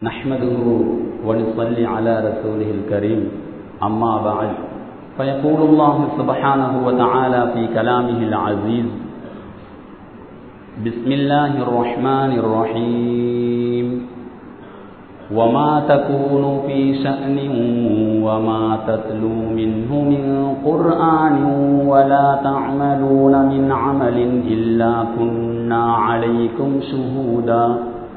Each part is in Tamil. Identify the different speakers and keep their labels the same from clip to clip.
Speaker 1: نحمده ونصلي على رسوله الكريم أما بعد فيقول الله سبحانه وتعالى في كلامه العزيز بسم الله الرحمن الرحيم وما تكون في شأن وما تتلو منه من قرآن ولا تعملون من عمل إلا كنا عليكم شهودا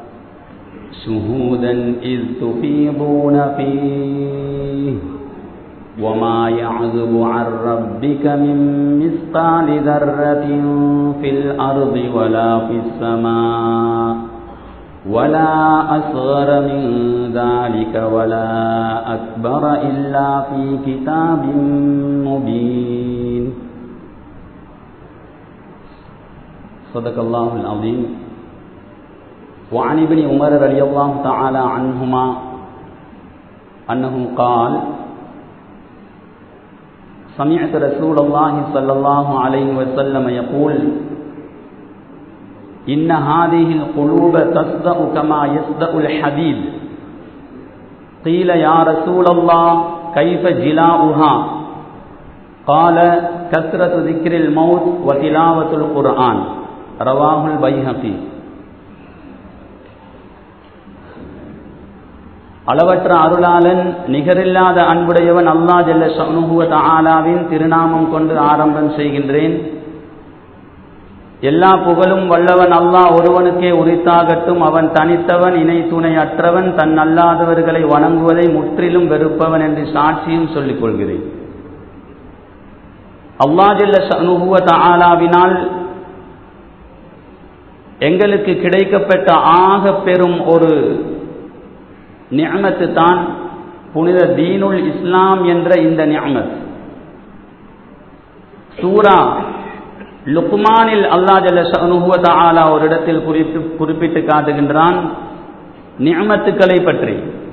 Speaker 1: شهودا إذ تفيضون فيه وما يعزب عن ربك من مثقال ذرة في الأرض ولا في السماء ولا أصغر من ذلك ولا أكبر إلا في كتاب مبين صدق الله العظيم وعن ابن عمر رضي الله تعالى عنهما أنه قال سمعت رسول الله صلى الله عليه وسلم يقول إن هذه القلوب تصدأ كما يصدأ الحديد قيل يا رسول الله كيف جلاؤها قال كثرة ذكر الموت وتلاوة القرآن رواه البيهقي அளவற்ற அருளாளன் நிகரில்லாத அன்புடையவன் அல்லா ஜல்ல ஷனுகுவத் ஆலாவின் திருநாமம் கொண்டு ஆரம்பம் செய்கின்றேன் எல்லா புகழும் வல்லவன் அல்லாஹ் ஒருவனுக்கே உரித்தாகட்டும் அவன் தனித்தவன் இணை துணை அற்றவன் தன் அல்லாதவர்களை வணங்குவதை முற்றிலும் வெறுப்பவன் என்று சாட்சியும் சொல்லிக் கொள்கிறேன் அல்லா ஜல்ல ஷனுகுவத் ஆலாவினால் எங்களுக்கு கிடைக்கப்பட்ட ஆக பெரும் ஒரு நியமத்து தான் புனித தீனுல் இஸ்லாம் என்ற இந்த நியமத் சூரா லுக்மானில் அல்லா ஜல்ல ஆலா ஒரு இடத்தில் குறித்து குறிப்பிட்டு காட்டுகின்றான் நியமத்துக்களை பற்றி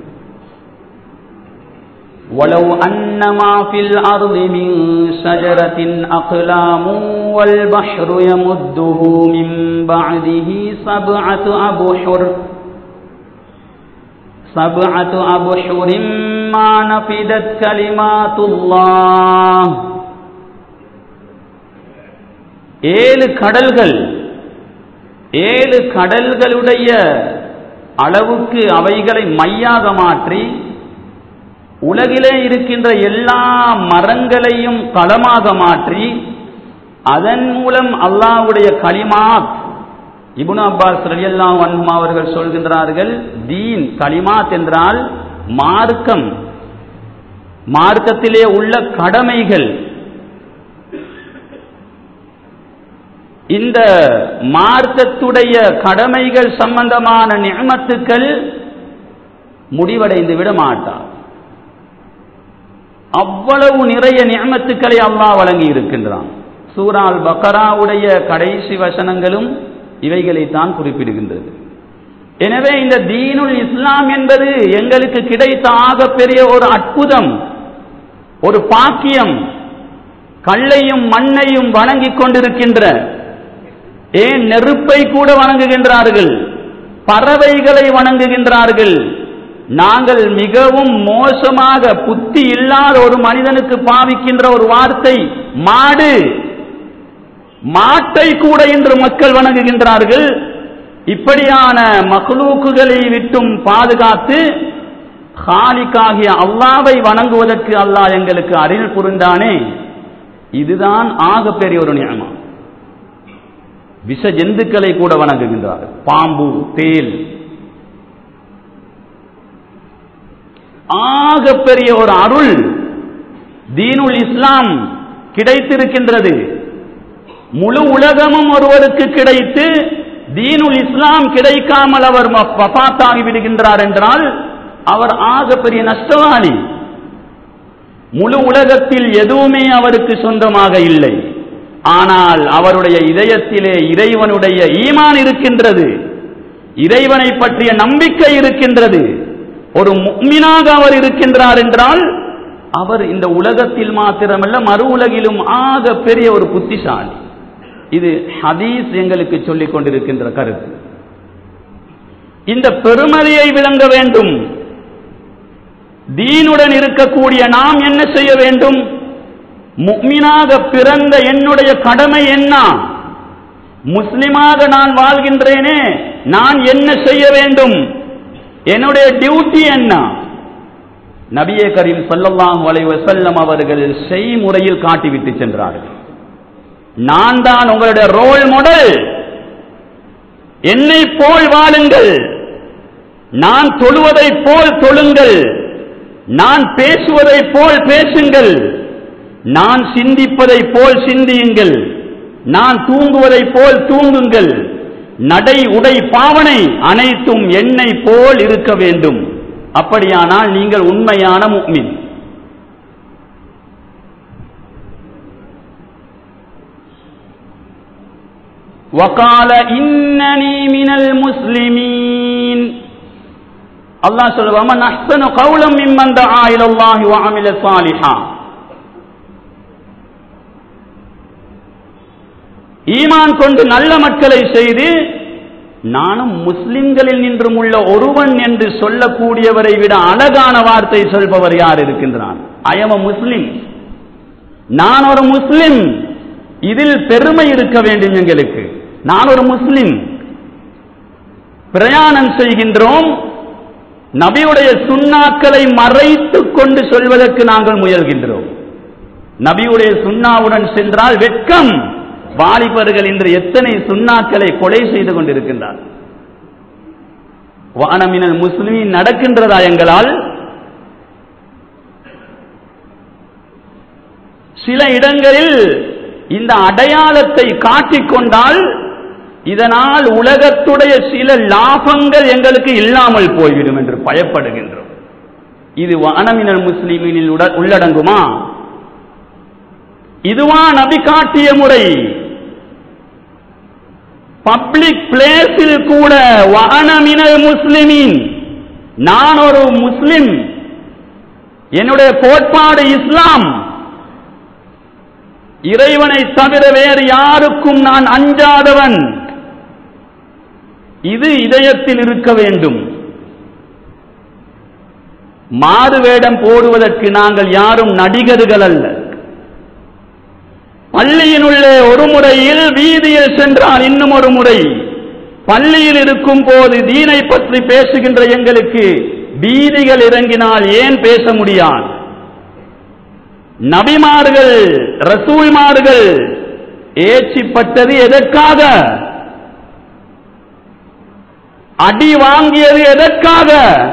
Speaker 1: ولو أن ما في الأرض من شجرة أقلام والبحر يمده من بعده سبعة أبحر سبعة أبحر ما نفدت كلمات الله ஏழு கடல்கள் ஏழு கடல்களுடைய அளவுக்கு அவைகளை மையாக மாற்றி உலகிலே இருக்கின்ற எல்லா மரங்களையும் களமாக மாற்றி அதன் மூலம் அல்லாவுடைய களிமாத் இபுன் அப்பாஸ் ரலியல்லா வன்மா அவர்கள் சொல்கின்றார்கள் தீன் களிமாத் என்றால் மார்க்கம் மார்க்கத்திலே உள்ள கடமைகள் இந்த மார்க்கத்துடைய கடமைகள் சம்பந்தமான நியமத்துக்கள் முடிவடைந்து விட மாட்டார் அவ்வளவு நிறைய நியமத்துக்களை அல்லாஹ் வழங்கி இருக்கின்றான் சூரால் பக்கராவுடைய கடைசி வசனங்களும் இவைகளைத்தான் குறிப்பிடுகின்றது எனவே இந்த தீனுல் இஸ்லாம் என்பது எங்களுக்கு கிடைத்த ஆக பெரிய ஒரு அற்புதம் ஒரு பாக்கியம் கல்லையும் மண்ணையும் வணங்கிக் கொண்டிருக்கின்ற ஏன் நெருப்பை கூட வணங்குகின்றார்கள் பறவைகளை வணங்குகின்றார்கள் நாங்கள் மிகவும் மோசமாக புத்தி இல்லாத ஒரு மனிதனுக்கு பாவிக்கின்ற ஒரு வார்த்தை மாடு மாட்டை கூட இன்று மக்கள் வணங்குகின்றார்கள் இப்படியான மகளூக்குகளை விட்டும் பாதுகாத்து ஹாலிக்காகிய அல்லாவை வணங்குவதற்கு அல்லாஹ் எங்களுக்கு அறிவு புரிந்தானே இதுதான் ஆக பெரிய ஒரு நியமம் விஷ ஜந்துக்களை கூட வணங்குகின்றார் பாம்பு தேல் ஆக பெரிய ஒரு அருள் தீனுல் இஸ்லாம் கிடைத்திருக்கின்றது முழு உலகமும் ஒருவருக்கு கிடைத்து தீனுல் இஸ்லாம் கிடைக்காமல் அவர் வபாத்தாகி விடுகின்றார் என்றால் அவர் ஆக பெரிய நஷ்டவாளி முழு உலகத்தில் எதுவுமே அவருக்கு சொந்தமாக இல்லை ஆனால் அவருடைய இதயத்திலே இறைவனுடைய ஈமான் இருக்கின்றது இறைவனை பற்றிய நம்பிக்கை இருக்கின்றது ஒரு முக்மினாக அவர் இருக்கின்றார் என்றால் அவர் இந்த உலகத்தில் மாத்திரமல்ல மறு உலகிலும் ஆக பெரிய ஒரு புத்திசாலி இது ஹதீஸ் எங்களுக்கு சொல்லிக் கொண்டிருக்கின்ற கருத்து இந்த பெருமதியை விளங்க வேண்டும் தீனுடன் இருக்கக்கூடிய நாம் என்ன செய்ய வேண்டும் முக்மினாக பிறந்த என்னுடைய கடமை என்ன முஸ்லிமாக நான் வாழ்கின்றேனே நான் என்ன செய்ய வேண்டும் என்னுடைய டியூட்டி என்ன நபியே கரீம் ஸல்லல்லாஹு அலைஹி வஸல்லம் அவர்கள் செய்முறையில் காட்டிவிட்டு சென்றார்கள் நான் தான் உங்களுடைய ரோல் மாடல் என்னை போல் வாழுங்கள் நான் தொழுவதைப் போல் தொழுங்கள் நான் பேசுவதைப் போல் பேசுங்கள் நான் சிந்திப்பதைப் போல் சிந்தியுங்கள் நான் தூங்குவதைப் போல் தூங்குங்கள் நடை உடை பாவனை அனைத்தும் என்னை போல் இருக்க வேண்டும் அப்படியானால் நீங்கள் உண்மையான முக்மின் وقال إنني من المسلمين அல்லாஹ் சொல்லுவாம நஹ்சனு கௌலம் மிம்மன் தஆ இலல்லாஹி வ அமில சாலிஹா ஈமான் கொண்டு நல்ல மக்களை செய்து நானும் முஸ்லிம்களில் நின்றும் உள்ள ஒருவன் என்று சொல்லக்கூடியவரை விட அழகான வார்த்தை சொல்பவர் யார் இருக்கின்றான் ஐஎம் முஸ்லிம் நான் ஒரு முஸ்லிம் இதில் பெருமை இருக்க வேண்டும் எங்களுக்கு நான் ஒரு முஸ்லிம் பிரயாணம் செய்கின்றோம் நபியுடைய சுண்ணாக்களை மறைத்துக் கொண்டு சொல்வதற்கு நாங்கள் முயல்கின்றோம் நபியுடைய சுண்ணாவுடன் சென்றால் வெட்கம் வாலிபர்கள் இன்று எத்தனை சுண்ணாக்களை கொலை செய்து கொண்டிருக்கின்றார் வானமினல் முஸ்லிமின் நடக்கின்றதா எங்களால் சில இடங்களில் இந்த அடையாளத்தை காட்டிக்கொண்டால் இதனால் உலகத்துடைய சில லாபங்கள் எங்களுக்கு இல்லாமல் போய்விடும் என்று பயப்படுகின்றோம் இது வானமினல் முஸ்லிமினில் உட- உள்ளடங்குமா இதுவா நபி காட்டிய முறை பப்ளிக் பிளேஸில் கூட வானமினல் முஸ்லிமின் நான் ஒரு முஸ்லிம் என்னுடைய கோட்பாடு இஸ்லாம் இறைவனை தவிர வேறு யாருக்கும் நான் அஞ்சாதவன் இது இதயத்தில் இருக்க வேண்டும் மாறு வேடம் போடுவதற்கு நாங்கள் யாரும் நடிகர்கள் அல்ல பள்ளியினுள்ளே ஒரு முறையில் வீதியில் சென்றால் இன்னும் ஒரு முறை பள்ளியில் இருக்கும் போது தீனை பற்றி பேசுகின்ற எங்களுக்கு வீதிகள் இறங்கினால் ஏன் பேச முடியாது நபிமார்கள் ரசூல்மார்கள் ஏச்சிப்பட்டது எதற்காக அடி வாங்கியது எதற்காக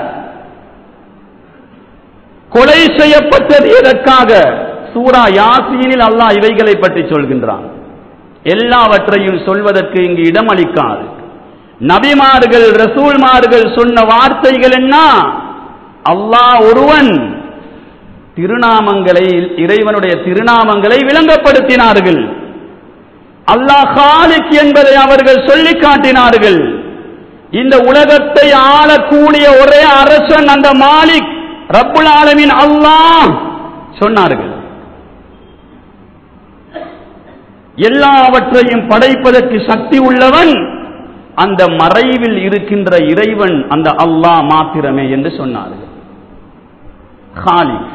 Speaker 1: கொலை செய்யப்பட்டது எதற்காக சூரா யாசீனில் அல்லாஹ் இவைகளை பற்றி சொல்கின்றான் எல்லாவற்றையும் சொல்வதற்கு இங்கு இடம் அளிக்காது நபிமார்கள் ரசூல்மார்கள் சொன்ன வார்த்தைகள் என்ன அல்லாஹ் ஒருவன் திருநாமங்களை இறைவனுடைய திருநாமங்களை விளங்கப்படுத்தினார்கள் அல்லாஹ் காலிக் என்பதை அவர்கள் சொல்லிக் காட்டினார்கள் இந்த உலகத்தை ஆளக்கூடிய ஒரே அரசன் அந்த மாலிக் ரப்புல் ஆலமின் அல்லாஹ் சொன்னார்கள் எல்லாவற்றையும் படைப்பதற்கு சக்தி உள்ளவன் அந்த மறைவில் இருக்கின்ற இறைவன் அந்த அல்லாஹ் மாத்திரமே என்று சொன்னார்கள் காலிக்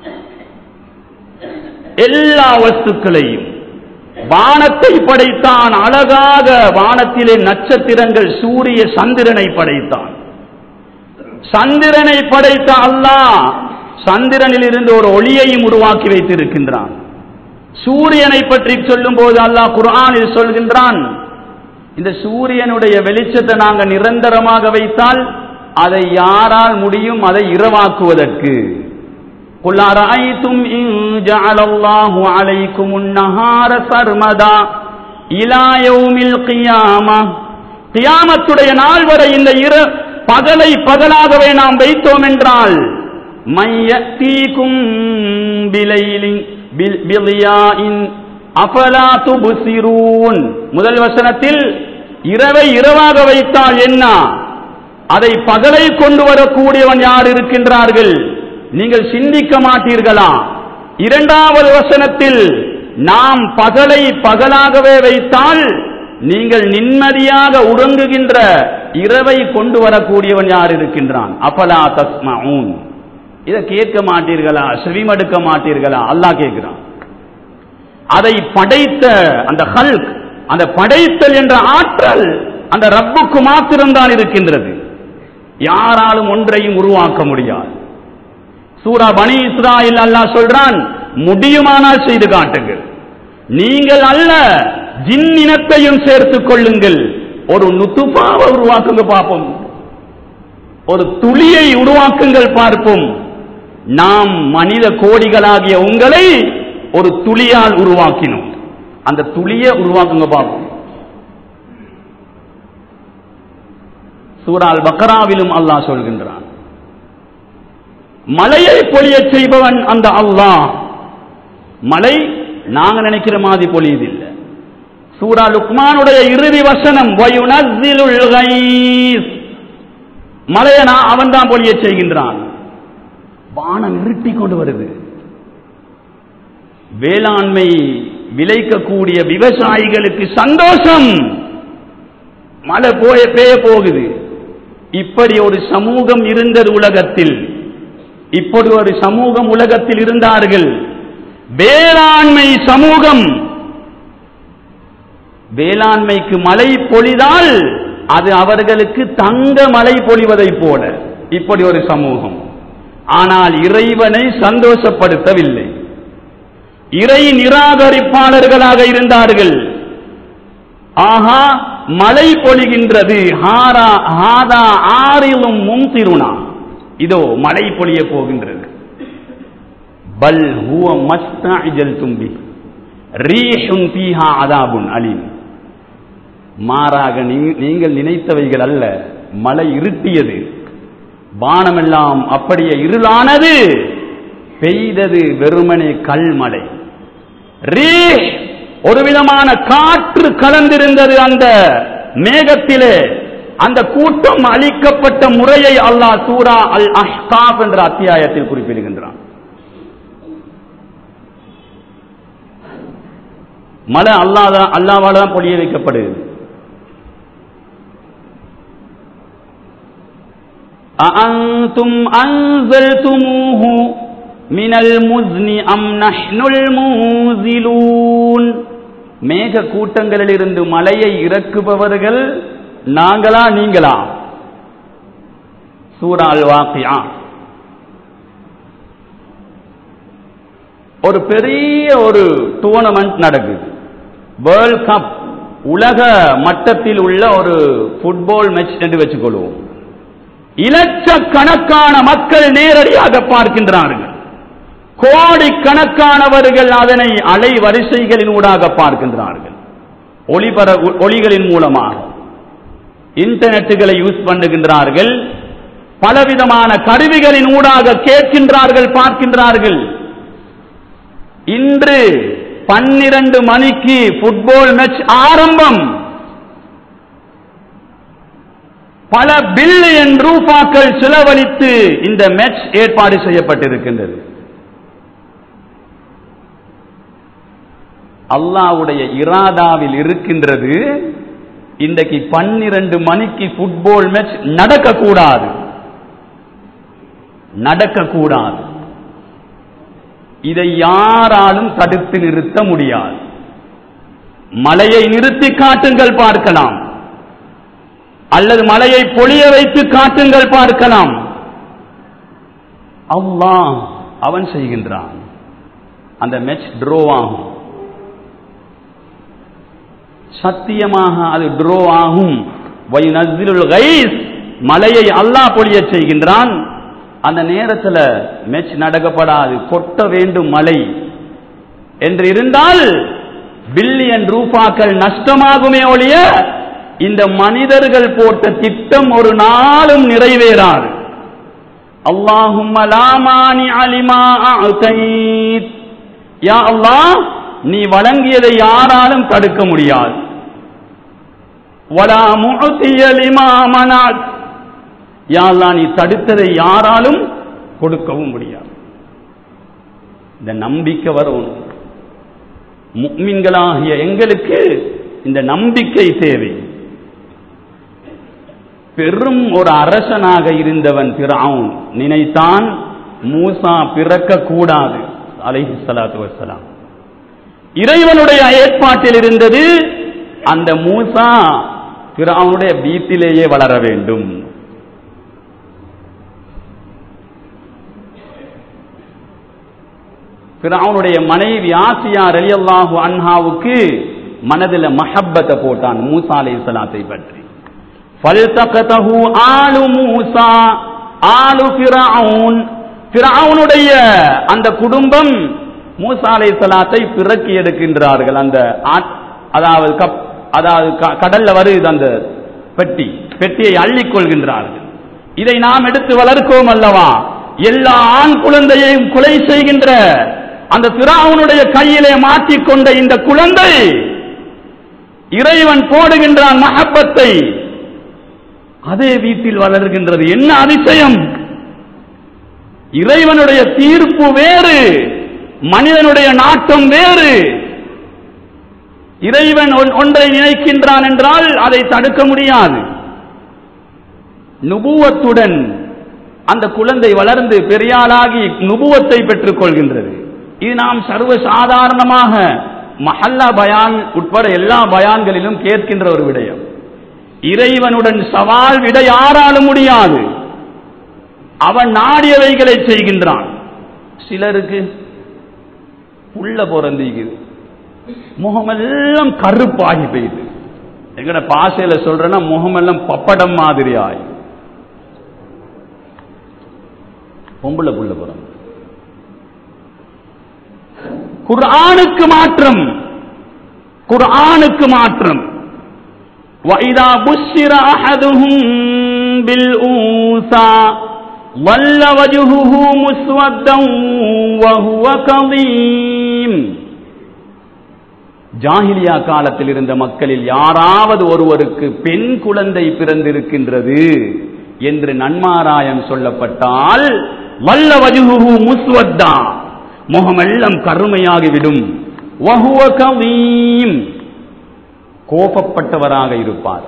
Speaker 1: எல்லா வஸ்துக்களையும் வானத்தை படைத்தான் அழகாக வானத்திலே நட்சத்திரங்கள் சூரிய சந்திரனை படைத்தான் சந்திரனை படைத்த அல்லாஹ் சந்திரனில் இருந்து ஒரு ஒளியையும் உருவாக்கி வைத்திருக்கின்றான் சூரியனை பற்றி சொல்லும் போது அல்லாஹ் குர்ஆனில் சொல்கின்றான் இந்த சூரியனுடைய வெளிச்சத்தை நாங்கள் நிரந்தரமாக வைத்தால் அதை யாரால் முடியும் அதை இரவாக்குவதற்கு قل أرأيتم إن جعل الله عليكم النهار سرمدا إلى يوم القيامة கியாமத்துடைய நாள் வரை இந்த இர பகலை பகலாகவே நாம் வைத்தோம் என்றால் மையத்தீக்கும் பிலைலின் பிலியாயின் அஃபலா துபுசிரூன் முதல் வசனத்தில் இரவை இரவாக வைத்தால் என்ன அதை பகலை கொண்டு வரக்கூடியவன் யார் இருக்கின்றார்கள் நீங்கள் சிந்திக்க மாட்டீர்களா இரண்டாவது வசனத்தில் நாம் பகலை பகலாகவே வைத்தால் நீங்கள் நிம்மதியாக உறங்குகின்ற இரவை கொண்டு வரக்கூடியவன் யார் இருக்கின்றான் அபலா தஸ்மஊன் இதை கேட்க மாட்டீர்களா செவிமடுக்க மாட்டீர்களா அல்லாஹ் கேட்கிறான் அதை படைத்த அந்த ஹல்க் அந்த படைத்தல் என்ற ஆற்றல் அந்த ரப்புக்கு மாத்திரம்தான் இருக்கின்றது யாராலும் ஒன்றையும் உருவாக்க முடியாது சூரா பனி இஸ்ராயில் அல்லாஹ் சொல்றான் முடியுமானால் செய்து காட்டுங்கள் நீங்கள் அல்ல ஜின் இனத்தையும் சேர்த்துக் கொள்ளுங்கள் ஒரு நுத்துபாவை உருவாக்குங்க பார்ப்போம் ஒரு துளியை உருவாக்குங்கள் பார்ப்போம் நாம் மனித கோடிகளாகிய உங்களை ஒரு துளியால் உருவாக்கினோம் அந்த துளியை உருவாக்குங்க பார்ப்போம் சூரால் பக்ராவிலும் அல்லாஹ் சொல்கின்றான் மலையை பொழியச் செய்பவன் அந்த அல்லாஹ் மலை நாங்க நினைக்கிற மாதிரி பொழியதில்லை சூரா லுக்மானுடைய இறுதி வசனம் வயுனஸ்ஸிலுல் கய்ஸ் மலையை நான் அவன் தான் பொழிய செய்கின்றான் வானம் இருட்டி கொண்டு வருது வேளாண்மை விளைக்கக்கூடிய விவசாயிகளுக்கு சந்தோஷம் மழை போய பெய்ய போகுது இப்படி ஒரு சமூகம் இருந்தது உலகத்தில் இப்படி ஒரு சமூகம் உலகத்தில் இருந்தார்கள் வேளாண்மை சமூகம் வேளாண்மைக்கு மழை பொழிதால் அது அவர்களுக்கு தங்க மழை பொழிவதைப் போல இப்படி ஒரு சமூகம் ஆனால் இறைவனை சந்தோஷப்படுத்தவில்லை இறை நிராகரிப்பாளர்களாக இருந்தார்கள் ஆஹா மழை பொழிகின்றது ஹாரா ஹாதா ஆறிலும் முன்திருணா இதோ மழை பொழிய போகின்றது பல் ஹுவ மஸ்தாஜல் தும்பி ரீஹுன் பீஹா அதாபுன் அலீம் மாறாக நீ- நீங்கள் நினைத்தவைகள் அல்ல மழை இருட்டியது வானமெல்லாம் அப்படியே இருளானது பெய்தது வெறுமனே கல்மழை ரீ ஒரு விதமான காற்று கலந்திருந்தது அந்த மேகத்திலே அந்த கூட்டம் அளிக்கப்பட்ட முறையை அல்லாஹ் சூரா அல் அஹ்காப் என்ற அத்தியாயத்தில் குறிப்பிடுகின்றான் மழை அல்லாத அல்லாவால தான் பொழிய வைக்கப்படுது أأنتم أنزلتموه من المزن أم نحن المنزلون மேக கூட்டங்களிலிருந்து மலையை இறக்குபவர்கள் நாங்களா நீங்களா சூரால் வாக்கியா ஒரு பெரிய ஒரு டூர்னமெண்ட் நடக்குது வேர்ல்ட் கப் உலக மட்டத்தில் உள்ள ஒரு ஃபுட்பால் மேட்ச் என்று வச்சுக்கொள்வோம் இலட்சக்கணக்கான மக்கள் நேரடியாக பார்க்கின்றார்கள் கோடிக்கணக்கானவர்கள் அதனை அலை வரிசைகளின் ஊடாக பார்க்கின்றார்கள் ஒளிபர ஒளிகளின் மூலமாக இன்டர்நெட்டுகளை யூஸ் பண்ணுகின்றார்கள் பலவிதமான கருவிகளின் ஊடாக கேட்கின்றார்கள் பார்க்கின்றார்கள் இன்று பன்னிரண்டு மணிக்கு ஃபுட்பால் மேட்ச் ஆரம்பம் பல பில்லியன் ரூபாக்கள் செலவழித்து இந்த மேட்ச் ஏற்பாடு செய்யப்பட்டிருக்கின்றது அல்லாவுடைய இராதாவில் இருக்கின்றது இன்றைக்கு பன்னிரண்டு மணிக்கு ஃபுட்பால் மேட்ச் நடக்கக்கூடாது நடக்கக்கூடாது இதை யாராலும் தடுத்து நிறுத்த முடியாது மலையை நிறுத்தி காட்டுங்கள் பார்க்கலாம் அல்லது மலையை பொழிய வைத்து காட்டுங்கள் பார்க்கலாம் அல்லாஹ் அவன் செய்கின்றான் அந்த மேட்ச் ட்ரோ ஆகும் சத்தியமாக அது ட்ரோ ஆகும் வயுனஸ்ஸிலுல் கைஸ் மலையை அல்லாஹ் பொழியச் செய்கின்றான் அந்த நேரத்தில் மேட்ச் நடக்கப்படாது கொட்ட வேண்டும் மலை என்று இருந்தால் பில்லியன் ரூபாக்கள் நஷ்டமாகுமே ஒழிய இந்த மனிதர்கள் போட்ட திட்டம் ஒரு நாளும் நிறைவேறாது அல்லாஹும் யா அல்லாஹ் நீ வழங்கியதை யாராலும் தடுக்க முடியாது வலா முஅத்திய லிமா மனாத் யா அல்லாஹ் நீ தடுத்ததை யாராலும் கொடுக்கவும் முடியாது இந்த நம்பிக்கை வரும் முக்மின்களாகிய எங்களுக்கு இந்த நம்பிக்கை தேவை பெரும் ஒரு அரசனாக இருந்தவன் பிறவுன் நினைத்தான் மூசா பிறக்க கூடாது அலைஹி ஸலாத்து வஸ்ஸலாம் இறைவனுடைய ஏற்பாட்டில் இருந்தது அந்த மூசா பிறவுனுடைய வீட்டிலேயே வளர வேண்டும் பிறவுனுடைய மனைவி ஆசியா ரலியல்லாஹு அன்ஹாவுக்கு மனதில் மஹப்பத்தை போட்டான் மூசா அலைஹிஸ்ஸலாத்தை பற்றி فَالْتَقَطَهُ آلُ மூசா ஆலு ஃபிரவுன் ஃபிரவுனுடைய அந்த குடும்பம் மூசா அலைஹிஸ்ஸலாத்தை பிறக்கி எடுக்கின்றார்கள் அந்த ஆட்- அதாவது கப் அதாவது க- கடல்ல வருது அந்த பெட்டி பெட்டியை அள்ளிக் கொள்கின்றார்கள் இதை நாம் எடுத்து வளர்க்கோம் அல்லவா எல்லா ஆண் குழந்தையையும் கொலை செய்கின்ற அந்த பிராவுனுடைய கையிலே மாட்டிக்கொண்ட இந்த குழந்தை இறைவன் போடுகின்றான் மஹப்பத்தை அதே வீட்டில் வளர்கின்றது என்ன அதிசயம் இறைவனுடைய தீர்ப்பு வேறு மனிதனுடைய நாட்டம் வேறு இறைவன் ஒன்- ஒன்றை நினைக்கின்றான் என்றால் அதை தடுக்க முடியாது நுபுவத்துடன் அந்த குழந்தை வளர்ந்து பெரியாளாகி நுபுவத்தை பெற்றுக் கொள்கின்றது இது நாம் சர்வ சாதாரணமாக மஹல்லா பயான் உட்பட எல்லா பயான்களிலும் கேட்கின்ற ஒரு விடயம் இறைவனுடன் சவால் விட யாராலும் முடியாது அவன் நாடியவைகளை செய்கின்றான் சிலருக்கு உள்ள பிறந்திக்குது முகமெல்லாம் கருப்பாகி போயிடுது எங்கட பாசையில சொல்றேன்னா முகமெல்லாம் பப்படம் மாதிரி ஆகி பொம்பளை புள்ள பிறந்து குர்ஆனுக்கு மாற்றம் குர்ஆனுக்கு மாற்றம் وَإِذَا بُشِّرَ أَحَدُهُم بِالْأُنثَى ظَلَّ وَجْهُهُ مُسْوَدًّا وَهُوَ كَظِيمٌ ஜாஹிலியா காலத்தில் இருந்த மக்களில் யாராவது ஒருவருக்கு பெண் குழந்தை பிறந்திருக்கின்றது என்று நன்மாராயம் சொல்லப்பட்டால் வல்ல வஜுஹு முஸ்வத்தா முகமெல்லாம் கருமையாகிவிடும் வஹுவ கவீம் கோபப்பட்டவராக இருப்பார்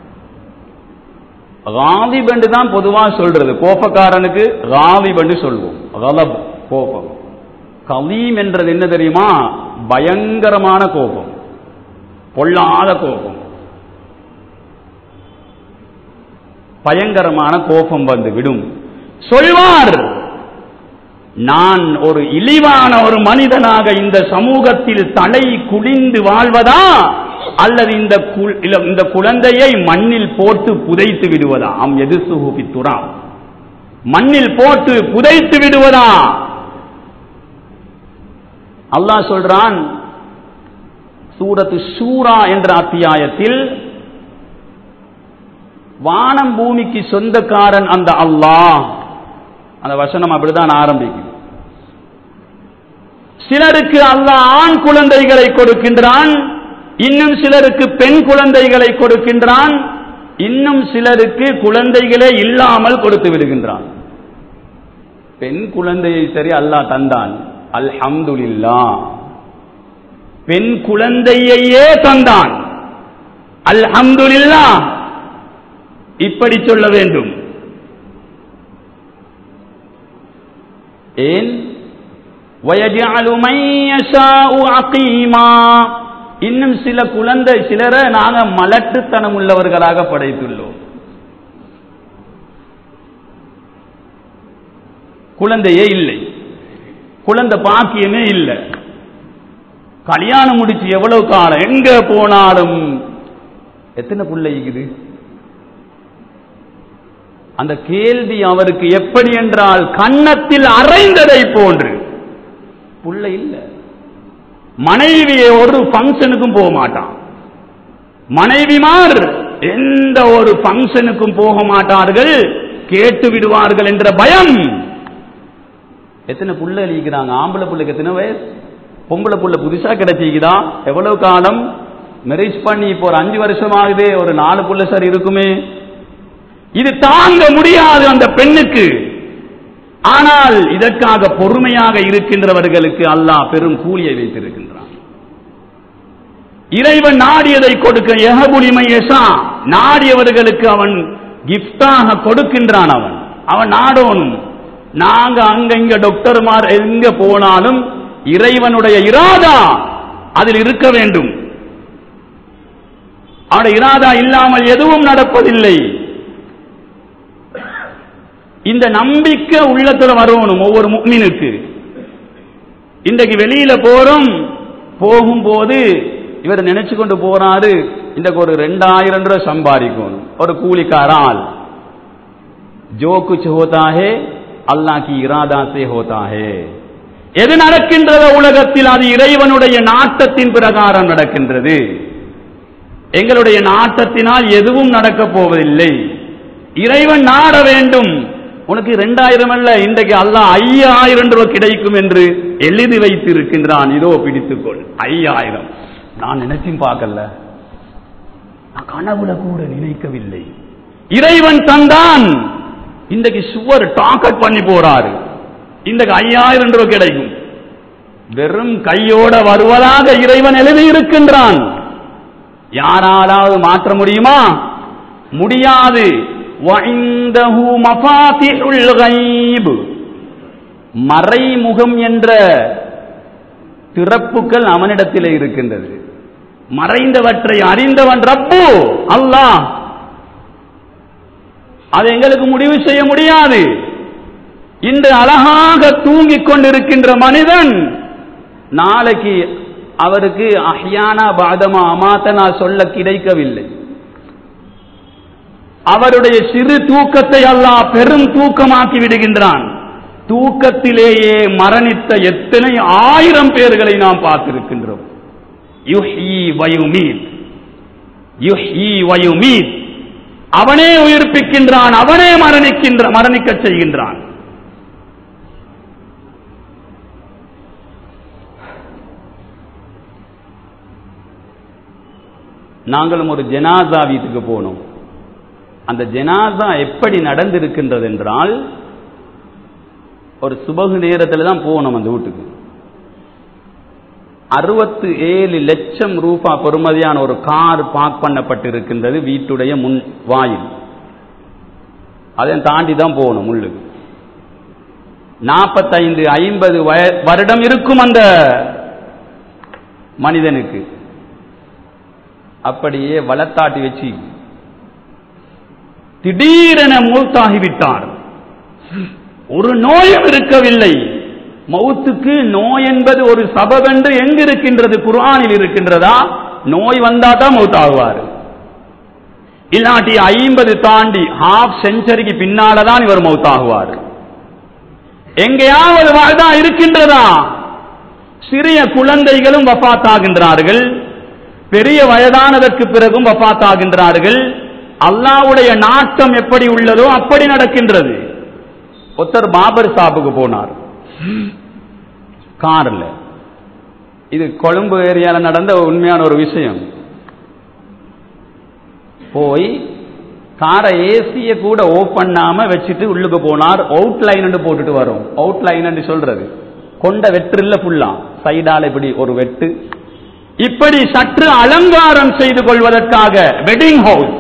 Speaker 1: காதிப் என்று தான் பொதுவா சொல்றது கோபக்காரனுக்கு காதிப் என்று சொல்வோம் கலப் கோபம் கலீம் என்றது என்ன தெரியுமா பயங்கரமான கோபம் பொல்லாத கோபம் பயங்கரமான கோபம் வந்து விடும் சொல்வார் நான் ஒரு இழிவான ஒரு மனிதனாக இந்த சமூகத்தில் தலை குடிந்து வாழ்வதா அல்லது இந்த கு- இல்ல, இந்த குழந்தையை மண்ணில் போட்டு புதைத்து விடுவதா அம் எது சுகுபித்துரா மண்ணில் போட்டு புதைத்து விடுவதா அல்லாஹ் சொல்றான் சூரத்து ஷூரா என்ற அத்தியாயத்தில் வானம் பூமிக்கு சொந்தக்காரன் அந்த அல்லாஹ் அந்த வசனம் அப்படிதான் ஆரம்பிக்குது சிலருக்கு அல்லாஹ் ஆண் குழந்தைகளை கொடுக்கின்றான் இன்னும் சிலருக்கு பெண் குழந்தைகளை கொடுக்கின்றான் இன்னும் சிலருக்கு குழந்தைகளே இல்லாமல் கொடுத்து விடுகின்றான் பெண் குழந்தையை சரி அல்லாஹ் தந்தான் அல்ஹம்துலில்லா பெண் குழந்தையையே தந்தான் அல்ஹம்துலில்லா இப்படி சொல்ல வேண்டும் ஏன் وَيَجْعَلُ مَن يَشَاءُ عَقِيمًا இன்னும் சில குழந்தை சிலரை நாங்க மலட்டுத்தனம் உள்ளவர்களாக படைத்துள்ளோம் குழந்தையே இல்லை குழந்தை பாக்கியமே இல்லை கல்யாணம் முடிச்சு எவ்வளவு காலம் எங்க போனாலும் எத்தனை புள்ளை இருக்குது அந்த கேள்வி அவருக்கு எப்படி என்றால் கன்னத்தில் அரைந்ததை போன்று புள்ள இல்ல மனைவியை ஒரு ஃபங்க்ஷனுக்கும் போக மாட்டான் மனைவிமார் எந்த ஒரு ஃபங்க்ஷனுக்கும் போக மாட்டார்கள் கேட்டு விடுவார்கள் என்ற பயம் எத்தனை புள்ள அழிக்கிறாங்க ஆம்பளை புள்ளைக்கு எத்தனை வயசு பொம்பளை புள்ள புதுசா கிடைச்சிக்குதா எவ்வளவு காலம் மேரேஜ் பண்ணி இப்போ ஒரு அஞ்சு வருஷம் ஆகுதே ஒரு நாலு புள்ள சார் இருக்குமே இது தாங்க முடியாது அந்த பெண்ணுக்கு ஆனால் இதற்காக பொறுமையாக இருக்கின்றவர்களுக்கு அல்லாஹ் பெரும் கூலியை வைத்திருக்கின்றான் இறைவன் நாடியதை கொடுக்க எஹபுலிமை யசா நாடியவர்களுக்கு அவன் கிஃப்டாக கொடுக்கின்றான் அவன் அவன் நாடோனும் நாங்க அங்க இங்க டாக்டர்மார் எங்க போனாலும் இறைவனுடைய இராதா அதில் இருக்க வேண்டும் அவனுடைய இராதா இல்லாமல் எதுவும் நடப்பதில்லை இந்த நம்பிக்கை உள்ளத்துல வரணும் ஒவ்வொரு முக்மினுக்கு இன்றைக்கு வெளியில போறோம் போகும்போது இவர் நினைச்சு கொண்டு போறாரு இன்றைக்கு ஒரு ரெண்டாயிரம் ரூபாய் சம்பாதிக்கணும் ஒரு கூலிக்கார ஆள் जो कुछ होता है अल्लाह की इरादा से होता है எது நடக்கின்றதோ உலகத்தில் அது இறைவனுடைய நாட்டத்தின் பிரகாரம் நடக்கின்றது எங்களுடைய நாட்டத்தினால் எதுவும் நடக்கப் போவதில்லை இறைவன் நாட வேண்டும் உனக்கு இரண்டாயிரம் அல்ல இன்றைக்கு அல்லாஹ் ஐயாயிரம் ரூபாய் கிடைக்கும் என்று எழுதி வைத்து இருக்கின்றான் இதோ பிடித்துக்கொள் ஐயாயிரம் நான் நினைச்சும் பார்க்கல நான் கனவுல கூட நினைக்கவில்லை இறைவன் தந்தான் இன்றைக்கு சுவர் டாக்கெட் பண்ணி போறாரு இன்றைக்கு ஐயாயிரம் ரூபாய் கிடைக்கும் வெறும் கையோட வருவதாக இறைவன் எழுதி இருக்கின்றான் யாராலாவது மாற்ற முடியுமா முடியாது وعنده مفاتيح الغيب மறைமுகம் என்ற திறப்புகள் அவனிடத்தில் இருக்கின்றது மறைந்தவற்றை அறிந்தவன் ரப்பு அல்லாஹ் அது எங்களுக்கு முடிவு செய்ய முடியாது இன்று அழகாக தூங்கிக் கொண்டிருக்கின்ற மனிதன் நாளைக்கு அவருக்கு அஹ்யானா பாதமா அமாத்தனா சொல்ல கிடைக்கவில்லை அவருடைய சிறு தூக்கத்தை அல்லாஹ் பெரும் தூக்கமாக்கி விடுகின்றான் தூக்கத்திலேயே மரணித்த எத்தனை ஆயிரம் பேர்களை நாம் பார்த்திருக்கின்றோம் யுஹ்யி வயுமீத் யுஹ்யி வயுமீத் அவனே உயிர்ப்பிக்கின்றான் அவனே மரணிக்கின்ற மரணிக்க செய்கின்றான் நாங்களும் ஒரு ஜனாசா வீட்டுக்கு போனோம் அந்த ஜனாசா எப்படி நடந்திருக்கின்றது என்றால் ஒரு சுபகு நேரத்தில் தான் போனோம் அந்த வீட்டுக்கு அறுபத்து ஏழு லட்சம் ரூபாய் பெறுமதியான ஒரு கார் பார்க் பண்ணப்பட்டிருக்கின்றது வீட்டுடைய முன் வாயில் அதை தாண்டி தான் போகணும் உள்ளுக்கு நாற்பத்தைந்து ஐம்பது வருடம் இருக்கும் அந்த மனிதனுக்கு அப்படியே வளத்தாட்டி வச்சு திடீரென மூத்தாகிவிட்டார் ஒரு நோயும் இருக்கவில்லை மௌத்துக்கு நோய் என்பது ஒரு சபவென்று எங்கு இருக்கின்றது குர்ஆனில் இருக்கின்றதா நோய் வந்தா தான் மௌத்தாகுவார் இல்லாட்டி ஐம்பது தாண்டி ஹாஃப் செஞ்சுரிக்கு பின்னாலதான் இவர் மௌத்தாகுவார் எங்கேயாவது வாழ்தா இருக்கின்றதா சிறிய குழந்தைகளும் வஃபாத்தாகின்றார்கள் பெரிய வயதானதற்கு பிறகும் வஃபாத்தாகின்றார்கள் அல்லாவுடைய நாட்டம் எப்படி உள்ளதோ அப்படி நடக்கின்றது ஒருத்தர் பாபர் சாப்புக்கு போனார் கார்ல இது கொழும்பு ஏரியால நடந்த உண்மையான ஒரு விஷயம் போய் காரை ஏசிய கூட ஓப் பண்ணாம வச்சுட்டு உள்ளுக்கு போனார் அவுட் லைன் போட்டுட்டு வரும் அவுட் லைன் சொல்றது கொண்ட வெற்று இல்ல புல்லா சைடால இப்படி ஒரு வெட்டு இப்படி சற்று அலங்காரம் செய்து கொள்வதற்காக வெட்டிங் ஹவுஸ்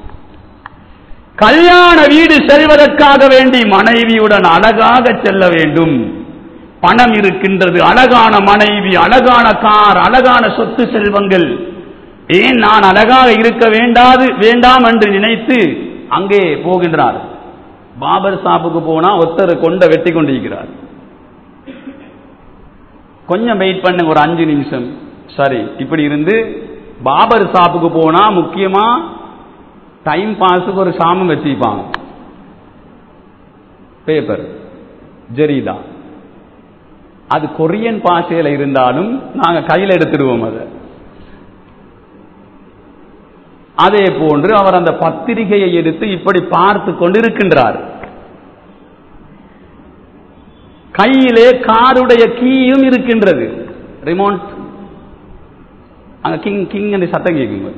Speaker 1: கல்யாண வீடு செல்வதற்காக வேண்டி மனைவியுடன் அழகாக செல்ல வேண்டும் பணம் இருக்கின்றது அழகான மனைவி அழகான கார் அழகான சொத்து செல்வங்கள் ஏன் நான் அழகாக இருக்க வேண்டாது வேண்டாம் என்று நினைத்து அங்கே போகின்றார் பாபர் சாப்புக்கு போனா ஒருத்தர் கொண்ட வெட்டி கொண்டிருக்கிறார் கொஞ்சம் வெயிட் பண்ணுங்க ஒரு அஞ்சு நிமிஷம் சரி இப்படி இருந்து பாபர் சாப்புக்கு போனா முக்கியமா டைம் பாஸுக்கு ஒரு சாமம் வச்சுப்பாங்க பேப்பர் ஜெரீதா அது கொரியன் பாஷையில இருந்தாலும் நாங்க கையில் எடுத்துடுவோம் அதை அதே போன்று அவர் அந்த பத்திரிகையை எடுத்து இப்படி பார்த்து கொண்டிருக்கின்றார் கையிலே காருடைய கீயும் இருக்கின்றது ரிமோட் அங்க கிங் கிங் என்று சத்தம் கேட்குங்க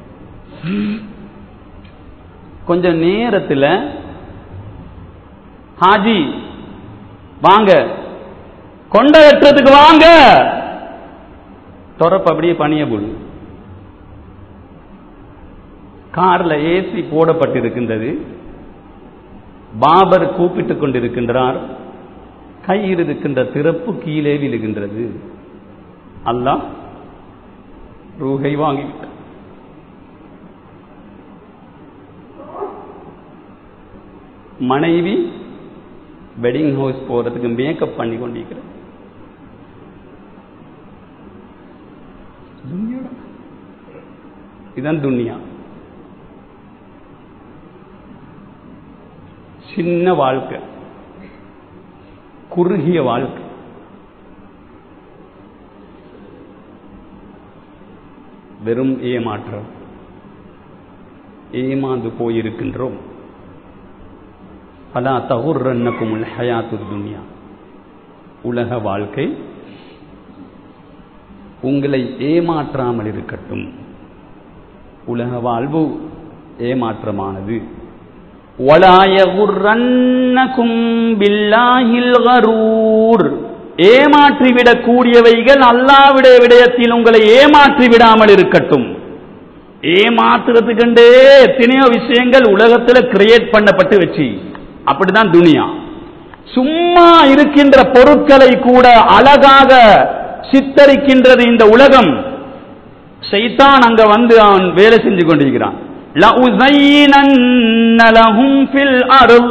Speaker 1: கொஞ்ச நேரத்தில் ஹாஜி வாங்க கொண்ட வெட்டுறதுக்கு வாங்க தொடப்பு அப்படியே பணிய போடு கார்ல ஏசி போடப்பட்டிருக்கின்றது பாபர் கூப்பிட்டுக் கொண்டிருக்கின்றார் கையில் இருக்கின்ற திறப்பு கீழே விழுகின்றது அல்லாஹ் ரூகை வாங்கிவிட்டார் மனைவி வெட்டிங் ஹவுஸ் போறதுக்கு மேக்கப் பண்ணி கொண்டிருக்கிறார் துன்யாடா. இதான் துன்யா சின்ன வாழ்க்கை குறுகிய வாழ்க்கை வெறும் ஏமாற்றம் ஏமாந்து போயிருக்கின்றோம் பலா தகுர்ரன்னக்கும் ஹயாத்து துன்யா உலக வாழ்க்கை உங்களை ஏமாற்றாமல் இருக்கட்டும் உலக வாழ்வு ஏமாற்றமானது وَلَا يَغُرَّنَّكُمْ بِاللَّهِ الْغَرُورُ ஏமாற்றிவிடக் கூடியவைகள் அல்லாவிடைய விடயத்தில் உங்களை ஏமாற்றி விடாமல் இருக்கட்டும் ஏமாத்துறதுக்கண்டே எத்தனையோ விஷயங்கள் உலகத்தில் கிரியேட் பண்ணப்பட்டு வச்சு அப்படிதான் துனியா சும்மா இருக்கின்ற பொருட்களை கூட அழகாக சித்தரிக்கின்றது இந்த உலகம் சைத்தான் அங்க வந்து அவன் வேலை செஞ்சு கொண்டிருக்கிறான் لَأُزَيِّنَنَّ لَهُمْ فِي الْأَرْضِ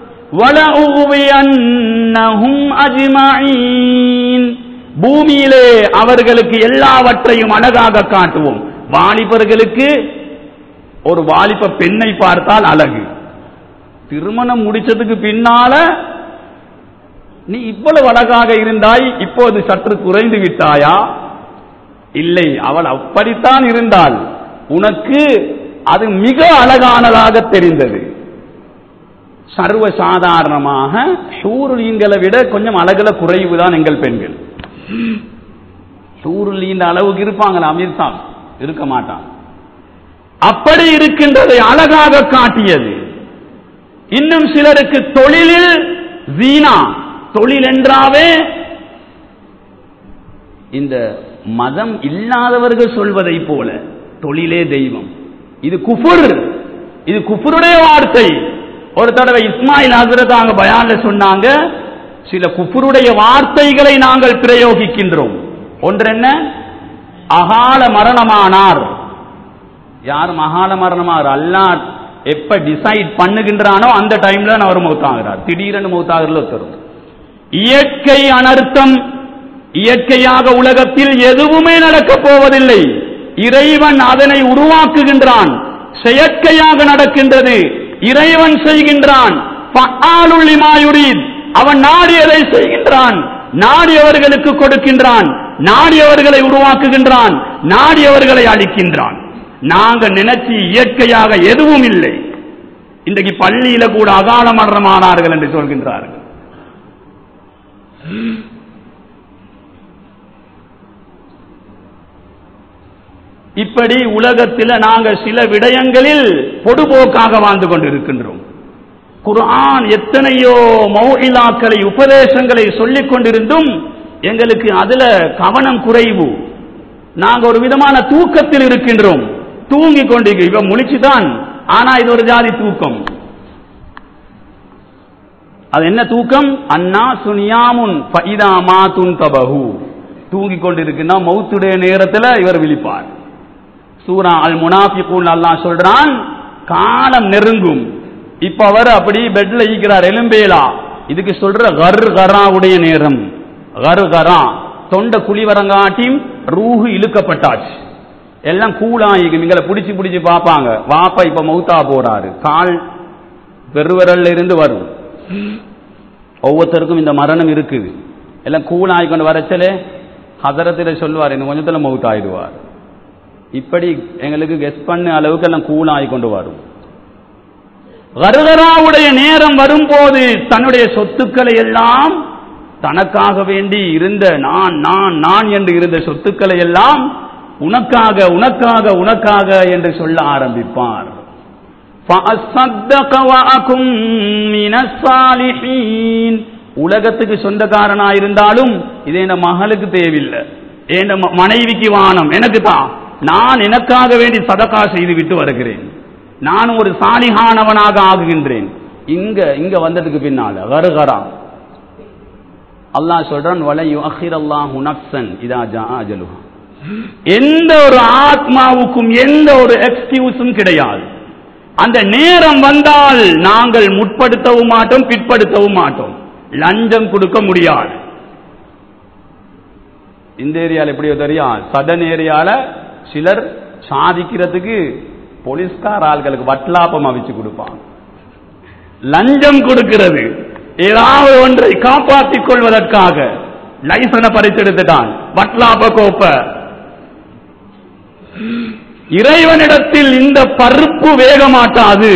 Speaker 1: وَلَأُغْوِيَنَّهُمْ أَجْمَعِينَ பூமியிலே அவர்களுக்கு எல்லாவற்றையும் அழகாக காட்டுவோம் வாலிபர்களுக்கு ஒரு வாலிப பெண்ணை பார்த்தால் அழகு திருமணம் முடிச்சதுக்கு பின்னால நீ இவ்வளவு அழகாக இருந்தாய் இப்போது சற்று குறைந்து விட்டாயா இல்லை அவள் அப்படித்தான் இருந்தாள் உனக்கு அது மிக அழகானதாக தெரிந்தது சர்வ சாதாரணமாக சூருலீன்களை விட கொஞ்சம் அழகுல குறைவு தான் எங்கள் பெண்கள் சூருலீன் அளவுக்கு இருப்பாங்களா அமீர்தான் இருக்க மாட்டான் அப்படி இருக்கின்றதை அழகாக காட்டியது இன்னும் சிலருக்கு தொழிலில் வீணா தொழில் என்றாவே இந்த மதம் இல்லாதவர்கள் சொல்வதை போல தொழிலே தெய்வம் இது குஃபுர் இது குஃபுருடைய வார்த்தை ஒரு தடவை இஸ்மாயில் ஹசரத் அங்க பயான்ல சொன்னாங்க சில குஃபுருடைய வார்த்தைகளை நாங்கள் பிரயோகிக்கின்றோம் ஒன்று என்ன அகால மரணமானார் யார் மகால மரணமார் அல்லாஹ் எப்ப டிசைட் பண்ணுகின்றானோ அந்த டைம்ல அவர் மௌத்தாகிறார் திடீரென மௌத்தாகிறதுல ஒருத்தரும் இயற்கை அனர்த்தம் இயற்கையாக உலகத்தில் எதுவுமே நடக்கப் போவதில்லை இறைவன் அதனை உருவாக்குகின்றான் செயற்கையாக நடக்கின்றது இறைவன் செய்கின்றான் ஃபஆலுல் லிமா யுரீத். அவன் நாடியதை செய்கின்றான் நாடியவர்களுக்கு கொடுக்கின்றான் நாடியவர்களை உருவாக்குகின்றான் நாடியவர்களை அழிக்கின்றான் நாங்க நினைச்சு இயற்கையாக எதுவும் இல்லை இன்றைக்கு பள்ளியில கூட அகால மரணமானார்கள் என்று சொல்கின்றார்கள் இப்படி உலகத்தில் நாங்க சில விடயங்களில் பொடுபோக்காக வாழ்ந்து கொண்டிருக்கின்றோம் குர்ஆன் எத்தனையோ மௌஇலாக்களை உபதேசங்களை சொல்லிக் கொண்டிருந்தும் எங்களுக்கு அதுல கவனம் குறைவு நாங்க ஒரு விதமான தூக்கத்தில் இருக்கின்றோம் தூங்கி கொண்டிருக்க இவ முழிச்சுதான் ஆனா இது ஒரு ஜாதி தூக்கம் அது என்ன தூக்கம் அண்ணா சுனியாமுன் ஃபைதா மாதுன் தபஹு தூங்கி கொண்டிருக்கின்ற மௌத்துடைய நேரத்தில் இவர் விழிப்பார் சூரா அல் முனாஃபிகூன் அல்லாஹ் சொல்றான் காலம் நெருங்கும் இப்ப அவர் அப்படி பெட்ல ஈக்கிறார் எலும்பேலா இதுக்கு சொல்ற கர் கராவுடைய நேரம் கர் கரா தொண்ட குழிவரங்காட்டியும் ரூஹு இழுக்கப்பட்டாச்சு எல்லாம் கூலாயிக்கு நீங்கள பிடிச்சு பிடிச்சு பார்ப்பாங்க வாப்பா இப்ப மௌத்தா போறாரு கால் பெருவரல்ல இருந்து வரும் ஒவ்வொருத்தருக்கும் இந்த மரணம் இருக்குது எல்லாம் கூலாகி கொண்டு வரச்சலே ஹசரத்தில் சொல்வார் இன்னும் கொஞ்சத்துல மவுத் ஆயிடுவார் இப்படி எங்களுக்கு கெஸ் பண்ண அளவுக்கு எல்லாம் கூலாகி கொண்டு வரும் கருகராவுடைய நேரம் வரும்போது தன்னுடைய சொத்துக்களை எல்லாம் தனக்காக வேண்டி இருந்த நான் நான் நான் என்று இருந்த சொத்துக்களை எல்லாம் உனக்காக உனக்காக உனக்காக என்று சொல்ல ஆரம்பிப்பார் فَأَصَّدَّقَ وَأَكُن مِّنَ الصَّالِحِينَ உலகத்துக்கு சொந்தக்காரனா இருந்தாலும் இது என் மகளுக்கு தேவையில்லை என் ம- மனைவிக்கு வானம் எனக்கு தான் நான் எனக்காக வேண்டி சதக்கா செய்து விட்டு வருகிறேன் நானும் ஒரு சாலிகானவனாக ஆகுகின்றேன் இங்க இங்க வந்ததுக்கு பின்னால வருகரா அல்லாஹ் சொல்றான் வலை யுஅஹிரல்லாஹு நஃப்ஸன் இதா ஜா அஜலுஹா எந்த ஒரு ஆத்மாவுக்கும் எந்த ஒரு எக்ஸ்கியூஸும் கிடையாது அந்த நேரம் வந்தால் நாங்கள் முற்படுத்தவும் மாட்டோம் பிற்படுத்தவும் மாட்டோம் லஞ்சம் கொடுக்க முடியாது இந்த ஏரியால எப்படியோ தெரியும் சதன் ஏரியால சிலர் சாதிக்கிறதுக்கு போலீஸ்கார் ஆள்களுக்கு வட்லாப்பம் அவிச்சு கொடுப்பாங்க லஞ்சம் கொடுக்கிறது ஏதாவது ஒன்றை காப்பாற்றிக் கொள்வதற்காக லைசனை பறித்தெடுத்துட்டான் வட்லாப்ப கோப்ப இறைவனிடத்தில் இந்த பருப்பு வேக மாட்டாது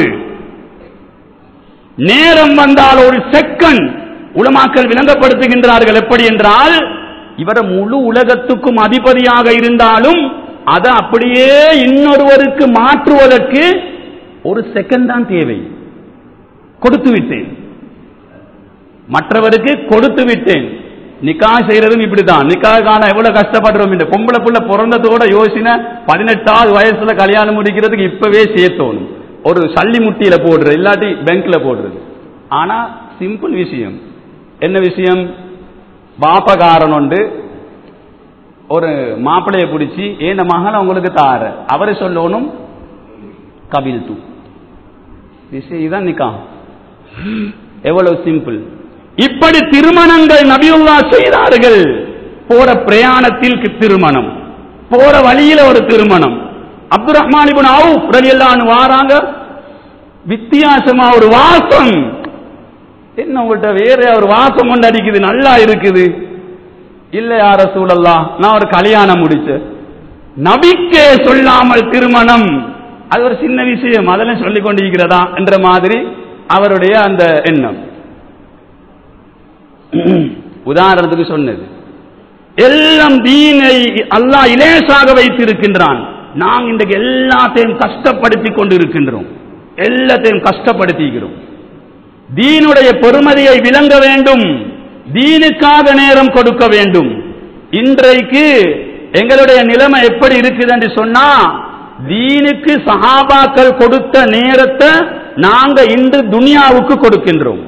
Speaker 1: நேரம் வந்தால் ஒரு செகண்ட் உலமாக்கள் விளங்கப்படுத்துகின்றார்கள் எப்படி என்றால் இவர் முழு உலகத்துக்கும் அதிபதியாக இருந்தாலும் அதை அப்படியே இன்னொருவருக்கு மாற்றுவதற்கு ஒரு செகண்ட் தான் தேவை கொடுத்து விட்டேன் மற்றவருக்கு கொடுத்து விட்டேன் நிக்கா செய்யறதும் இப்படிதான் நிக்கா காண எவ்வளவு கஷ்டப்படுறோம் இந்த பொம்பளை புள்ள பிறந்ததோட யோசின பதினெட்டாவது வயசுல கல்யாணம் முடிக்கிறதுக்கு இப்பவே சேர்த்தோணும் ஒரு சல்லி முட்டியில போடுறது இல்லாட்டி பேங்க்ல போடுறது ஆனா சிம்பிள் விஷயம் என்ன விஷயம் பாப்பகாரன் உண்டு ஒரு மாப்பிளைய பிடிச்சி ஏன் மகன் உங்களுக்கு தார அவரை சொல்லணும் கபில் தூ விஷயம் இதான் நிக்கா எவ்வளவு சிம்பிள் இப்படி திருமணங்கள் நபியுல்லா செய்தார்கள் போற பிரயாணத்தில் திருமணம் போற வழியில ஒரு திருமணம் அப்துல் ரஹ்மான் இப்னு அவுஃப் ரலியல்லாஹு வாராங்க வித்தியாசமா ஒரு வாசம் என்ன உங்கள்கிட்ட வேற ஒரு வாசம் கொண்டு அடிக்குது நல்லா இருக்குது இல்ல யார சூழல்லா நான் ஒரு கல்யாணம் முடிச்ச நபிக்கே சொல்லாமல் திருமணம் அது ஒரு சின்ன விஷயம் அதெல்லாம் சொல்லிக் கொண்டிருக்கிறதா என்ற மாதிரி அவருடைய அந்த எண்ணம் உதாரணத்துக்கு சொன்னது எல்லாம் தீனை அல்லாஹ் இலேசாக வைத்திருக்கின்றான் நாங்க இன்றைக்கு எல்லாத்தையும் கஷ்டப்படுத்தி கொண்டு இருக்கின்றோம் எல்லாத்தையும் கஷ்டப்படுத்திக்கிறோம் தீனுடைய பொறுமதியை விளங்க வேண்டும் தீனுக்காக நேரம் கொடுக்க வேண்டும் இன்றைக்கு எங்களுடைய நிலைமை எப்படி இருக்குது என்று சொன்னா தீனுக்கு சஹாபாக்கள் கொடுத்த நேரத்தை நாங்க இன்று துனியாவுக்கு கொடுக்கின்றோம்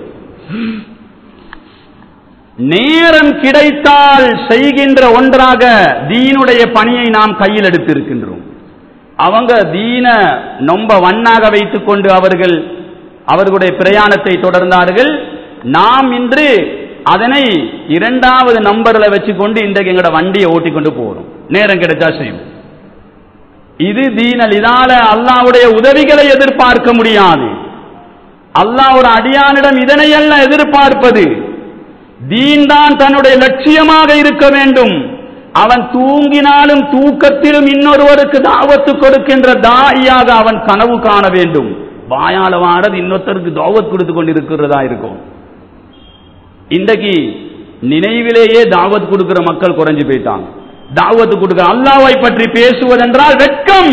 Speaker 1: நேரம் கிடைத்தால் செய்கின்ற ஒன்றாக தீனுடைய பணியை நாம் கையில் எடுத்திருக்கின்றோம் அவங்க தீன நொம்ப வண்ணாக வைத்துக் கொண்டு அவர்கள் அவர்களுடைய பிரயாணத்தை தொடர்ந்தார்கள் நாம் இன்று அதனை இரண்டாவது நம்பர்ல வச்சுக்கொண்டு இன்றைக்கு எங்களோட வண்டியை ஓட்டி கொண்டு போறோம் நேரம் கிடைச்சா செய்வோம் இது தீனல் இதால அல்லாவுடைய உதவிகளை எதிர்பார்க்க முடியாது அல்லாஹ் ஒரு அடியானிடம் இதனையெல்லாம் எதிர்பார்ப்பது தீன் தான் தன்னுடைய லட்சியமாக இருக்க வேண்டும் அவன் தூங்கினாலும் தூக்கத்திலும் இன்னொருவருக்கு தாவத்து கொடுக்கின்ற தாயாக அவன் கனவு காண வேண்டும் வாயால வாரது இன்னொருத்தருக்கு தாவத் கொடுத்து கொண்டிருக்கிறதா இருக்கும் இன்றைக்கு நினைவிலேயே தாவத் கொடுக்கிற மக்கள் குறைஞ்சு போயிட்டாங்க தாவத்து கொடுக்கிற அல்லாவை பற்றி பேசுவதென்றால் வெட்கம்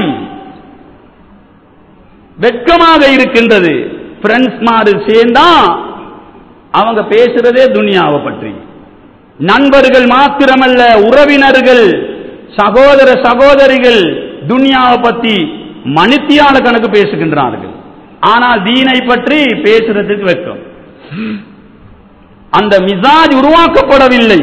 Speaker 1: வெட்கமாக இருக்கின்றது ஃப்ரெண்ட்ஸ் மாறு சேர்ந்தா அவங்க பேசுறதே துனியாவை பற்றி நண்பர்கள் மாத்திரமல்ல உறவினர்கள் சகோதர சகோதரிகள் துனியாவை பத்தி மணித்தியால கணக்கு பேசுகின்றார்கள் ஆனால் தீனை பற்றி பேசுறதுக்கு வெட்கம் அந்த மிசாஜ் உருவாக்கப்படவில்லை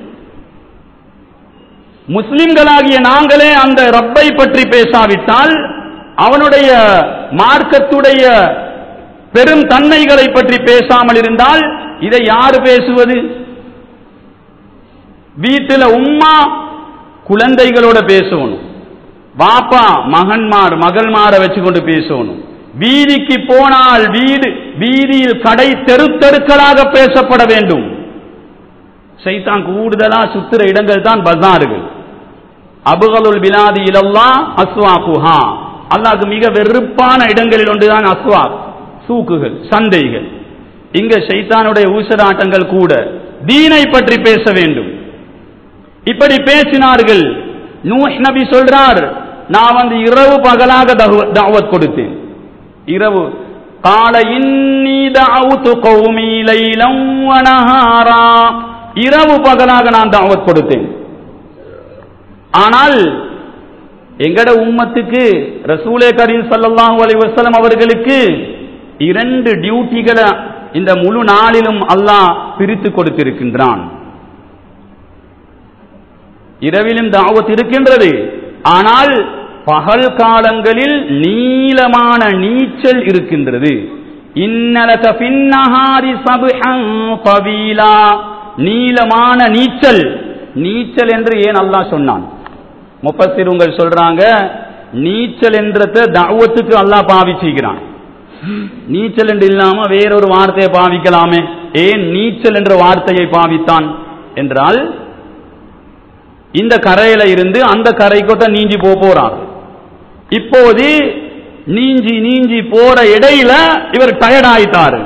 Speaker 1: முஸ்லிம்களாகிய நாங்களே அந்த ரப்பை பற்றி பேசாவிட்டால் அவனுடைய மார்க்கத்துடைய பெரும் தன்மைகளை பற்றி பேசாமல் இருந்தால் இதை யாரு பேசுவது வீட்டில் உம்மா குழந்தைகளோட பேசணும் வாப்பா மகன்மார் மகள்மார வச்சுக்கொண்டு பேசணும் வீதிக்கு போனால் வீடு வீதியில் கடை தெரு தெருக்களாக பேசப்பட வேண்டும் சைத்தான் கூடுதலா சுத்துற இடங்கள் தான் பஜார்கள் அபுகலுல் பிலாதி இலல்லா அஸ்வாகுஹா அல்லாஹ்க்கு மிக வெறுப்பான இடங்களில் ஒன்றுதான் அஸ்வாக் சூக்குகள் சந்தைகள் இங்க சைத்தானுடைய ஊசலாட்டங்கள் கூட தீனை பற்றி பேச வேண்டும் இப்படி பேசினார்கள் நூஹ் நபி சொல்றார் நான் வந்து இரவு பகலாக தஹவ- தாவத் கொடுத்தேன் இரவு கால இன்னி தஅவுது கௌமி லைலம் வ நஹாரா இரவு பகலாக நான் தாவத் கொடுத்தேன் ஆனால் எங்கட உம்மத்துக்கு ரசூலே கரீம் ஸல்லல்லாஹு அலைஹி வஸல்லம் அவர்களுக்கு இரண்டு டியூட்டிகளை இந்த முழு நாளிலும் அல்லாஹ் பிரித்து கொடுத்திருக்கின்றான் இரவிலும் தாவத் இருக்கின்றது ஆனால் பகல் காலங்களில் நீளமான நீச்சல் இருக்கின்றது இன்னலக பின்னஹாரி சபுஹன் பவீலா நீளமான நீச்சல் நீச்சல் என்று ஏன் அல்லாஹ் சொன்னான் முப்பத்திருங்கள் சொல்றாங்க நீச்சல் என்றத தாவத்துக்கு அல்லாஹ் பாவிச்சுக்கிறான் நீச்சல் என்று இல்லாம வேறொரு வார்த்தையை பாவிக்கலாமே ஏன் நீச்சல் என்ற வார்த்தையை பாவித்தான் என்றால் இந்த கரையில இருந்து அந்த கரைக்கொத்த நீஞ்சி போக போறார் இப்போது நீஞ்சி நீஞ்சி போற இடையில இவர் டயர்ட் ஆயிட்டாரு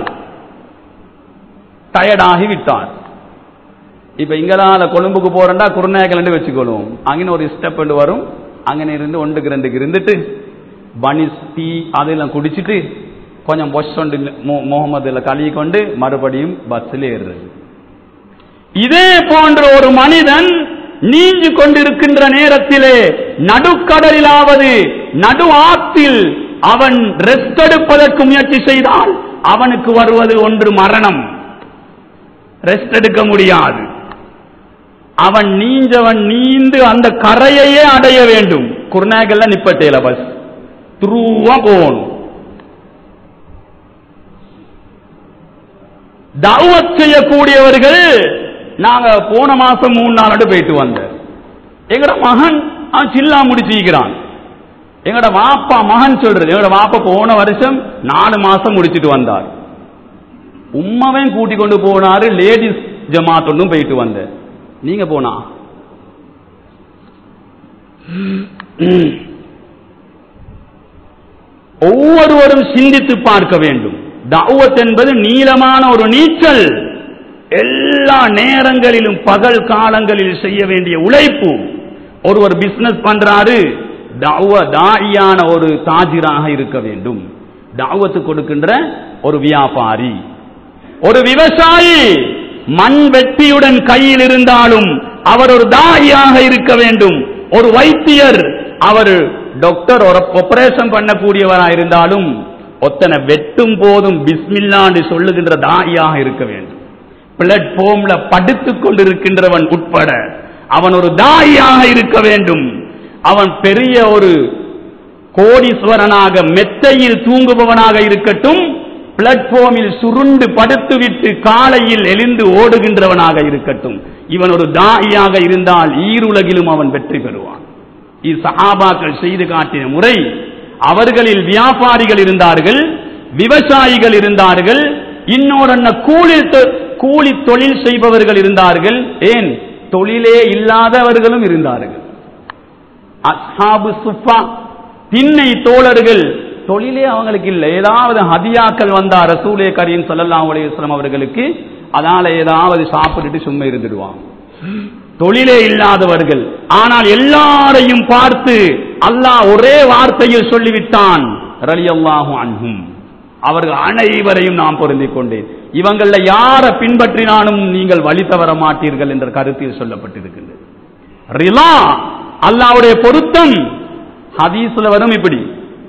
Speaker 1: டயர்ட் ஆகி விட்டார் இப்ப இங்கதால கொழும்புக்கு போறேன்டா குருநாயக்கல் வச்சுக்கொள்வோம் அங்கே ஒரு ஸ்டெப் வரும் அங்கே இருந்து ஒன்றுக்கு ரெண்டுக்கு இருந்துட்டு பனிஸ் டீ அதெல்லாம் குடிச்சிட்டு கொஞ்சம் பொஷ் கொண்டு முகமதுல கழுவி கொண்டு மறுபடியும் பஸ்ஸில் ஏறுறது இதே போன்ற ஒரு மனிதன் நீஞ்சு கொண்டிருக்கின்ற நேரத்திலே நடுக்கடலிலாவது நடு ஆத்தில் அவன் ரெஸ்ட் எடுப்பதற்கு முயற்சி செய்தால் அவனுக்கு வருவது ஒன்று மரணம் ரெஸ்ட் எடுக்க முடியாது அவன் நீஞ்சவன் நீந்து அந்த கரையையே அடைய வேண்டும் குருநாகல்ல நிப்பட்டேல பஸ் துருவா போகணும் தாவத் செய்யக்கூடியவர்கள் நாங்க போன மாசம் மூணு நாள் போயிட்டு வந்தோம் எங்கட மகன் அவன் சில்லா முடிச்சிருக்கிறான் எங்கட வாப்பா மகன் சொல்றது எங்கட வாப்பா போன வருஷம் நாலு மாசம் முடிச்சிட்டு வந்தார் உம்மாவையும் கூட்டி கொண்டு போனாரு லேடிஸ் ஜமாத் ஒன்றும் போயிட்டு வந்த நீங்க போனா ஒவ்வொருவரும் சிந்தித்து பார்க்க வேண்டும் தாவத் என்பது நீளமான ஒரு நீச்சல் எல்லா நேரங்களிலும் பகல் காலங்களில் செய்ய வேண்டிய உழைப்பு ஒருவர் பிசினஸ் பண்றாரு தாவ தாயான ஒரு தாஜிராக இருக்க வேண்டும் தாவத்து கொடுக்கின்ற ஒரு வியாபாரி ஒரு விவசாயி மண் வெட்டியுடன் கையில் இருந்தாலும் அவர் ஒரு தாயாக இருக்க வேண்டும் ஒரு வைத்தியர் அவர் டாக்டர் ஒரு ஆபரேஷன் பண்ணக்கூடியவராக இருந்தாலும் ஒத்தனை வெட்டும் போதும் பிஸ்மில்லான்னு சொல்லுகின்ற தாயாக இருக்க வேண்டும் பிளாட்ஃபார்ம்ல படுத்துக் கொண்டிருக்கின்றவன் உட்பட அவன் ஒரு தாயாக இருக்க வேண்டும் அவன் பெரிய ஒரு கோடீஸ்வரனாக மெத்தையில் தூங்குபவனாக இருக்கட்டும் பிளாட்ஃபார்மில் சுருண்டு படுத்துவிட்டு காலையில் எழுந்து ஓடுகின்றவனாக இருக்கட்டும் இவன் ஒரு தாயாக இருந்தால் ஈருலகிலும் அவன் வெற்றி பெறுவான் இசஹாபாக்கள் செய்து காட்டின முறை அவர்களில் வியாபாரிகள் இருந்தார்கள் விவசாயிகள் இருந்தார்கள் இன்னொரு கூலி கூலி தொழில் செய்பவர்கள் இருந்தார்கள் ஏன் தொழிலே இல்லாதவர்களும் இருந்தார்கள் அஸ்ஹாபு சுஃபா திண்ணை தோழர்கள் தொழிலே அவங்களுக்கு இல்லை ஏதாவது ஹதியாக்கள் வந்தா ரசூலே கரீம் ஸல்லல்லாஹு அலைஹி வஸல்லம் அவர்களுக்கு அதனால ஏதாவது சாப்பிட்டுட்டு சும்மா இருந்துடுவாங்க தொழிலே இல்லாதவர்கள் ஆனால் எல்லாரையும் பார்த்து அல்லாஹ் ஒரே வார்த்தையில் சொல்லிவிட்டான் ரலியல்லாஹு அன்ஹும் அவர்கள் அனைவரையும் நாம் பொருந்திக் கொண்டேன் இவங்கள யார பின்பற்றினாலும் நீங்கள் வழி தவற மாட்டீர்கள் என்ற கருத்தில் சொல்லப்பட்டிருக்கின்றது ரிலா அல்லாவுடைய பொருத்தம் ஹதீஸ்ல வரும் இப்படி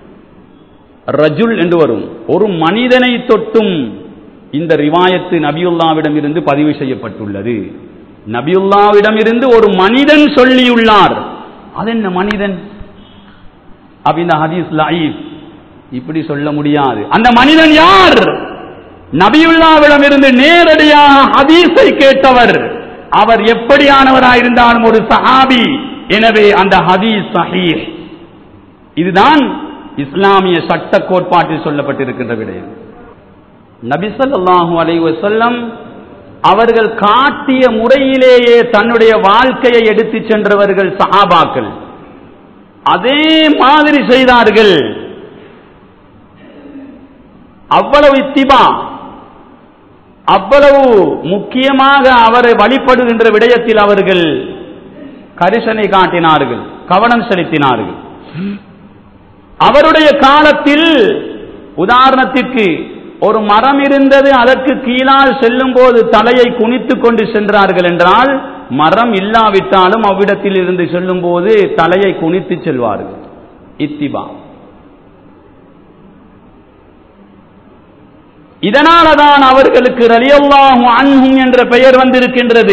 Speaker 1: ரஜுல் என்று வரும் ஒரு மனிதனை தொட்டும் இந்த ரிவாயத்து நபியுல்லாவிடம் இருந்து பதிவு செய்யப்பட்டுள்ளது நபியுல்லாவிடம் இருந்து ஒரு மனிதன் சொல்லியுள்ளார் அது என்ன மனிதன் அப்ப இந்த ஹதீஸ் லைஃப் இப்படி சொல்ல முடியாது அந்த மனிதன் யார் நபியுல்லாவிடம் இருந்து நேரடியாக ஹதீஸை கேட்டவர் அவர் எப்படியானவராயிருந்தாலும் ஒரு சஹாபி எனவே அந்த ஹதீஸ் சஹீஹ் இதுதான் இஸ்லாமிய சட்ட கோட்பாட்டில் சொல்லப்பட்டிருக்கின்ற விடயம் நபிசல்லாஹு அலைஹி வஸல்லம் அவர்கள் காட்டிய முறையிலேயே தன்னுடைய வாழ்க்கையை எடுத்துச் சென்றவர்கள் சஹாபாக்கள் அதே மாதிரி செய்தார்கள் அவ்வளவு இத்திபா அவ்வளவு முக்கியமாக அவரை வழிபடுகின்ற விடயத்தில் அவர்கள் கரிசனை காட்டினார்கள் கவனம் செலுத்தினார்கள் அவருடைய காலத்தில் உதாரணத்திற்கு ஒரு மரம் இருந்தது அதற்கு கீழால் செல்லும் போது தலையை குனித்துக் கொண்டு சென்றார்கள் என்றால் மரம் இல்லாவிட்டாலும் அவ்விடத்தில் இருந்து செல்லும் போது தலையை குனித்து செல்வார்கள் இத்திபா இதனாலதான் அவர்களுக்கு ரலியல்லாஹு அன்ஹும் என்ற பெயர் வந்திருக்கின்றது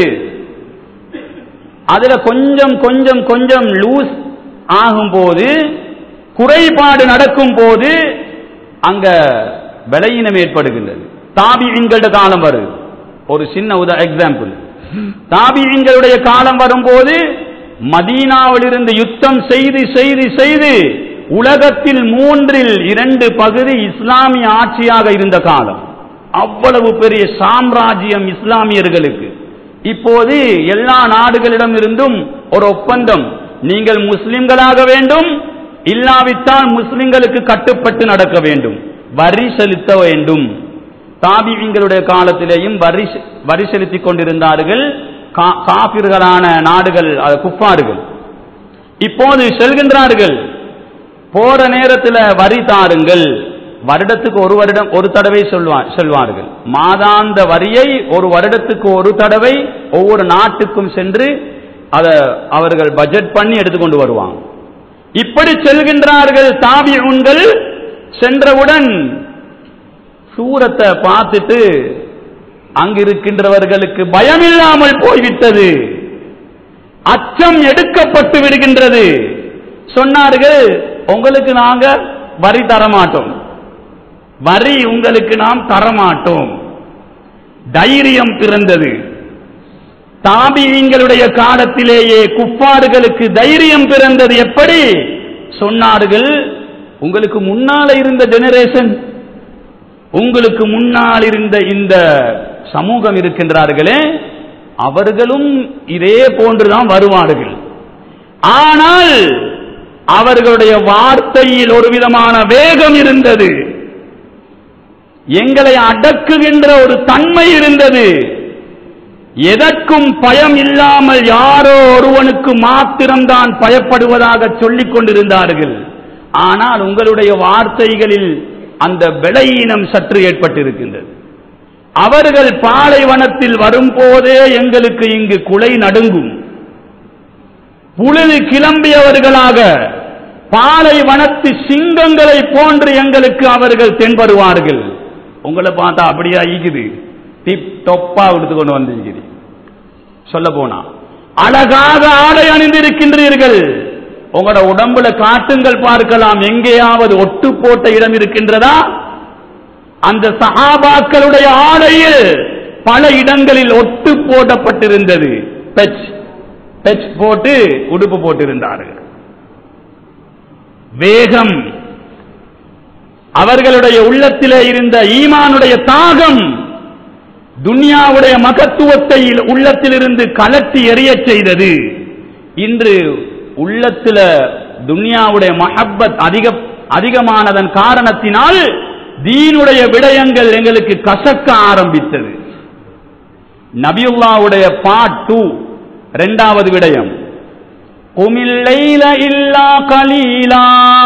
Speaker 1: அதுல கொஞ்சம் கொஞ்சம் கொஞ்சம் லூஸ் ஆகும்போது குறைபாடு நடக்கும் போது அங்க விலையினம் ஏற்படுகின்றது தாபியின்களோட காலம் வருது ஒரு சின்ன உத எக்ஸாம்பிள் தாபியின்களுடைய காலம் வரும்போது மதீனாவிலிருந்து யுத்தம் செய்து செய்து செய்து உலகத்தில் மூன்றில் இரண்டு பகுதி இஸ்லாமிய ஆட்சியாக இருந்த காலம் அவ்வளவு பெரிய சாம்ராஜ்யம் இஸ்லாமியர்களுக்கு இப்போது எல்லா நாடுகளிடமிருந்தும் ஒரு ஒப்பந்தம் நீங்கள் முஸ்லிம்களாக வேண்டும் இல்லாவிட்டால் முஸ்லிம்களுக்கு கட்டுப்பட்டு நடக்க வேண்டும் வரி செலுத்த வேண்டும் தாபிவிங்களுடைய காலத்திலேயும் வரி வரி செலுத்திக் கொண்டிருந்தார்கள் கா- காபிர்களான நாடுகள் அது குஃபார்கள் இப்போது செல்கின்றார்கள் போற நேரத்தில் வரி தாருங்கள் வருடத்துக்கு ஒரு வருடம் ஒரு தடவை சொல்வா- சொல்வார்கள் மாதாந்த வரியை ஒரு வருடத்துக்கு ஒரு தடவை ஒவ்வொரு நாட்டுக்கும் சென்று அதை அவர்கள் பட்ஜெட் பண்ணி எடுத்துக்கொண்டு வருவாங்க இப்படி செல்கின்றார்கள் தாபியுன்கள் சென்றவுடன் சூரத்தை பார்த்துட்டு அங்கிருக்கின்றவர்களுக்கு பயமில்லாமல் போய்விட்டது அச்சம் எடுக்கப்பட்டு விடுகின்றது சொன்னார்கள் உங்களுக்கு நாங்க வரி தரமாட்டோம் வரி உங்களுக்கு நாம் தரமாட்டோம் தைரியம் பிறந்தது தாபியங்களுடைய காலத்திலேயே குப்பாடுகளுக்கு தைரியம் பிறந்தது எப்படி சொன்னார்கள் உங்களுக்கு முன்னால இருந்த ஜெனரேஷன் உங்களுக்கு முன்னால் இருந்த இந்த சமூகம் இருக்கின்றார்களே அவர்களும் இதே போன்றுதான் வருவார்கள் ஆனால் அவர்களுடைய வார்த்தையில் ஒரு விதமான வேகம் இருந்தது எங்களை அடக்குகின்ற ஒரு தன்மை இருந்தது எதற்கும் பயம் இல்லாமல் யாரோ ஒருவனுக்கு மாத்திரம்தான் பயப்படுவதாக சொல்லிக் கொண்டிருந்தார்கள் ஆனால் உங்களுடைய வார்த்தைகளில் அந்த விலையினம் சற்று ஏற்பட்டிருக்கின்றது அவர்கள் பாலைவனத்தில் வரும்போதே எங்களுக்கு இங்கு குலை நடுங்கும் புழுதி கிளம்பியவர்களாக பாலைவனத்து சிங்கங்களை போன்று எங்களுக்கு அவர்கள் தென்படுவார்கள் உங்களை பார்த்தா அப்படியா ஈக்குது டிப் தொப்பா எடுத்துக்கொண்டு வந்திருக்கிறீ சொல்ல போனா அழகாக ஆடை அணிந்திருக்கின்றீர்கள் உங்களோட உடம்புல காட்டுங்கள் பார்க்கலாம் எங்கேயாவது ஒட்டு போட்ட இடம் இருக்கின்றதா அந்த சஹாபாக்களுடைய ஆடையில் பல இடங்களில் ஒட்டு போடப்பட்டிருந்தது பெச் பெச் போட்டு உடுப்பு போட்டிருந்தார்கள் வேகம் அவர்களுடைய உள்ளத்திலே இருந்த ஈமானுடைய தாகம் துனியாவுடைய மகத்துவத்தை உள்ளத்திலிருந்து கலட்டி எறியச் செய்தது இன்று உள்ளத்துல துனியாவுடைய மஹப்பத் அதிக அதிகமானதன் காரணத்தினால் தீனுடைய விடயங்கள் எங்களுக்கு கசக்க ஆரம்பித்தது நபியுல்லாவுடைய பாட் டூ இரண்டாவது விடயம் குமில்லைல இல்லா கலீலா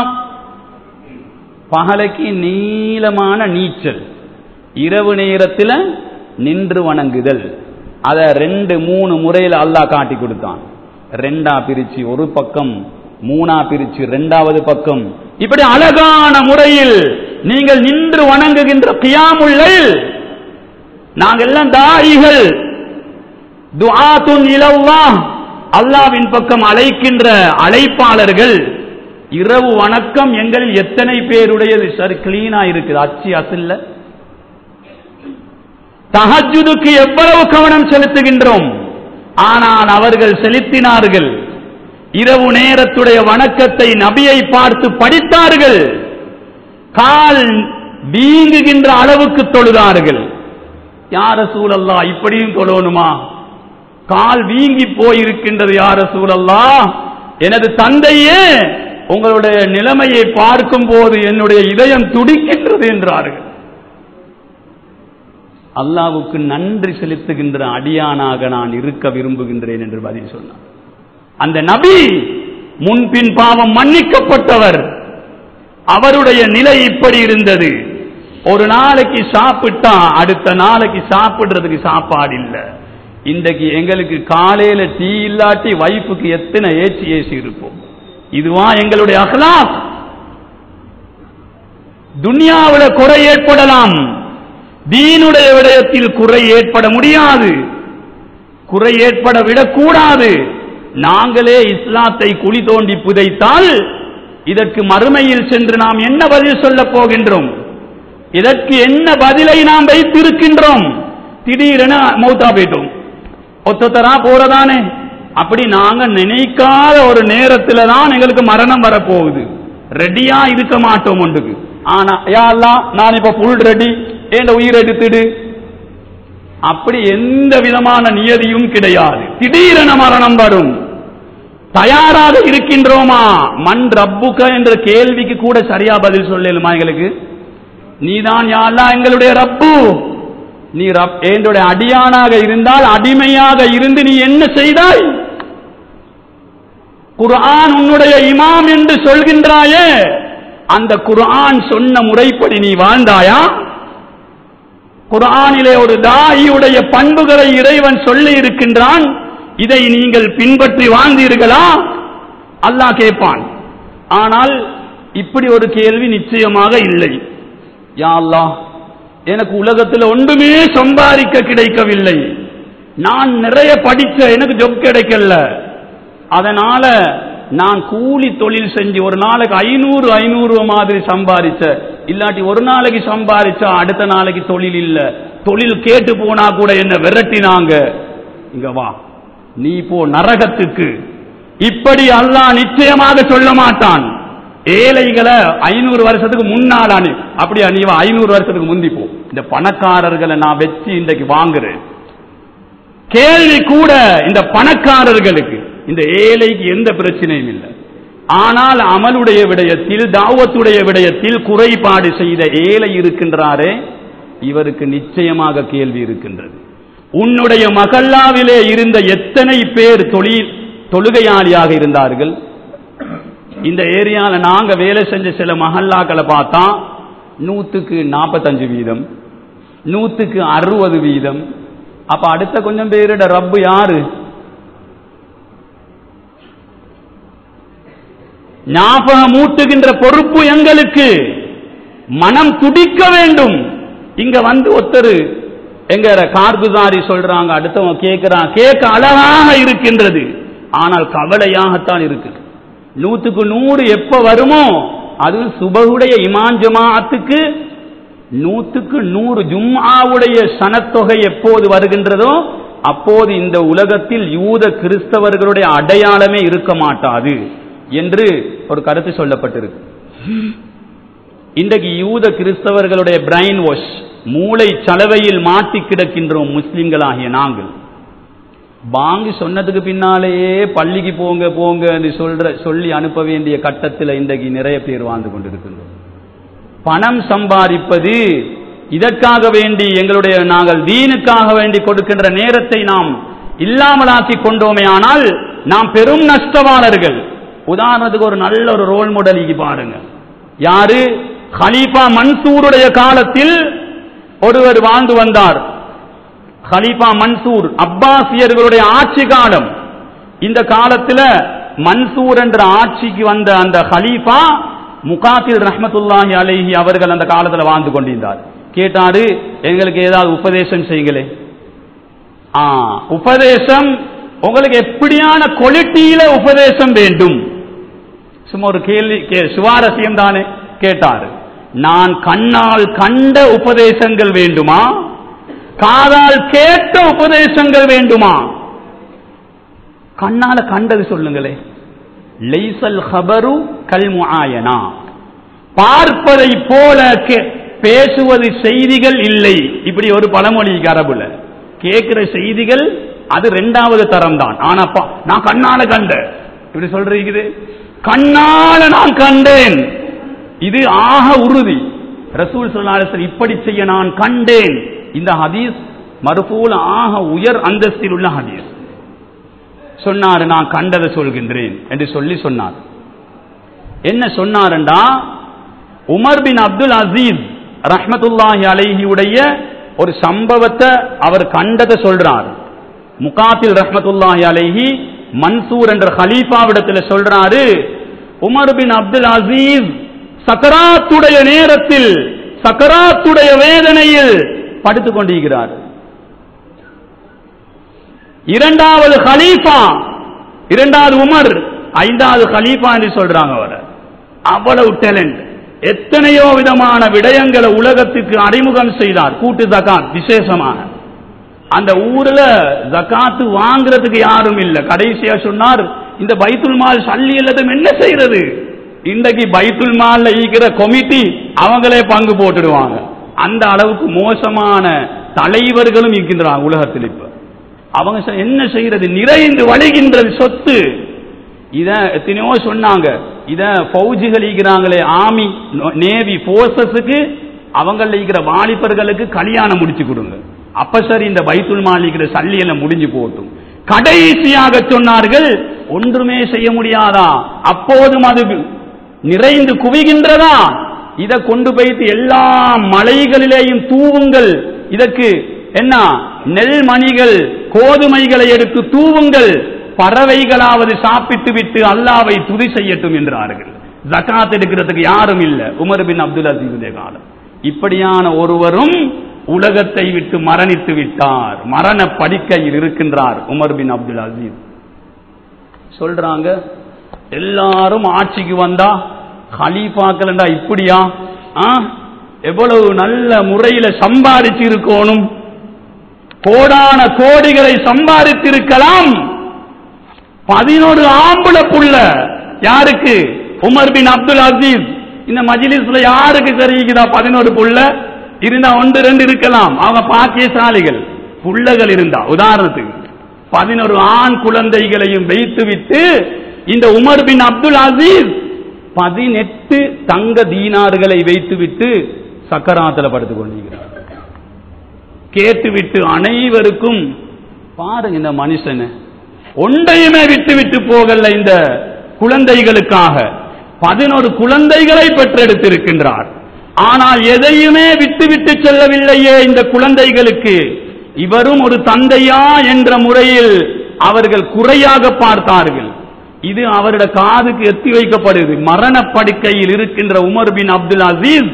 Speaker 1: பகலைக்கு நீளமான நீச்சல் இரவு நேரத்தில் நின்று வணங்குதல் அத ரெண்டு மூணு முறையில் அல்லாஹ் காட்டி கொடுத்தான் ரெண்டா பிரிச்சு ஒரு பக்கம் மூணா பிரிச்சு ரெண்டாவது பக்கம் இப்படி அழகான முறையில் நீங்கள் நின்று வணங்குகின்ற கியாமுல்லைல் நாங்கள் எல்லாம் தாயிகள் துஆத்துன் இலல்லாஹ் அல்லாவின் பக்கம் அழைக்கின்ற அழைப்பாளர்கள் இரவு வணக்கம் எங்களில் எத்தனை பேருடையது சரி கிளீனா இருக்குது அச்சு அசில்ல தஹஜுதுக்கு எவ்வளவு கவனம் செலுத்துகின்றோம் ஆனால் அவர்கள் செலுத்தினார்கள் இரவு நேரத்துடைய வணக்கத்தை நபியை பார்த்து படித்தார்கள் கால் வீங்குகின்ற அளவுக்கு தொழுதார்கள் யார சூழல்லா இப்படியும் தொழணுமா கால் வீங்கி போயிருக்கின்றது யார சூழல்லா எனது தந்தையே உங்களுடைய நிலைமையை பார்க்கும் போது என்னுடைய இதயம் துடிக்கின்றது என்றார்கள் அல்லாவுக்கு நன்றி செலுத்துகின்ற அடியானாக நான் இருக்க விரும்புகின்றேன் என்று பதில் சொன்னார் அந்த நபி முன்பின் பாவம் மன்னிக்கப்பட்டவர் அவருடைய நிலை இப்படி இருந்தது ஒரு நாளைக்கு சாப்பிட்டா அடுத்த நாளைக்கு சாப்பிடுறதுக்கு சாப்பாடு இல்ல இன்றைக்கு எங்களுக்கு காலையில டீ இல்லாட்டி வைப்புக்கு எத்தனை ஏசி ஏசி இருப்போம் இதுவா எங்களுடைய அகலாக் துனியாவில குறை ஏற்படலாம் தீனுடைய விடயத்தில் குறை ஏற்பட முடியாது குறை ஏற்பட விடக்கூடாது நாங்களே இஸ்லாத்தை குழி தோண்டி புதைத்தால் இதற்கு மறுமையில் சென்று நாம் என்ன பதில் சொல்லப் போகின்றோம் இதற்கு என்ன பதிலை நாம் வைத்திருக்கின்றோம் திடீரென மௌத்தா போயிட்டோம் ஒத்தத்தரா போறதானே அப்படி நாங்க நினைக்காத ஒரு நேரத்துல தான் எங்களுக்கு மரணம் வரப்போகுது ரெடியா இருக்க மாட்டோம் ஒன்றுக்கு ஆனா யா அல்லாஹ், நான் இப்ப ஃபுல் ரெடி என் உயிர் எடுத்துடு அப்படி எந்த விதமான நியதியும் கிடையாது திடீரென மரணம் வரும் தயாராக இருக்கின்றோமா மண் ரப்புக என்ற கேள்விக்கு கூட சரியா பதில் சொல்லலுமா எங்களுக்கு நீதான் யாழ்லா எங்களுடைய ரப்பு நீ ரப் என்னுடைய அடியானாக இருந்தால் அடிமையாக இருந்து நீ என்ன செய்தாய் குர்ஆன் உன்னுடைய இமாம் என்று சொல்கின்றாயே அந்த குர்ஆன் சொன்ன முறைப்படி நீ வாழ்ந்தாயா குர்ஆனிலே ஒரு தாயியுடைய பண்புகளை இறைவன் சொல்லி இருக்கின்றான் இதை நீங்கள் பின்பற்றி வாழ்ந்தீர்களா அல்லாஹ் கேட்பான் ஆனால் இப்படி ஒரு கேள்வி நிச்சயமாக இல்லை யா அல்லாஹ் எனக்கு உலகத்தில் ஒன்றுமே சம்பாதிக்க கிடைக்கவில்லை நான் நிறைய படிச்ச எனக்கு ஜொப் கிடைக்கல அதனால நான் கூலி தொழில் செஞ்சு ஒரு நாளைக்கு ஐநூறு ஐநூறு மாதிரி சம்பாதிச்ச இல்லாட்டி ஒரு நாளைக்கு சம்பாதிச்சா அடுத்த நாளைக்கு தொழில் இல்ல தொழில் கேட்டு போனா கூட என்ன விரட்டினாங்க இங்க வா நீ போ நரகத்துக்கு இப்படி அல்லாஹ் நிச்சயமாக சொல்ல மாட்டான் ஏழைகளை ஐநூறு வருஷத்துக்கு முன்னாலானு அப்படியா நீ வா ஐநூறு வருஷத்துக்கு முந்தி போ இந்த பணக்காரர்களை நான் வச்சு இன்றைக்கு வாங்குறேன் கேள்வி கூட இந்த பணக்காரர்களுக்கு இந்த ஏழைக்கு எந்த பிரச்சனையும் இல்லை ஆனால் அமலுடைய விடயத்தில் தாவத்துடைய விடயத்தில் குறைபாடு செய்த ஏழை இருக்கின்றாரே இவருக்கு நிச்சயமாக கேள்வி இருக்கின்றது உன்னுடைய மகல்லாவிலே இருந்த எத்தனை பேர் தொழில் தொழுகையாளியாக இருந்தார்கள் இந்த ஏரியால நாங்க வேலை செஞ்ச சில மஹல்லாக்களை பார்த்தா நூத்துக்கு நாற்பத்தஞ்சு வீதம் நூத்துக்கு அறுபது வீதம் அப்ப அடுத்த கொஞ்சம் பேரிட ரப்பு யாரு ஞாபகம் மூட்டுகின்ற பொறுப்பு எங்களுக்கு மனம் துடிக்க வேண்டும் இங்க வந்து ஒருத்தர் எங்க கார்குசாரி சொல்றாங்க அடுத்தவங்க கேட்கிறான் கேட்க அழகாக இருக்கின்றது ஆனால் கவலையாகத்தான் இருக்கு நூத்துக்கு நூறு எப்ப வருமோ அது சுபகுடைய இமான் ஜமாஅத்துக்கு நூத்துக்கு நூறு ஜும்ஆவுடைய சனத்தொகை எப்போது வருகின்றதோ அப்போது இந்த உலகத்தில் யூத கிறிஸ்தவர்களுடைய அடையாளமே இருக்க மாட்டாது என்று ஒரு கருத்து சொல்லப்பட்டிருக்கு இன்றைக்கு யூத கிறிஸ்தவர்களுடைய பிரைன் வாஷ் மூளை சலவையில் மாட்டி கிடக்கின்றோம் முஸ்லிம்களாகிய நாங்கள் பாங்கு சொன்னதுக்கு பின்னாலேயே பள்ளிக்கு போங்க போங்க என்று சொல்ற சொல்லி அனுப்ப வேண்டிய கட்டத்தில் இன்றைக்கு நிறைய பேர் வாழ்ந்து கொண்டிருக்கின்றோம் பணம் சம்பாதிப்பது இதற்காக வேண்டி எங்களுடைய நாங்கள் தீனுக்காக வேண்டி கொடுக்கின்ற நேரத்தை நாம் இல்லாமலாக்கி கொண்டோமே ஆனால் நாம் பெரும் நஷ்டவாளர்கள் உதாரணத்துக்கு ஒரு நல்ல ஒரு ரோல் மாடல் இங்க பாருங்க யாரு ஹலீஃபா மன்சூருடைய காலத்தில் ஒருவர் வாழ்ந்து வந்தார் ஹலீஃபா மன்சூர் அப்பாசியர்களுடைய ஆட்சி காலம் இந்த காலத்தில் மன்சூர் என்ற ஆட்சிக்கு வந்த அந்த ஹலீஃபா முகாத்தில் ரஹ்மத்துல்லாஹி அலைஹி அவர்கள் அந்த காலத்தில் வாழ்ந்து கொண்டிருந்தார் கேட்டாரு எங்களுக்கு ஏதாவது உபதேசம் செய்யுங்களே ஆ உபதேசம் உங்களுக்கு எப்படியான குவாலிட்டியில உபதேசம் வேண்டும் சும்மா ஒரு கேள்வி கே- சுவாரஸ்யம் தானே கேட்டாரு நான் கண்ணால் கண்ட உபதேசங்கள் வேண்டுமா காதால் கேட்ட உபதேசங்கள் வேண்டுமா கண்ணால கண்டது சொல்லுங்களே லைசல் ஹபரு கல் முஆயனா பார்ப்பதை போல கே- பேசுவது செய்திகள் இல்லை இப்படி ஒரு பழமொழி அரபுல கேட்கிற செய்திகள் அது ரெண்டாவது தரம் தான் ஆனா பா- நான் கண்ணால கண்டேன் இப்படி சொல்றீங்க கண்ணால நான் கண்டேன் இது ஆக உறுதி ரசூல் சொல்லாசர் இப்படி செய்ய நான் கண்டேன் இந்த ஹதீஸ் மறுபோல ஆக உயர் அந்தஸ்தில் உள்ள ஹதீஸ் சொன்னாரு நான் கண்டதை சொல்கின்றேன் என்று சொல்லி சொன்னார் என்ன சொன்னாருண்டா உமர் பின் அப்துல் அசீஸ் ரஹ்மத்துல்லாஹி அலைஹி உடைய ஒரு சம்பவத்தை அவர் கண்டதை சொல்றார் முகாத்தில் ரஹ்மத்துல்லாஹி அலைஹி மன்சூர் என்ற ஹலீஃபாவிடத்தில் சொல்றாரு உமர் பின் அப்துல் அசீஸ் சக்கராத்துடைய நேரத்தில் சக்கராத்துடைய வேதனையில் படுத்துக் கொண்டிருக்கிறார் இரண்டாவது ஹலீஃபா இரண்டாவது உமர் ஐந்தாவது ஹலீஃபா என்று சொல்றாங்க அவரை அவ்வளவு டேலண்ட் எத்தனையோ விதமான விடயங்களை உலகத்துக்கு அறிமுகம் செய்தார் கூட்டு ஜகாத் விசேஷமான அந்த ஊர்ல ஜகாத்து வாங்குறதுக்கு யாரும் இல்ல கடைசியா சொன்னார் இந்த பைத்துல் மால் சல்லி எல்லாத்தையும் என்ன செய்யறது இன்றைக்கு பைத்துல் மால்ல ஈக்கிற கொமிட்டி அவங்களே பங்கு போட்டுடுவாங்க அந்த அளவுக்கு மோசமான தலைவர்களும் இருக்கின்றாங்க உலகத்தில் இப்ப அவங்க சொ- என்ன செய்யறது நிறைந்து வழிகின்றது சொத்து இத எத்தனையோ சொன்னாங்க இத பௌஜிகள் ஈக்கிறாங்களே ஆர்மி நேவி போர்சஸுக்கு அவங்கள இருக்கிற வாலிபர்களுக்கு கல்யாணம் முடிச்சு கொடுங்க அப்ப சரி இந்த பைத்துல் மாலிக்கிற சல்லியெல்லாம் முடிஞ்சு போட்டும் கடைசியாக சொன்னார்கள் ஒன்றுமே செய்ய முடியாதா அப்போதும் அது நிறைந்து குவிகின்றதா இதை கொண்டு போய்த்து எல்லா மலைகளிலேயும் தூவுங்கள் இதற்கு என்ன நெல் மணிகள் கோதுமைகளை எடுத்து தூவுங்கள் பறவைகளாவது சாப்பிட்டு விட்டு அல்லாவை துதி செய்யட்டும் என்றார்கள் ஜகாத் எடுக்கிறதுக்கு யாரும் இல்ல உமர் பின் அப்துல் அசீதுடைய காலம் இப்படியான ஒருவரும் உலகத்தை விட்டு மரணித்து விட்டார் மரண படுக்கையில் இருக்கின்றார் உமர் பின் அப்துல் அசீஸ் சொல்றாங்க எல்லாரும் ஆட்சிக்கு வந்தா ஹலீஃபாக்கள்டா இப்படியா ஆ? எவ்வளவு நல்ல முறையில சம்பாதிச்சு இருக்கணும் கோடான கோடிகளை சம்பாதித்திருக்கலாம் பதினோரு ஆம்புல புள்ள யாருக்கு உமர் பின் அப்துல் அசீஸ் இந்த மஜ்லிஸ்ல யாருக்கு தெரியுதா பதினோரு புள்ள இருந்தா ஒன்று ரெண்டு இருக்கலாம் அவங்க பாக்கியசாலிகள் புள்ளகள் இருந்தா உதாரணத்துக்கு பதினோரு ஆண் குழந்தைகளையும் வைத்துவிட்டு இந்த உமர் பின் அப்துல் அசீஸ் பதினெட்டு தங்க தீனார்களை வைத்துவிட்டு சக்கராத்துல படுத்துக் கொண்டிருக்கிறார் கேட்டுவிட்டு அனைவருக்கும் பாருங்க இந்த மனுஷனை ஒன்றையுமே விட்டு விட்டு போகல இந்த குழந்தைகளுக்காக பதினோரு குழந்தைகளை பெற்றெடுத்திருக்கின்றார் ஆனால் எதையுமே விட்டு விட்டு செல்லவில்லையே இந்த குழந்தைகளுக்கு இவரும் ஒரு தந்தையா என்ற முறையில் அவர்கள் குறையாக பார்த்தார்கள் இது அவருடைய காதுக்கு எத்தி வைக்கப்படுது மரண படுக்கையில் இருக்கின்ற உமர் பின் அப்துல் அசீஸ்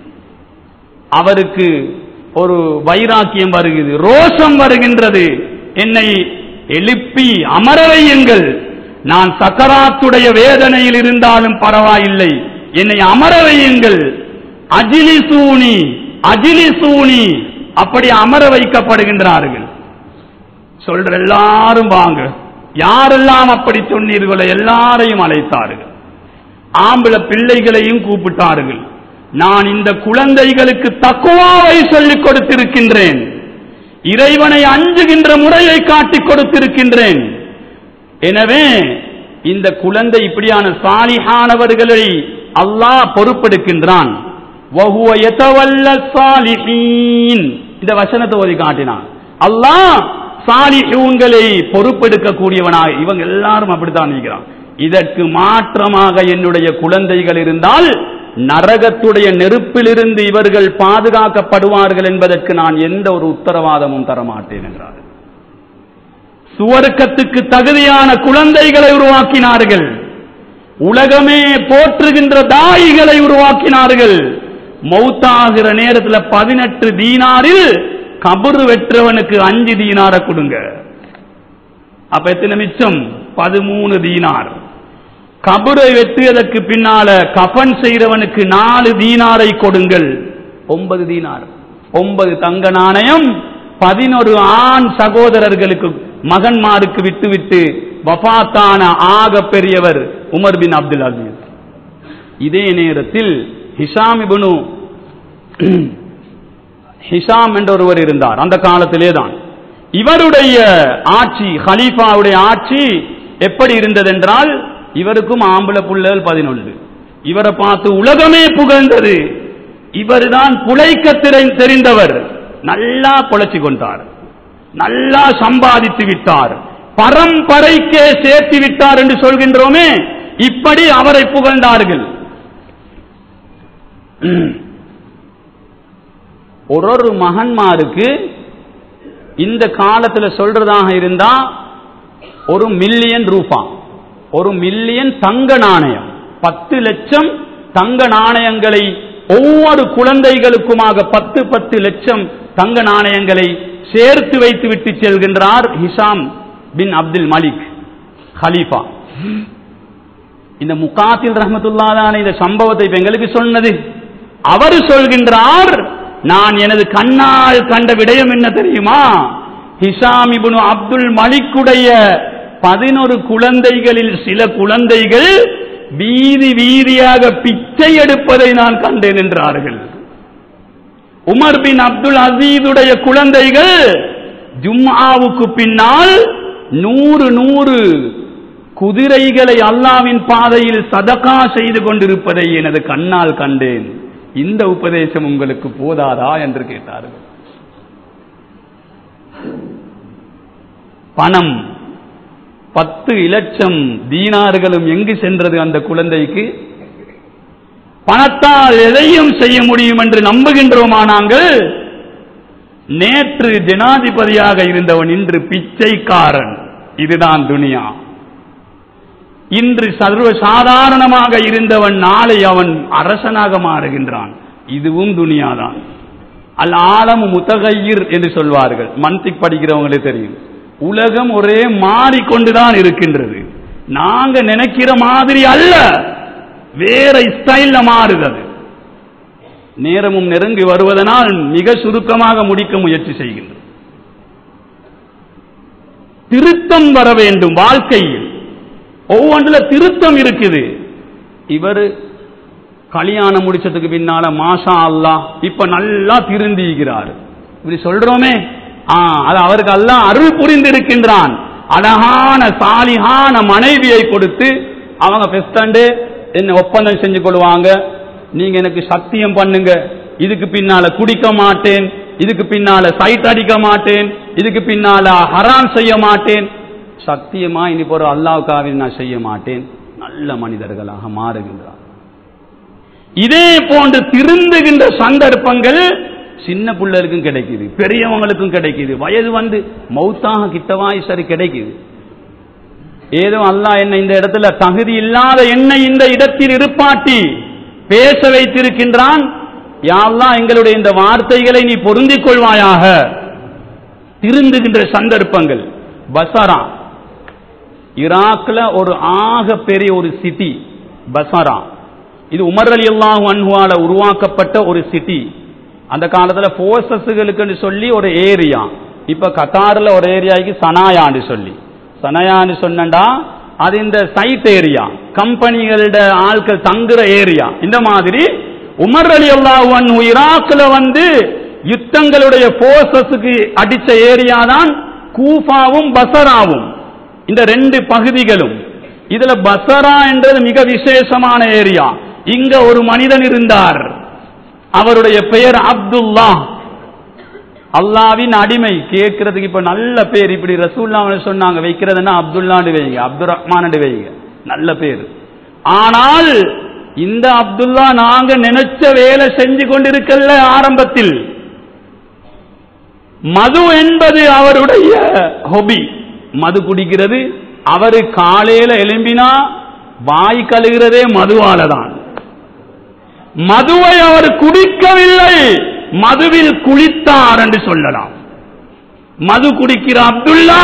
Speaker 1: அவருக்கு ஒரு வைராக்கியம் வருகிறது ரோஷம் வருகின்றது என்னை எழுப்பி அமர வையுங்கள் நான் சக்கராத்துடைய வேதனையில் இருந்தாலும் பரவாயில்லை என்னை அமர வையுங்கள் அஜிலி சூனி அஜிலி சூனி அப்படி அமர வைக்கப்படுகின்றார்கள் சொல்ற எல்லாரும் வாங்க யாரெல்லாம் அப்படி சொன்னீர்களோ எல்லாரையும் அழைத்தார்கள் ஆம்பளை பிள்ளைகளையும் கூப்பிட்டார்கள் நான் இந்த குழந்தைகளுக்கு தக்குவாவை சொல்லிக் கொடுத்திருக்கின்றேன் இறைவனை அஞ்சுகின்ற முறையை காட்டிக் கொடுத்திருக்கின்றேன் எனவே இந்த குழந்தை இப்படியான சாலிஹானவர்களை அல்லாஹ் பொறுப்பெடுக்கின்றான் வஹுவ யதவல்ல சாலிஹீன் இந்த வசனத்தை ஓதி காட்டினான் அல்லாஹ் சாலிஹூன்களை பொறுப்பெடுக்க கூடியவனாக இவங்க எல்லாரும் அப்படித்தான் நிற்கிறான் இதற்கு மாற்றமாக என்னுடைய குழந்தைகள் இருந்தால் நரகத்துடைய நெருப்பிலிருந்து இவர்கள் பாதுகாக்கப்படுவார்கள் என்பதற்கு நான் எந்த ஒரு உத்தரவாதமும் தரமாட்டேன் என்றார் சுவர்க்கத்துக்கு தகுதியான குழந்தைகளை உருவாக்கினார்கள் உலகமே போற்றுகின்ற தாயிகளை உருவாக்கினார்கள் மௌத்தாகிற நேரத்தில் பதினெட்டு தீனாரில் கபரு வெற்றவனுக்கு அஞ்சு தீனார கொடுங்க அப்ப எத்தனை மிச்சம் பதிமூணு தீனார் கபரை வெட்டியதற்கு பின்னால கஃன் செய்கிறவனுக்கு நாலு தீனாரை கொடுங்கள் ஒன்பது தீனார் ஒன்பது தங்க நாணயம் பதினொரு ஆண் சகோதரர்களுக்கு மகன்மாருக்கு விட்டுவிட்டு வபாத்தான ஆக பெரியவர் உமர் பின் அப்துல் அசீஸ் இதே நேரத்தில் ஹிஷாம் இப்னு ஹிஷாம் என்ற ஒருவர் இருந்தார் அந்த காலத்திலே தான் இவருடைய ஆட்சி ஹலீஃபாவுடைய ஆட்சி எப்படி இருந்ததென்றால் இவருக்கும் ஆம்பள புள்ளல் பதினொன்று இவரை பார்த்து உலகமே புகழ்ந்தது இவர்தான் புழைக்க திரை- தெரிந்தவர் நல்லா பொழைச்சு கொண்டார் நல்லா சம்பாதித்து விட்டார் பரம்பரைக்கே சேர்த்து விட்டார் என்று சொல்கின்றோமே இப்படி அவரை புகழ்ந்தார்கள் ஒரு ஒரு மகன்மாருக்கு இந்த காலத்துல சொல்றதாக இருந்தா ஒரு மில்லியன் ரூபா ஒரு மில்லியன் தங்க நாணயம் பத்து லட்சம் தங்க நாணயங்களை ஒவ்வொரு குழந்தைகளுக்குமாக பத்து பத்து லட்சம் தங்க நாணயங்களை சேர்த்து வைத்து விட்டு செல்கின்றார் ஹிஷாம் பின் அப்துல் மலிக் ஹலீஃபா இந்த முகாத்தில் ரஹமத்துல்லாதான இந்த சம்பவத்தை இப்ப எங்களுக்கு சொன்னது அவர் சொல்கின்றார் நான் எனது கண்ணால் கண்ட விடயம் என்ன தெரியுமா ஹிஷாம் இப்னு அப்துல் மலிக்குடைய பதினொரு குழந்தைகளில் சில குழந்தைகள் வீதி வீதியாக பிச்சை எடுப்பதை நான் கண்டேன் என்றார்கள் உமர் பின் அப்துல் அசீதுடைய குழந்தைகள் ஜும்ஆவுக்கு பின்னால் நூறு நூறு குதிரைகளை அல்லாவின் பாதையில் சதகா செய்து கொண்டிருப்பதை எனது கண்ணால் கண்டேன் இந்த உபதேசம் உங்களுக்கு போதாதா என்று கேட்டார்கள் பணம் பத்து இலட்சம் தீனார்களும் எங்கு சென்றது அந்த குழந்தைக்கு பணத்தால் எதையும் செய்ய முடியும் என்று நம்புகின்றோமா நாங்கள் நேற்று ஜனாதிபதியாக இருந்தவன் இன்று பிச்சைக்காரன் இதுதான் துனியா இன்று சர்வ சாதாரணமாக இருந்தவன் நாளை அவன் அரசனாக மாறுகின்றான் இதுவும் துனியாதான் அல் ஆலம் முத்தகையிர் என்று சொல்வார்கள் மந்திக் படிக்கிறவங்களே தெரியும் உலகம் ஒரே மாறிக்கொண்டுதான் இருக்கின்றது நாங்க நினைக்கிற மாதிரி அல்ல வேற ஸ்டைல்ல மாறுகிறது நேரமும் நெருங்கி வருவதனால் மிக சுருக்கமாக முடிக்க முயற்சி செய்கின்றோம் திருத்தம் வர வேண்டும் வாழ்க்கையில் ஒவ்வொன்றுல திருத்தம் இருக்குது இவர் கல்யாணம் முடிச்சதுக்கு பின்னால மாஷா அல்லா இப்ப நல்லா திருந்திக்கிறார் இப்படி சொல்றோமே ஆ அது அவருக்கு எல்லாம் அருள் புரிந்திருக்கின்றான் அழகான சாலிகான மனைவியை கொடுத்து அவங்க பெஸ்டாண்டு என்ன ஒப்பந்தம் செஞ்சு கொள்வாங்க நீங்க எனக்கு சத்தியம் பண்ணுங்க இதுக்கு பின்னால குடிக்க மாட்டேன் இதுக்கு பின்னால சைட் அடிக்க மாட்டேன் இதுக்கு பின்னால ஹராம் செய்ய மாட்டேன் சத்தியமா இனி போற அல்லாவுக்காக நான் செய்ய மாட்டேன் நல்ல மனிதர்களாக மாறுகின்றார் இதே போன்று திருந்துகின்ற சந்தர்ப்பங்கள் சின்ன பிள்ளைகளுக்கும் கிடைக்குது பெரியவங்களுக்கும் கிடைக்குது வயது வந்து மௌத்தாக கிட்டவாய் சரி கிடைக்குது ஏதோ அல்லாஹ் என்ன இந்த இடத்துல தகுதி இல்லாத என்னை இந்த இடத்தில் இருப்பாட்டி பேச வைத்திருக்கின்றான் யாரெல்லாம் எங்களுடைய இந்த வார்த்தைகளை நீ பொருந்திக் கொள்வாயாக திருந்துகின்ற சந்தர்ப்பங்கள் பசரா ஈராக்ல ஒரு ஆக பெரிய ஒரு சிட்டி பசரா இது உமர் அலி அல்லாஹ் அன்ஹுவால உருவாக்கப்பட்ட ஒரு சிட்டி அந்த காலத்துல போர்சஸ்களுக்குன்னு சொல்லி ஒரு ஏரியா இப்ப கத்தார்ல ஒரு ஏரியாவுக்கு சனாயான்னு சொல்லி சனாயான்னு சொன்னண்டா அது இந்த சைட் ஏரியா கம்பெனிகளோட ஆட்கள் தங்குற ஏரியா இந்த மாதிரி உமர் அலி அல்லாஹன் ஈராக்ல வந்து யுத்தங்களுடைய போர்சஸுக்கு அடிச்ச ஏரியா தான் கூஃபாவும் பசராவும் இந்த ரெண்டு பகுதிகளும் இதுல பசரா என்றது மிக விசேஷமான ஏரியா இங்க ஒரு மனிதன் இருந்தார் அவருடைய பெயர் அப்துல்லா அல்லாவின் அடிமை கேட்கறதுக்கு இப்ப நல்ல பேர் இப்படி ரசூல்லா சொன்னாங்க வைக்கிறதுன்னா அப்துல்லாண்டு வைங்க அப்துல் ரஹ்மான் வைங்க நல்ல பேர் ஆனால் இந்த அப்துல்லா நாங்க நினைச்ச வேலை செஞ்சு கொண்டிருக்கல ஆரம்பத்தில் மது என்பது அவருடைய ஹொபி மது குடிக்கிறது அவரு காலையில எழும்பினா வாய் கழுகிறதே மதுவால தான் மதுவை அவர் குடிக்கவில்லை மதுவில் குளித்தார் என்று சொல்லலாம் மது குடிக்கிற அப்துல்லா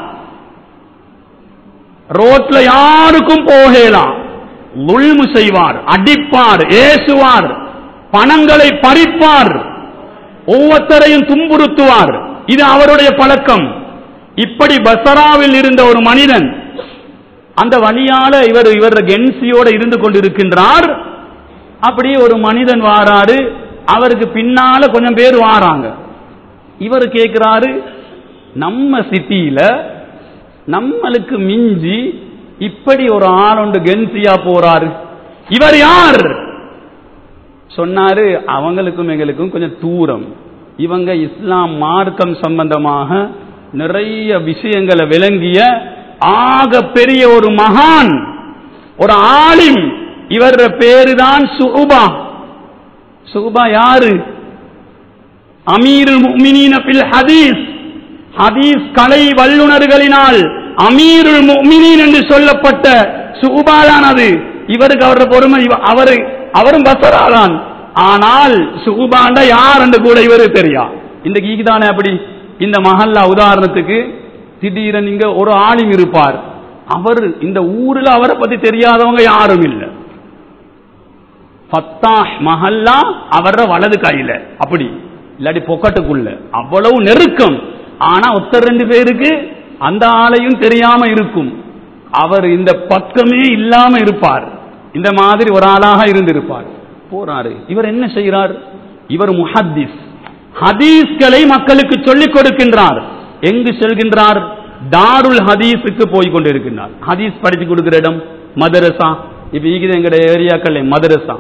Speaker 1: ரோட்ல யாருக்கும் போகலாம் உள்மு செய்வார் அடிப்பார் ஏசுவார் பணங்களை பறிப்பார் ஒவ்வொருத்தரையும் துன்புறுத்துவார் இது அவருடைய பழக்கம் இப்படி பசராவில் இருந்த ஒரு மனிதன் அந்த வழியால இவர் இவர் கென்சியோட இருந்து கொண்டிருக்கின்றார் அப்படி ஒரு மனிதன் வாராரு அவருக்கு பின்னால கொஞ்சம் பேர் வாராங்க இவர் கேட்கிறாரு நம்ம சிட்டியில நம்மளுக்கு மிஞ்சி இப்படி ஒரு ஆளுண்டு கென்சியா போறாரு இவர் யார் சொன்னாரு அவங்களுக்கும் எங்களுக்கும் கொஞ்சம் தூரம் இவங்க இஸ்லாம் மார்க்கம் சம்பந்தமாக நிறைய விஷயங்களை விளங்கிய ஆக பெரிய ஒரு மகான் ஒரு ஆலிம் இவர் பேரு தான் சுபா சுபா யாரு அமீருல் முஃமினீன பில் ஹதீஸ் ஹதீஸ் கலை வல்லுநர்களினால் அமீருல் முஃமினீன் என்று சொல்லப்பட்ட சுகுபாலானது இவருக்கு அவரோட பொறுமை இவ- அவரு அவரும் பசராளான் ஆனால் சுகுபாண்ட யார் என்று கூட இவரு தெரியா இந்த கீதானே அப்படி இந்த மஹல்லா உதாரணத்துக்கு திடீரென இங்க ஒரு ஆளும் இருப்பார் அவர் இந்த ஊர்ல அவரை பத்தி தெரியாதவங்க யாரும் இல்லை ஃபத்தாஹ் மஹல்லா அவர வலது கையில அப்படி இல்லாட்டி பொக்கட்டுக்குள்ள அவ்வளவு நெருக்கம் ஆனா ஒருத்தர் ரெண்டு பேருக்கு அந்த ஆளையும் தெரியாம இருக்கும் அவர் இந்த பக்கமே இல்லாம இருப்பார் இந்த மாதிரி ஒரு ஆளாக இருந்திருப்பார் போறாரு இவர் என்ன செய்கிறார் இவர் முஹத்திஸ் ஹதீஸ்களை மக்களுக்கு சொல்லிக் கொடுக்கின்றார் எங்கு செல்கின்றார் தாருல் ஹதீஸுக்கு போய் கொண்டிருக்கின்றார் ஹதீஸ் படிச்சு கொடுக்கிற இடம் மதரசா இப்ப ஈகிது எங்கட ஏரியாக்கள் மதரசா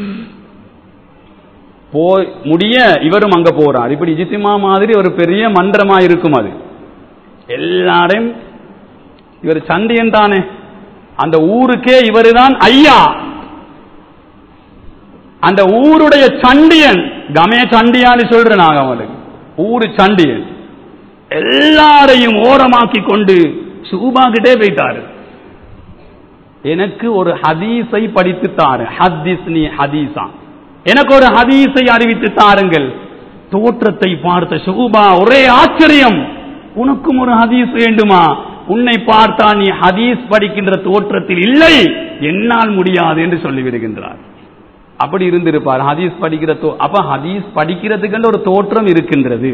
Speaker 1: போய் முடிய இவரும் அங்க போறார் இப்படி இஜித்திமா மாதிரி ஒரு பெரிய மன்றமா இருக்கும் அது எல்லாரையும் இவர் சண்டியன் தானே அந்த ஊருக்கே இவருதான் ஐயா அந்த ஊருடைய சண்டியன் கமே சண்டியான்னு சொல்றேன் நாங்க அவங்களுக்கு ஊரு சண்டியன் எல்லாரையும் ஓரமாக்கி கொண்டு சூபா கிட்டே போயிட்டாரு எனக்கு ஒரு ஹதீஸை படித்து தாரு ஹதீஸ் நீ ஹதீஸா எனக்கு ஒரு ஹதீஸை அறிவித்து தாருங்கள் தோற்றத்தை பார்த்த ஷூபா ஒரே ஆச்சரியம் உனக்கும் ஒரு ஹதீஸ் வேண்டுமா உன்னை பார்த்தா நீ ஹதீஸ் படிக்கின்ற தோற்றத்தில் இல்லை என்னால் முடியாது என்று சொல்லிவிடுகின்றார் அப்படி இருந்திருப்பார் ஹதீஸ் படிக்கிற தோ அப்ப ஹதீஸ் படிக்கிறதுக்கு ஒரு தோற்றம் இருக்கின்றது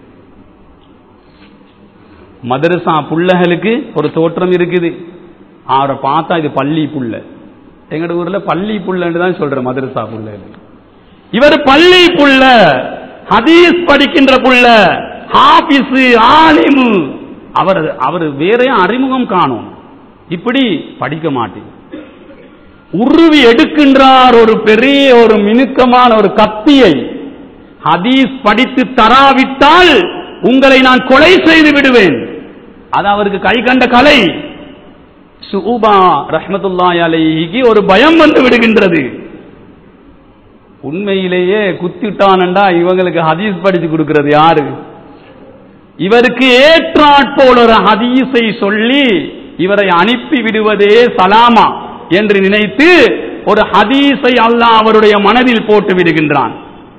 Speaker 1: மதரசா புள்ளகளுக்கு ஒரு தோற்றம் இருக்குது அவரை பார்த்தா இது பள்ளி புள்ள எங்கட ஊர்ல பள்ளி புள்ளன்னு தான் சொல்ற மதரசா புள்ள இவர் பள்ளி புள்ள ஹதீஸ் படிக்கின்ற புள்ள ஹாபிஸ் ஆலிமு அவர் அவர் வேறையும் அறிமுகம் காணும் இப்படி படிக்க மாட்டேன் உருவி எடுக்கின்றார் ஒரு பெரிய ஒரு மினுக்கமான ஒரு கத்தியை ஹதீஸ் படித்து தராவிட்டால் உங்களை நான் கொலை செய்து விடுவேன் அது அவருக்கு கை கண்ட கலை சுபா ரஹ்மத்துல்லாஹி அலைஹிக்கு ஒரு பயம் வந்து விடுகின்றது உண்மையிலேயே குத்திட்டானண்டா இவங்களுக்கு ஹதீஸ் படிச்சு கொடுக்கிறது யாரு இவருக்கு ஏற்றாற்போல் ஒரு ஹதீஸை சொல்லி இவரை அனுப்பி விடுவதே சலாமா என்று நினைத்து ஒரு ஹதீஸை அல்லாஹ் அவருடைய மனதில் போட்டு விடுகின்றான்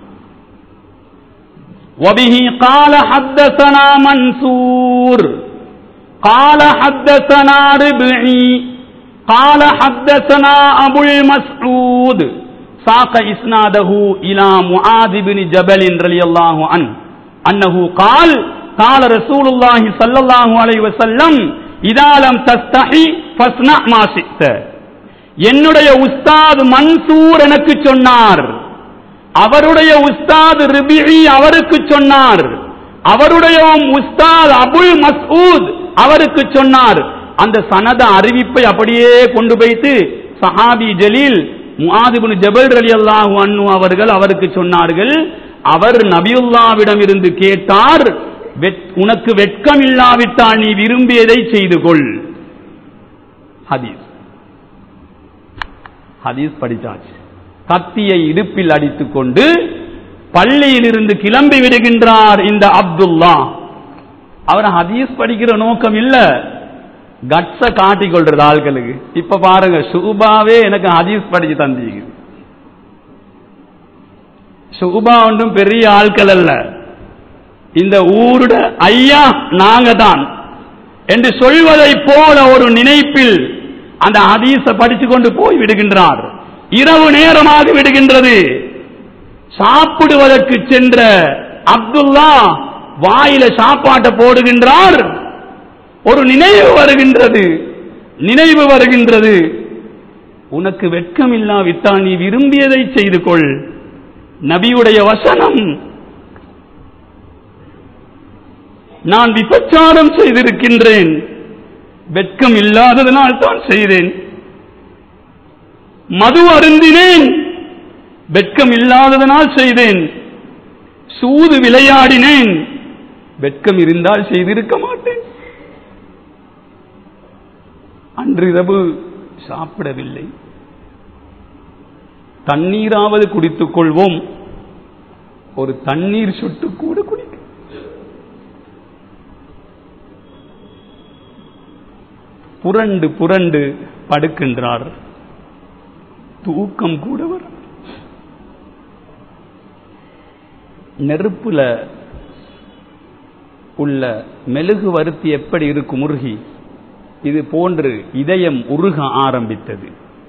Speaker 1: وبه قال حدثنا منصور قال حدثنا ربعي قال حدثنا أبو المسعود ساق إسناده إلى معاذ بن جبل رضي الله عنه أنه قال قال رسول الله صلى الله عليه وسلم إذا لم تستحي فاصنع ما شئت என்னுடைய உஸ்தாத் மன்சூர் எனக்கு சொன்னார் அவருடைய உஸ்தாத் ரிபிஇ அவருக்கு சொன்னார் அவருடைய உஸ்தாத் அபுல் மஸ்ஊத் அவருக்கு சொன்னார் அந்த சனத அறிவிப்பை அப்படியே கொண்டு போய்த்து சஹாபி ஜலீல் முஆதிபுன் ஜபல் ரலியல்லாஹு அன்ஹு அவர்கள் அவருக்கு சொன்னார்கள் அவர் நபியுல்லாவிடம் இருந்து கேட்டார் "வெட்- உனக்கு வெட்கம் இல்லாவிட்டால் நீ விரும்பியதை செய்து கொள் ஹதீஸ் ஹதீஸ் படித்தாச்சு கத்தியை இடுப்பில் அடித்துக் கொண்டு பள்ளியிலிருந்து கிளம்பி விடுகின்றார் இந்த அப்துல்லா அவர் ஹதீஸ் படிக்கிற நோக்கம் இல்ல கட்ஸ காட்டிக் கொள்றது ஆட்களுக்கு இப்ப பாருங்க சுபாவே எனக்கு ஹதீஸ் படிச்சு தந்தீங்க சுபா ஒன்றும் பெரிய ஆட்கள் அல்ல இந்த ஊருட ஐயா நாங்க தான் என்று சொல்வதை போல ஒரு நினைப்பில் அந்த ஹதீஸ படித்து கொண்டு போய் விடுகின்றார் இரவு நேரமாக விடுகின்றது சாப்பிடுவதற்கு சென்ற அப்துல்லா வாயில சாப்பாட்டை போடுகின்றார் ஒரு நினைவு வருகின்றது நினைவு வருகின்றது உனக்கு வெட்கம் இல்லாவிட்டால் நீ விரும்பியதை செய்து கொள் நபியுடைய வசனம் நான் விபச்சாரம் செய்திருக்கின்றேன் வெட்கம் இல்லாததனால் தான் செய்தேன் மது அருந்தினேன் வெட்கம் இல்லாததனால் செய்தேன் சூது விளையாடினேன் வெட்கம் இருந்தால் செய்திருக்க மாட்டேன் அன்றிரவு சாப்பிடவில்லை தண்ணீராவது குடித்துக் கொள்வோம் ஒரு தண்ணீர் சொட்டு கூட குடிக்க புரண்டு புரண்டு படுக்கின்றார் தூக்கம் கூட வர நெருப்புல உள்ள மெழுகு வருத்தி எப்படி இருக்கும் உருகி இது போன்று இதயம் உருக ஆரம்பித்தது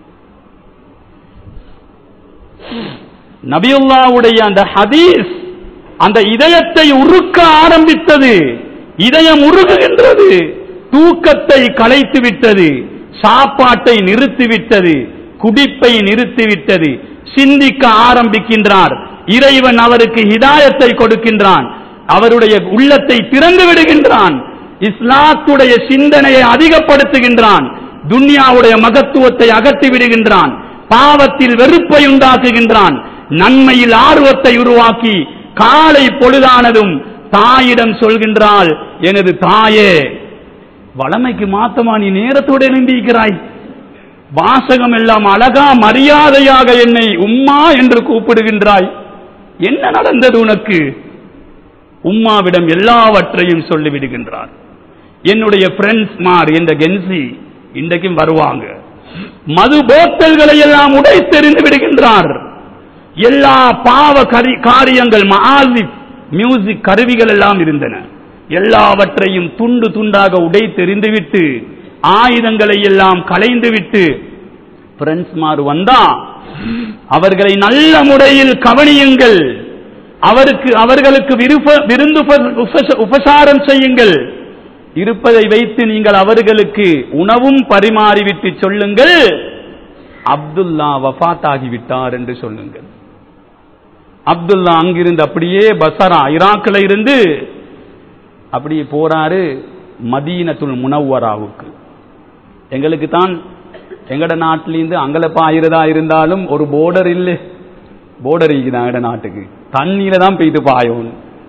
Speaker 1: நபியுல்லாவுடைய அந்த ஹதீஸ் அந்த இதயத்தை உருக்க ஆரம்பித்தது இதயம் உருகுகின்றது தூக்கத்தை கலைத்து விட்டது சாப்பாட்டை நிறுத்திவிட்டது குடிப்பை நிறுத்திவிட்டது சிந்திக்க ஆரம்பிக்கின்றார் இறைவன் அவருக்கு ஹிதாயத்தை கொடுக்கின்றான் அவருடைய உள்ளத்தை திறந்து விடுகின்றான் இஸ்லாத்துடைய சிந்தனையை அதிகப்படுத்துகின்றான் துன்யாவுடைய மகத்துவத்தை அகற்றி விடுகின்றான் பாவத்தில் வெறுப்பை உண்டாக்குகின்றான் நன்மையில் ஆர்வத்தை உருவாக்கி காலை பொழுதானதும் தாயிடம் சொல்கின்றாள் எனது தாயே வளமைக்கு மாத்தமா நீ நேரத்தோடு எழுந்திருக்கிறாய் வாசகம் எல்லாம் அழகா மரியாதையாக என்னை உம்மா என்று கூப்பிடுகின்றாய் என்ன நடந்தது உனக்கு உம்மாவிடம் எல்லாவற்றையும் சொல்லிவிடுகின்றார் என்னுடைய ஃப்ரெண்ட்ஸ் மார் என்ற கென்சி இன்றைக்கும் வருவாங்க மது போத்தல்களை எல்லாம் உடைத்தெறிந்து விடுகின்றார் எல்லா பாவ கரி- காரியங்கள் மஆசிப் மியூசிக் கருவிகள் எல்லாம் இருந்தன எல்லாவற்றையும் துண்டு துண்டாக உடைத்தெறிந்துவிட்டு ஆயுதங்களை எல்லாம் களைந்துவிட்டு பிரெண்ட்ஸ்மார் வந்தா அவர்களை நல்ல முறையில் கவனியுங்கள் அவருக்கு அவர்களுக்கு விருப்ப- விருந்து உப- உபச- உபசாரம் செய்யுங்கள் இருப்பதை வைத்து நீங்கள் அவர்களுக்கு உணவும் பரிமாறிவிட்டு சொல்லுங்கள் அப்துல்லா வஃபாத் ஆகிவிட்டார் என்று சொல்லுங்கள் அப்துல்லா அங்கிருந்து அப்படியே பசரா ஈராக்ல இருந்து அப்படியே போறாரு மதீனத்துல் முனவ்வராவுக்கு எங்களுக்கு தான் எங்கட நாட்டிலிருந்து அங்கலப்பா ஆயிரதா இருந்தாலும் ஒரு போர்டர் இல்லை போர்டர் இருக்குது எங்கட நாட்டுக்கு தண்ணியில தான் பெய்து பாயும்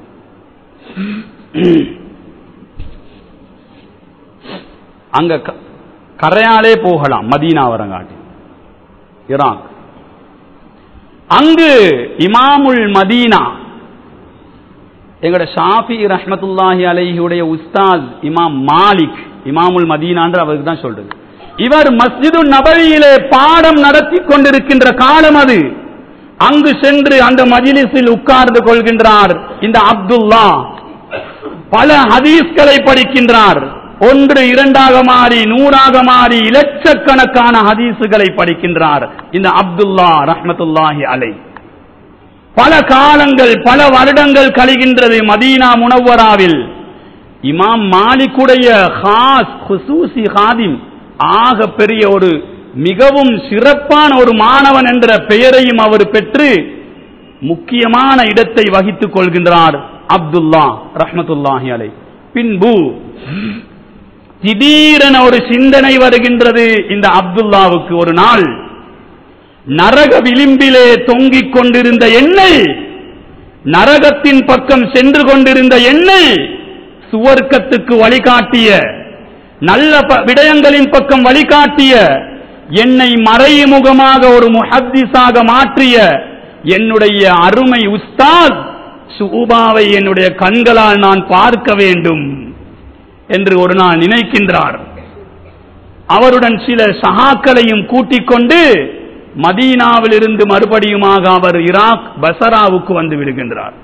Speaker 1: அங்க க- கரையாலே போகலாம் மதீனா வரங்காட்டி ஈராக் அங்கு இமாமுல் மதீனா எங்கட ஷாஃபி ரஹ்மத்துல்லாஹி அலைஹியுடைய உஸ்தாத் இமாம் மாலிக் இமாமுல் மதீனான்ற அவருக்கு தான் சொல்றது இவர் மஸ்ஜிது நபவியிலே பாடம் நடத்தி கொண்டிருக்கின்ற காலம் அது அங்கு சென்று அந்த மஜிலிஸில் உட்கார்ந்து கொள்கின்றார் இந்த அப்துல்லா பல ஹதீஸ்களை படிக்கின்றார் ஒன்று இரண்டாக மாறி நூறாக மாறி இலட்சக்கணக்கான ஹதீசுகளை படிக்கின்றார் இந்த அப்துல்லா ரஹ்மத்துல்லாஹி அலை பல காலங்கள் பல வருடங்கள் கழிகின்றது மதீனா முனவ்வராவில் இமாம் மாலிக்குடைய ஹாஸ் குசூசி ஹாதிம் ஆக பெரிய ஒரு மிகவும் சிறப்பான ஒரு மாணவன் என்ற பெயரையும் அவர் பெற்று முக்கியமான இடத்தை வகித்துக் கொள்கின்றார் அப்துல்லா ரஹ்மத்துல்லாஹி அலை பின்பு திடீரென ஒரு சிந்தனை வருகின்றது இந்த அப்துல்லாவுக்கு ஒரு நாள் நரக விளிம்பிலே தொங்கிக் கொண்டிருந்த எண்ணெய் நரகத்தின் பக்கம் சென்று கொண்டிருந்த எண்ணெய் சுவர்க்கத்துக்கு வழிகாட்டிய நல்ல ப- விடயங்களின் பக்கம் வழிகாட்டிய என்னை மறைமுகமாக ஒரு முஹத்திஸாக மாற்றிய என்னுடைய அருமை உஸ்தாத் சுபாவை என்னுடைய கண்களால் நான் பார்க்க வேண்டும் என்று ஒரு நாள் நினைக்கின்றார் அவருடன் சில சகாக்களையும் கூட்டிக் கொண்டு மதீனாவிலிருந்து மறுபடியுமாக அவர் ஈராக் பசராவுக்கு வந்து விடுகின்றார்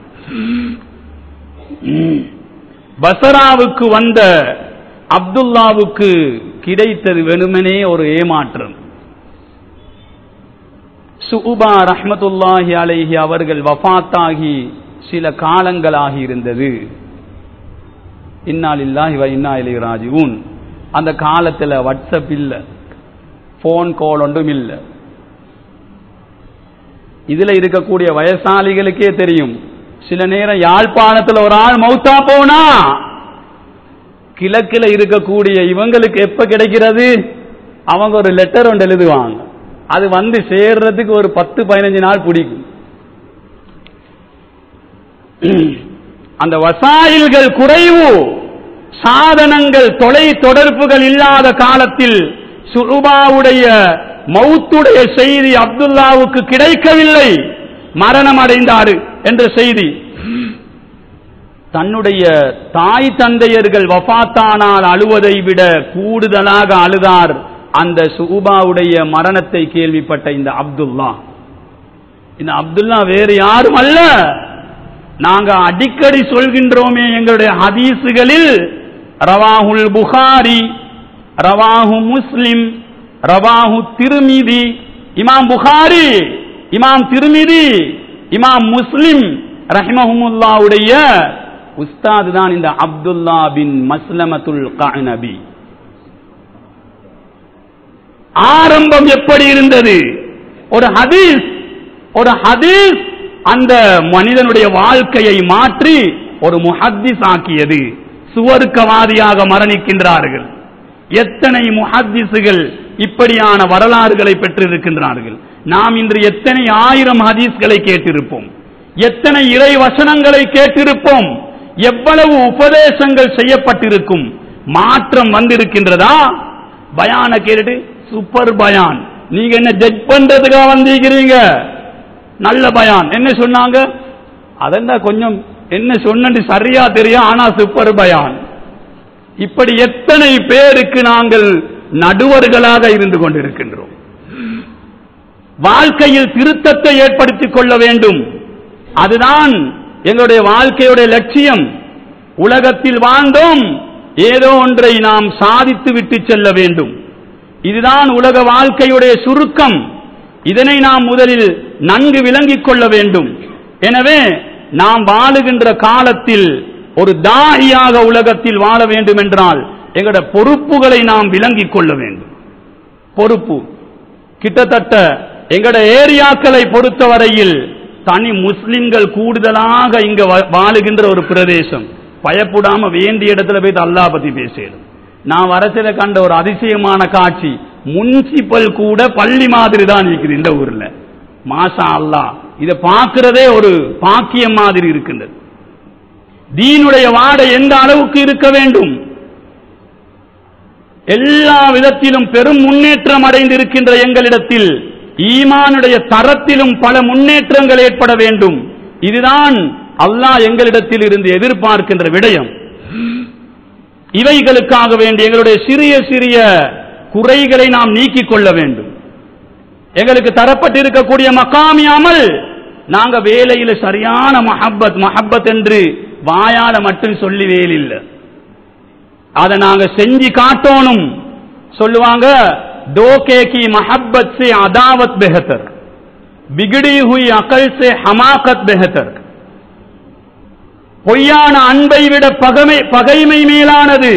Speaker 1: உம். பசராவுக்கு வந்த அப்துல்லாவுக்கு கிடைத்தது வெறுமனே ஒரு ஏமாற்றம் சுபா ரஹ்மத்துல்லாஹி அலைஹி அவர்கள் வஃபாத்தாகி சில காலங்களாகி இருந்தது இன்னாலில்லாஹி வ இன்னா இலைஹி ராஜிஊன் அந்த காலத்துல வாட்ஸ்அப் இல்ல போன் கால் ஒன்றும் இல்ல இதுல இருக்கக்கூடிய வயசாளிகளுக்கே தெரியும் சில நேரம் யாழ்ப்பாணத்துல ஒரு ஆள் மௌத்தா போனா கிழக்குல இருக்கக்கூடிய இவங்களுக்கு எப்ப கிடைக்கிறது அவங்க ஒரு லெட்டர் ஒன்று எழுதுவாங்க அது வந்து சேர்றதுக்கு ஒரு பத்து பதினஞ்சு நாள் பிடிக்கும் அந்த வசாயில்கள் குறைவு சாதனங்கள் தொலை தொடர்புகள் இல்லாத காலத்தில் சுருபாவுடைய மௌத்துடைய செய்தி அப்துல்லாவுக்கு கிடைக்கவில்லை மரணம் அடைந்தாரு என்ற செய்தி தன்னுடைய தாய் தந்தையர்கள் வஃபாத்தானால் அழுவதை விட கூடுதலாக அழுதார் அந்த சுபாவுடைய மரணத்தை கேள்விப்பட்ட இந்த அப்துல்லா இந்த அப்துல்லா வேறு யாரும் அல்ல நாங்க அடிக்கடி சொல்கின்றோமே எங்களுடைய ஹதீசுகளில் ரவாஹுல் புகாரி ரவாஹு முஸ்லிம் ரவாஹு திருமிதி இமாம் புகாரி இமாம் திருமிதி இமாம் முஸ்லிம் ரஹிமஹமுல்லாவுடைய உஸ்தாது தான் இந்த அப்துல்லா பின் மஸ்லமத்துல் கனபி ஆரம்பம் எப்படி இருந்தது ஒரு ஹதீஸ் ஒரு ஹதீஸ் அந்த மனிதனுடைய வாழ்க்கையை மாற்றி ஒரு முஹத்திஸ் ஆக்கியது சுவருக்கவாதியாக மரணிக்கின்றார்கள் எத்தனை முஹத்திஸுகள் இப்படியான வரலாறுகளை பெற்றிருக்கின்றார்கள் நாம் இன்று எத்தனை ஆயிரம் ஹதீஸ்களை கேட்டிருப்போம் எத்தனை இறை வசனங்களை கேட்டிருப்போம் எவ்வளவு உபதேசங்கள் செய்யப்பட்டிருக்கும் மாற்றம் வந்திருக்கின்றதா பயான கேட்டுட்டு சூப்பர் பயான் நீங்க என்ன ஜட்ஜ் பண்றதுக்காக வந்திருக்கிறீங்க நல்ல பயான் என்ன சொன்னாங்க அதெல்லாம் கொஞ்சம் என்ன சொன்னது சரியா தெரியும் ஆனா சூப்பர் பயான் இப்படி எத்தனை பேருக்கு நாங்கள் நடுவர்களாக இருந்து கொண்டிருக்கின்றோம் வாழ்க்கையில் திருத்தத்தை ஏற்படுத்திக் கொள்ள வேண்டும் அதுதான் எங்களுடைய வாழ்க்கையுடைய லட்சியம் உலகத்தில் வாழ்ந்தோம் ஏதோ ஒன்றை நாம் சாதித்து விட்டு செல்ல வேண்டும் இதுதான் உலக வாழ்க்கையுடைய சுருக்கம் இதனை நாம் முதலில் நன்கு விளங்கிக் கொள்ள வேண்டும் எனவே நாம் வாழுகின்ற காலத்தில் ஒரு தாகியாக உலகத்தில் வாழ வேண்டும் என்றால் எங்களுடைய பொறுப்புகளை நாம் விளங்கிக் கொள்ள வேண்டும் பொறுப்பு கிட்டத்தட்ட எங்களுடைய ஏரியாக்களை பொறுத்தவரையில் தனி முஸ்லிம்கள் கூடுதலாக இங்க வா- வாழுகின்ற ஒரு பிரதேசம் பயப்படாம வேண்டிய இடத்துல போய் அல்லா பத்தி பேசணும் நான் வரச்சில கண்ட ஒரு அதிசயமான காட்சி முன்சிபல் கூட பள்ளி மாதிரி தான் இருக்குது இந்த ஊர்ல மாஷா அல்லாஹ் இதை பார்க்கிறதே ஒரு பாக்கியம் மாதிரி இருக்கின்றது தீனுடைய வாடை எந்த அளவுக்கு இருக்க வேண்டும் எல்லா விதத்திலும் பெரும் முன்னேற்றம் அடைந்திருக்கின்ற எங்களிடத்தில் ஈமானுடைய தரத்திலும் பல முன்னேற்றங்கள் ஏற்பட வேண்டும் இதுதான் அல்லாஹ் எங்களிடத்தில் இருந்து எதிர்பார்க்கின்ற விடயம் இவைகளுக்காக வேண்டி எங்களுடைய சிறிய சிறிய குறைகளை நாம் நீக்கிக் கொள்ள வேண்டும் எங்களுக்கு தரப்பட்டிருக்கக்கூடிய மக்காமி அமல் நாங்க வேலையில சரியான மஹப்பத் மஹப்பத் என்று வாயால மட்டும் சொல்லி வேலில்லை அதை நாங்க செஞ்சு காட்டணும் சொல்லுவாங்க டோகே கி மஹப்பத் से அதாவத் बेहतर बिगड़ी हुई अकल से हमाकत बेहतर பொய்யான அன்பை விட பகமை பகைமை மேலானது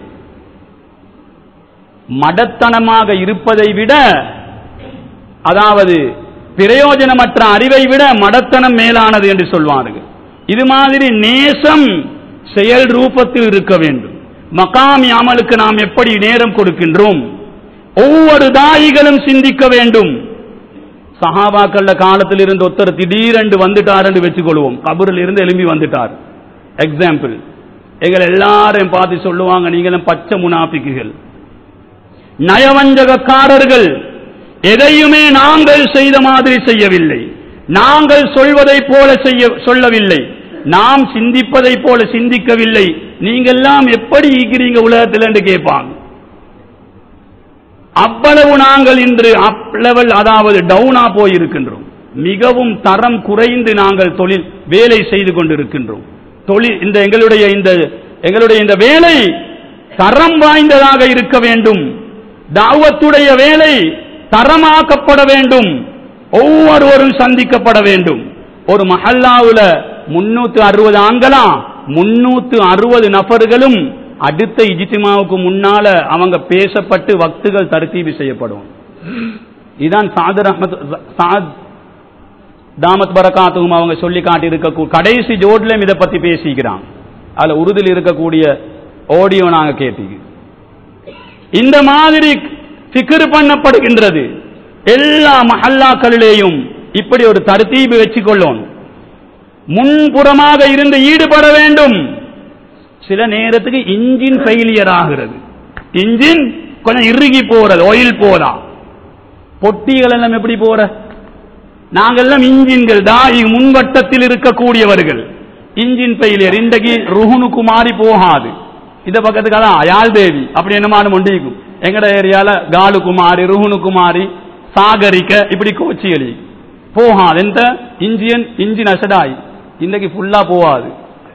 Speaker 1: மடத்தனமாக இருப்பதை விட அதாவது பிரயோஜனமற்ற அறிவை விட மடத்தனம் மேலானது என்று சொல்வார்கள் இது மாதிரி நேசம் செயல் ரூபத்தில் இருக்க வேண்டும் மகாமி அமலுக்கு நாம் எப்படி நேரம் கொடுக்கின்றோம் ஒவ்வொரு தாயிகளும் சிந்திக்க வேண்டும் சஹாபாக்கள காலத்தில் இருந்து ஒருத்தர் திடீரென்று வந்துட்டார் என்று வச்சுக்கொள்வோம் கபரில் இருந்து எழும்பி வந்துட்டார் எக்ஸாம்பிள் எங்கள் எல்லாரையும் பார்த்து சொல்லுவாங்க நீங்களும் பச்சை முனாபிக்குகள் நயவஞ்சகக்காரர்கள் எதையுமே நாங்கள் செய்த மாதிரி செய்யவில்லை நாங்கள் சொல்வதை போல செய்ய சொல்லவில்லை நாம் சிந்திப்பதை போல சிந்திக்கவில்லை நீங்கெல்லாம் எப்படி இருக்கிறீங்க உலகத்தில் என்று கேட்பாங்க அவ்வளவு நாங்கள் இன்று அப் லெவல் அதாவது டவுனா போயிருக்கின்றோம் மிகவும் தரம் குறைந்து நாங்கள் தொழில் வேலை செய்து கொண்டிருக்கின்றோம் தொழில் இந்த எங்களுடைய இந்த எங்களுடைய இந்த வேலை தரம் வாய்ந்ததாக இருக்க வேண்டும் தாவத்துடைய வேலை தரமாக்கப்பட வேண்டும் ஒவ்வொருவரும் சந்திக்கப்பட வேண்டும் ஒரு மஹல்லாவுல முன்னூத்து அறுபது ஆண்களா முன்னூத்து அறுபது நபர்களும் அடுத்த இஜித்திமாவுக்கு முன்னால அவங்க பேசப்பட்டு வக்துகள் தர்த்தீபு செய்யப்படும் இதான் சாதர் அஹமத் சாத் தாமத் பரகாத்தும் அவங்க சொல்லி காட்டி இருக்க கடைசி ஜோட்லயும் இதை பத்தி பேசிக்கிறான் அதுல உறுதியில் இருக்கக்கூடிய ஆடியோ நாங்க கேட்டீங்க இந்த மாதிரி ஃபிக்ர் பண்ணப்படுகின்றது எல்லா மஹல்லாக்களிலேயும் இப்படி ஒரு தர்த்தீபு வச்சுக்கொள்ளும் முன்புறமாக இருந்து ஈடுபட வேண்டும் சில நேரத்துக்கு இன்ஜின் ஃபெயிலியர் ஆகிறது இன்ஜின் கொஞ்சம் இறுகி போறது ஆயில் போதா பொட்டிகள் எல்லாம் எப்படி போற நாங்கெல்லாம் இன்ஜின்கள் தாய் முன்வட்டத்தில் இருக்கக்கூடியவர்கள் இன்ஜின் ஃபெயிலியர் இன்றைக்கு ருஹுனுக்கு மாறி போகாது இந்த பக்கத்துக்கு அதான் அயால் தேவி அப்படி என்னமான மொண்டிக்கும் எங்கட ஏரியால காலு குமாரி ருஹுனு குமாரி சாகரிக்க இப்படி கோச்சி எழுதி போகாது எந்த இன்ஜின் இன்ஜின் அசடாய் இன்னைக்கு ஃபுல்லா போகாது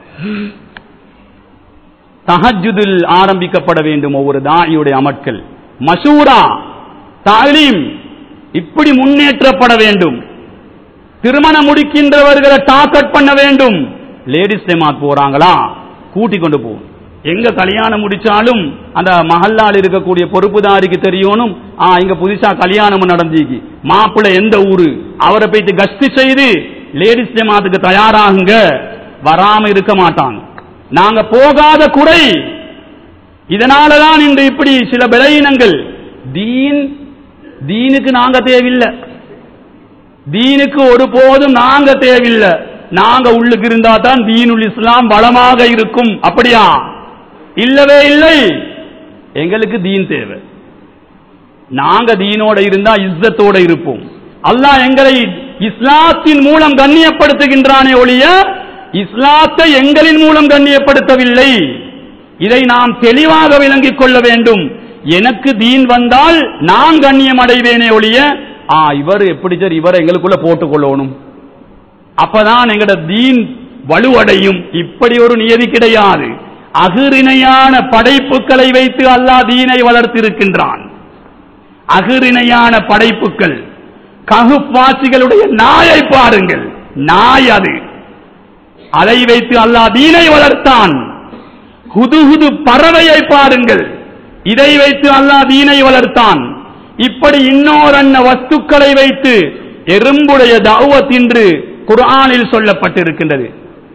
Speaker 1: தஹஜுதில் ஆரம்பிக்கப்பட வேண்டும் ஒவ்வொரு தாயுடைய அமட்கள் மசூரா தாலீம் இப்படி முன்னேற்றப்பட வேண்டும் திருமணம் முடிக்கின்றவர்களை டார்கெட் பண்ண வேண்டும் லேடிஸ் ஜமாத் போறாங்களா கூட்டி கொண்டு போகும் எங்க கல்யாணம் முடிச்சாலும் அந்த மஹல்லால் இருக்கக்கூடிய பொறுப்புதாரிக்கு தெரியணும் ஆ இங்க புதுசா கல்யாணம் நடந்திக்கு மாப்பிள்ளை எந்த ஊரு அவரை போயிட்டு கஸ்தி செய்து லேடிஸ் ஜமாத்துக்கு தயாராகுங்க வராம இருக்க மாட்டாங்க நாங்க போகாத குறை இதனாலதான் இன்று இப்படி சில பலவீனங்கள் தீன் தீனுக்கு நாங்க தேவையில்லை தீனுக்கு ஒருபோதும் நாங்க தேவையில்லை நாங்க உள்ளுக்கு இருந்தா தான் தீனுல் இஸ்லாம் பலமாக இருக்கும் அப்படியா இல்லவே இல்லை எங்களுக்கு தீன் தேவை நாங்க தீனோட இருந்தா இஸ்ஸத்தோட இருப்போம் அல்லாஹ் எங்களை இஸ்லாத்தின் மூலம் கண்ணியப்படுத்துகின்றானே ஒழிய இஸ்லாத்தை எங்களின் மூலம் கண்ணியப்படுத்தவில்லை இதை நாம் தெளிவாக விளங்கிக் கொள்ள வேண்டும் எனக்கு தீன் வந்தால் நான் கண்ணியம் அடைவேனே ஒழிய ஆ இவர் எப்படி சார் இவரை எங்களுக்குள்ள போட்டுக் கொள்ளணும் அப்பதான் எங்கட தீன் வலுவடையும் இப்படி ஒரு நியதி கிடையாது அகிரிணையான படைப்புகளை வைத்து அல்லாஹ் தீனை வளர்த்திருக்கின்றான் அகிரிணையான படைப்புகள் ககுப்பாசிகளுடைய நாயை பாருங்கள் நாய் அது அதை வைத்து அல்லாஹ் தீனை வளர்த்தான் ஹுதுஹுது பறவையை பாருங்கள் இதை வைத்து அல்லாஹ் தீனை வளர்த்தான் இப்படி இன்னோரன்ன வஸ்துக்களை வைத்து எறும்புடைய தௌவத் என்று குர்ஆனில் சொல்லப்பட்டிருக்கின்றது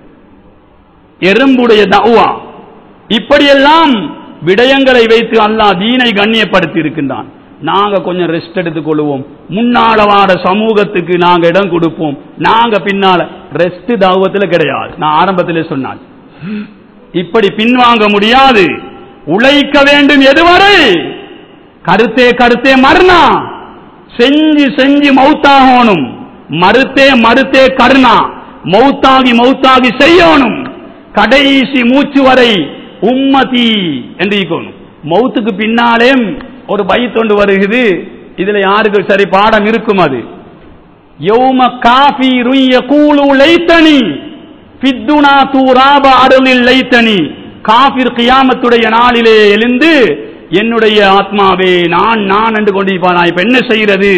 Speaker 1: எறும்புடைய தௌவா இப்படியெல்லாம் விடயங்களை வைத்து அல்லாஹ் தீனை கண்ணியப்படுத்தி இருக்கின்றான் நாங்க கொஞ்சம் ரெஸ்ட் எடுத்துக் கொள்வோம் முன்னால வார சமூகத்துக்கு நாங்க இடம் கொடுப்போம் நாங்க பின்னால ரெஸ்ட் தாவத்துல கிடையாது நான் ஆரம்பத்திலே சொன்னான் இப்படி பின்வாங்க முடியாது உழைக்க வேண்டும் எதுவரை கருத்தே கருத்தே மறுனா செஞ்சு செஞ்சு மௌத்தாகணும் மறுத்தே மறுத்தே கருணா மௌத்தாகி மௌத்தாகி செய்யணும் கடைசி மூச்சு வரை உம்மதி என்று இருக்கணும் மௌத்துக்கு பின்னாலே ஒரு பைத்தொண்டு வருகிறது இதுல யாருக்கு சரி பாடம் இருக்கும் அது யௌம காஃபி ருய்ய கூலு லைத்தனி பித்துனா தூராப அருளில் லைத்தனி காபிர் கியாமத்துடைய நாளிலே எழுந்து என்னுடைய ஆத்மாவே நான் நான் என்று கொண்டிருப்பான் நான் இப்ப என்ன செய்யறது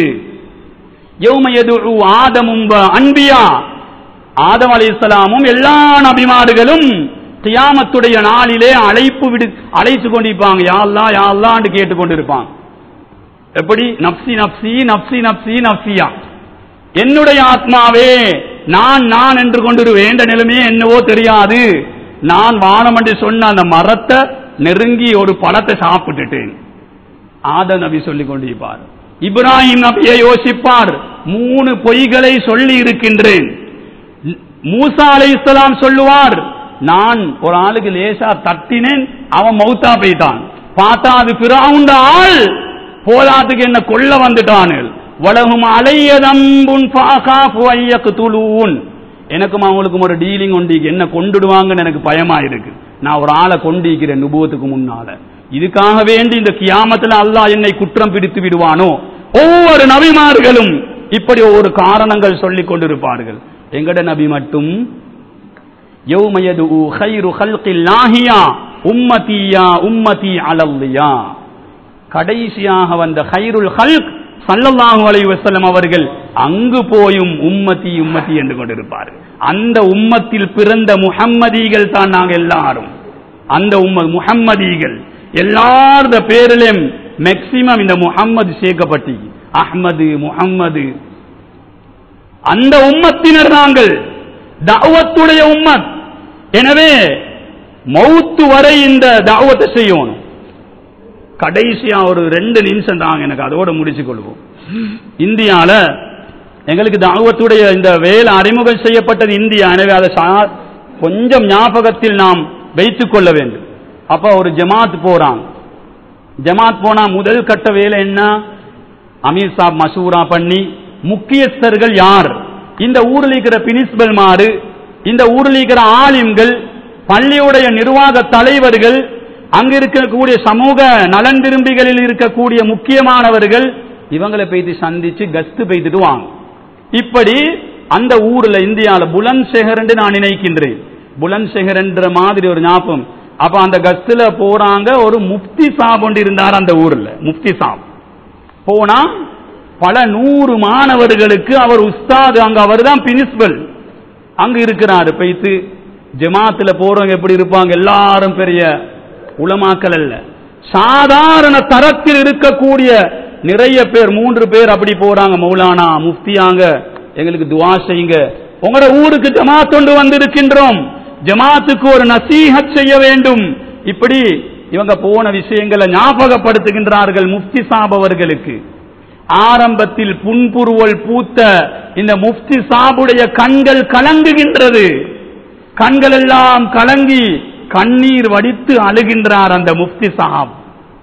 Speaker 1: யௌமயது ஆதமும் அன்பியா ஆதம் அலைஹிஸ்ஸலாமும் எல்லா நபிமார்களும் கியாமத்துடைய நாளிலே அழைப்பு விடு அழைத்து கொண்டிருப்பாங்க யாழ்லா யாழ்லான்னு கேட்டு கொண்டிருப்பாங்க எப்படி நப்சி நப்சி நப்சி நப்சி நப்சியா என்னுடைய ஆத்மாவே நான் நான் என்று கொண்டு வேண்ட நிலைமையே என்னவோ தெரியாது நான் வானம் என்று சொன்ன அந்த மரத்தை நெருங்கி ஒரு பழத்தை சாப்பிட்டுட்டேன் ஆத நபி சொல்லிக் கொண்டிருப்பார் இப்ராஹிம் நபியை யோசிப்பார் மூணு பொய்களை சொல்லி இருக்கின்றேன் மூசா அலை இஸ்லாம் சொல்லுவார் நான் ஒரு ஆளுக்கு லேசா தட்டினேன் அவன் மௌத்தா போயிட்டான் பார்த்தா அது பிராவுண்ட ஆள் போலாத்துக்கு என்ன கொல்ல வந்துட்டான் வலகும் அலையதம்புன் துளூன் எனக்கும் அவங்களுக்கும் ஒரு டீலிங் உண்டு என்ன கொண்டுடுவாங்கன்னு எனக்கு பயமா இருக்கு நான் ஒரு ஆளை கொண்டிருக்கிறேன் நுபுவத்துக்கு முன்னால இதுக்காக வேண்டி இந்த கியாமத்துல அல்லாஹ் என்னை குற்றம் பிடித்து விடுவானோ ஒவ்வொரு நபிமார்களும் இப்படி ஒவ்வொரு காரணங்கள் சொல்லிக் கொண்டிருப்பார்கள் எங்கட நபி மட்டும் யௌமயது ஹைரு ஹல்கில்லாஹியா உம்மதியா உம்மதி அலல்லியா கடைசியாக வந்த ஹைருல் ஹல்க் சல்லல்லாஹு அலைஹி வஸல்லம் அவர்கள் அங்கு போயும் உம்மதி உம்மதி என்று கொண்டிருப்பார்கள் அந்த உம்மத்தில் பிறந்த முஹம்மதிகள் தான் நாங்க எல்லாரும் அந்த உம்ம முஹம்மதிகள் எல்லாருட பேரிலும் மேக்சிமம் இந்த முஹம்மது சேர்க்கப்பட்டி அஹ்மது முஹம்மது அந்த உம்மத்தினர் நாங்கள் தாவத்துடைய உம்மத் எனவே மௌத்து வரை இந்த தாவத்தை செய்யணும் கடைசியா ஒரு ரெண்டு நிமிஷம் தாங்க எனக்கு அதோட முடிச்சு கொள்வோம் இந்தியால எங்களுக்கு தாவத்துடைய இந்த வேலை அறிமுகம் செய்யப்பட்டது இந்தியா எனவே அதை சா- கொஞ்சம் ஞாபகத்தில் நாம் வைத்துக் கொள்ள வேண்டும் அப்ப ஒரு ஜமாத் போறாங்க ஜமாத் போனா முதல் கட்ட வேலை என்ன அமீர் சாப் மசூரா பண்ணி முக்கியஸ்தர்கள் யார் இந்த ஊரில் இருக்கிற பிரின்சிபல் மாறு இந்த ஊரில் இருக்கிற ஆலிம்கள் பள்ளியுடைய நிர்வாக தலைவர்கள் அங்க இருக்கக்கூடிய சமூக நலன் விரும்பிகளில் இருக்கக்கூடிய முக்கியமானவர்கள் இவங்களை போய்த்து சந்திச்சு கஸ்து பெய்துட்டு வாங்க இப்படி அந்த ஊர்ல இந்தியால புலன் சேகர் என்று நான் நினைக்கின்றேன் புலன் சேகர் என்ற மாதிரி ஒரு ஞாபகம் அப்ப அந்த கஸ்துல போறாங்க ஒரு முப்தி சாப் ஒன்று இருந்தார் அந்த ஊர்ல முப்தி சாப் போனா பல நூறு மாணவர்களுக்கு அவர் உஸ்தாது அங்க அவர் தான் பிரின்சிபல் அங்க இருக்கிறாரு போய்த்து ஜமாத்துல போறவங்க எப்படி இருப்பாங்க எல்லாரும் பெரிய உலமாக்கல் அல்ல சாதாரண தரத்தில் இருக்கக்கூடிய நிறைய பேர் மூன்று பேர் அப்படி போறாங்க மௌலானா முஃப்தியாங்க எங்களுக்கு துவா செய்யுங்க உங்களோட ஊருக்கு ஜமாத் கொண்டு வந்திருக்கின்றோம் ஜமாத்துக்கு ஒரு நசீஹத் செய்ய வேண்டும் இப்படி இவங்க போன விஷயங்களை ஞாபகப்படுத்துகின்றார்கள் முஃப்தி சாப் அவர்களுக்கு ஆரம்பத்தில் புன்புருவல் பூத்த இந்த முஃப்தி சாபுடைய கண்கள் கலங்குகின்றது கண்கள் எல்லாம் கலங்கி கண்ணீர் வடித்து அழுகின்றார் அந்த முஃப்தி சாப்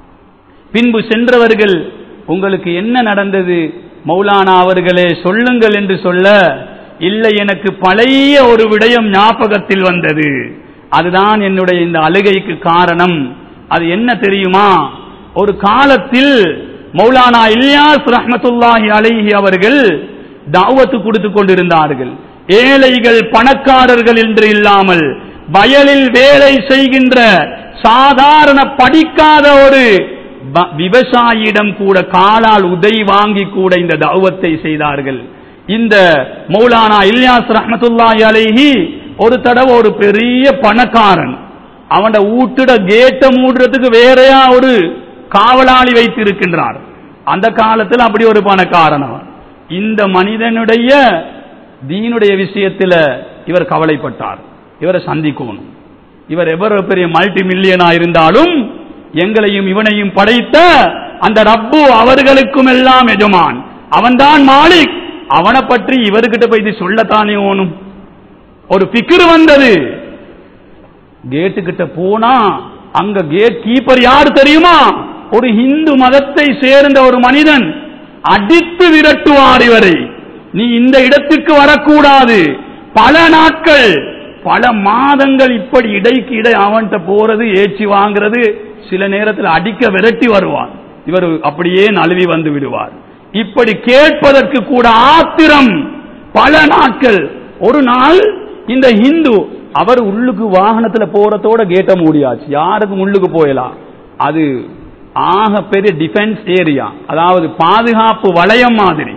Speaker 1: பின்பு சென்றவர்கள் உங்களுக்கு என்ன நடந்தது மௌலானா அவர்களே சொல்லுங்கள் என்று சொல்ல இல்லை எனக்கு பழைய ஒரு விடயம் ஞாபகத்தில் வந்தது அதுதான் என்னுடைய இந்த அழுகைக்கு காரணம் அது என்ன தெரியுமா ஒரு காலத்தில் மௌலானா இல்யாஸ் ரஹ்மத்துல்லாஹி அலைஹி அவர்கள் தாவத்து கொடுத்து கொண்டிருந்தார்கள் ஏழைகள் பணக்காரர்கள் என்று இல்லாமல் வயலில் வேலை செய்கின்ற சாதாரண படிக்காத ஒரு ப- விவசாயியிடம் கூட காலால் உதை வாங்கி கூட இந்த தௌவத்தை செய்தார்கள் இந்த மௌலானா இல்யாஸ் ரஹ்மத்துல்லாஹி அலைஹி ஒரு தடவை ஒரு பெரிய பணக்காரன் அவன ஊட்டுட கேட்ட மூடுறதுக்கு வேறையா ஒரு காவலாளி வைத்திருக்கின்றார் அந்த காலத்தில் அப்படி ஒரு பணக்காரன் அவன் இந்த மனிதனுடைய தீனுடைய விஷயத்துல இவர் கவலைப்பட்டார் இவரை சந்திக்கணும் இவர் எவ்வளவு பெரிய மல்டி மில்லியனா இருந்தாலும் எங்களையும் இவனையும் படைத்த அந்த ரப்பு அவர்களுக்கும் எல்லாம் எஜமான் அவன்தான் மாலிக் அவனை பற்றி இவர்கிட்ட போய் இது சொல்லத்தானே ஓணும் ஒரு பிக்கிரு வந்தது கேட்டு கிட்ட போனா அங்க கேட் கீப்பர் யார் தெரியுமா ஒரு இந்து மதத்தை சேர்ந்த ஒரு மனிதன் அடித்து விரட்டுவார் இவரை நீ இந்த இடத்துக்கு வரக்கூடாது பல நாட்கள் பல மாதங்கள் இப்படி இடைக்கு இடை அவன்கிட்ட போறது ஏச்சி வாங்குறது சில நேரத்தில் அடிக்க விரட்டி வருவான் இவர் அப்படியே நழுவி வந்து விடுவார் இப்படி கேட்பதற்கு கூட ஆத்திரம் பல நாட்கள் ஒரு நாள் இந்த ஹிந்து அவர் உள்ளுக்கு வாகனத்துல போறதோட கேட்ட மூடியாச்சு யாருக்கும் உள்ளுக்கு போயலாம் அது ஆக பெரிய டிஃபென்ஸ் ஏரியா அதாவது பாதுகாப்பு வளையம் மாதிரி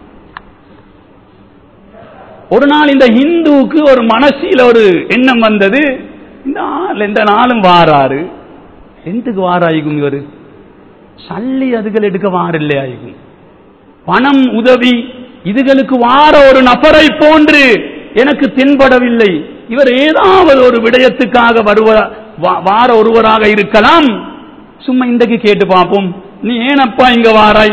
Speaker 1: ஒரு நாள் இந்த ஹிந்துவுக்கு ஒரு மனசில ஒரு எண்ணம் வந்தது இந்த ஆள் எந்த நாளும் வாராரு எந்துக்கு வாராயிக்கும் இவரு சல்லி அதுகள் எடுக்க வாரில்லை ஆயிக்கும் பணம் உதவி இதுகளுக்கு வார ஒரு நபரை போன்று எனக்கு தென்படவில்லை இவர் ஏதாவது ஒரு விடயத்துக்காக வருவ வா- வார ஒருவராக இருக்கலாம் சும்மா இன்றைக்கு கேட்டு பார்ப்போம் நீ ஏனப்பா இங்க வாராய்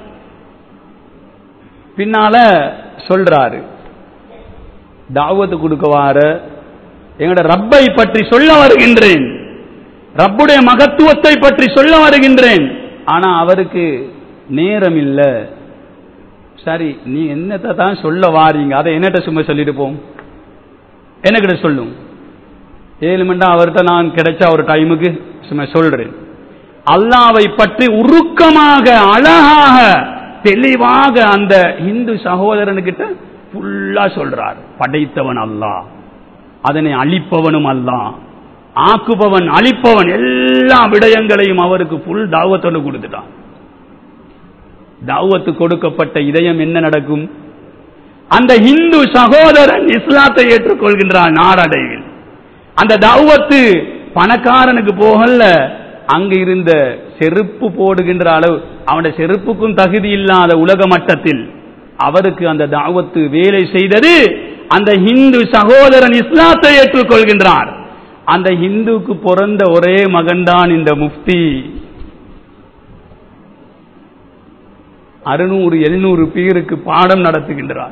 Speaker 1: பின்னால சொல்றாரு தாவத்து கொடுக்க வார எங்களோட ரப்பை பற்றி சொல்ல வருகின்றேன் ரப்புடைய மகத்துவத்தை பற்றி சொல்ல வருகின்றேன் ஆனா அவருக்கு நேரம் இல்ல சரி நீ என்னத்தை தான் சொல்ல வாரீங்க அதை என்னட்ட சும்மா சொல்லிட்டு போம் என்னக்கிட்ட சொல்லும் ஏழு மண்டா அவர்கிட்ட நான் கிடைச்ச ஒரு டைமுக்கு சும்மா சொல்றேன் அல்லாவை பற்றி உருக்கமாக அழகாக தெளிவாக அந்த இந்து சகோதரனுக்கிட்ட ஃபுல்லா சொல்றார் படைத்தவன் அல்லாஹ் அதனை அழிப்பவனும் அல்லாஹ் ஆக்குபவன் அழிப்பவன் எல்லா விடயங்களையும் அவருக்கு ஃபுல் தாவத்தோடு கொடுத்துட்டான் தாவத்து கொடுக்கப்பட்ட இதயம் என்ன நடக்கும் அந்த இந்து சகோதரன் இஸ்லாத்தை ஏற்றுக்கொள்கின்றான் நாடடைவில் அந்த தாவத்து பணக்காரனுக்கு போகல அங்க இருந்த செருப்பு போடுகின்ற அளவு அவனுடைய செருப்புக்கும் தகுதி இல்லாத உலக மட்டத்தில் அவருக்கு அந்த தாவத்து வேலை செய்தது அந்த இந்து சகோதரன் இஸ்லாத்தை ஏற்றுக்கொள்கின்றார் அந்த இந்துக்கு பிறந்த ஒரே மகன்தான் இந்த முஃப்தி அறுநூறு எழுநூறு பேருக்கு பாடம் நடத்துகின்றார்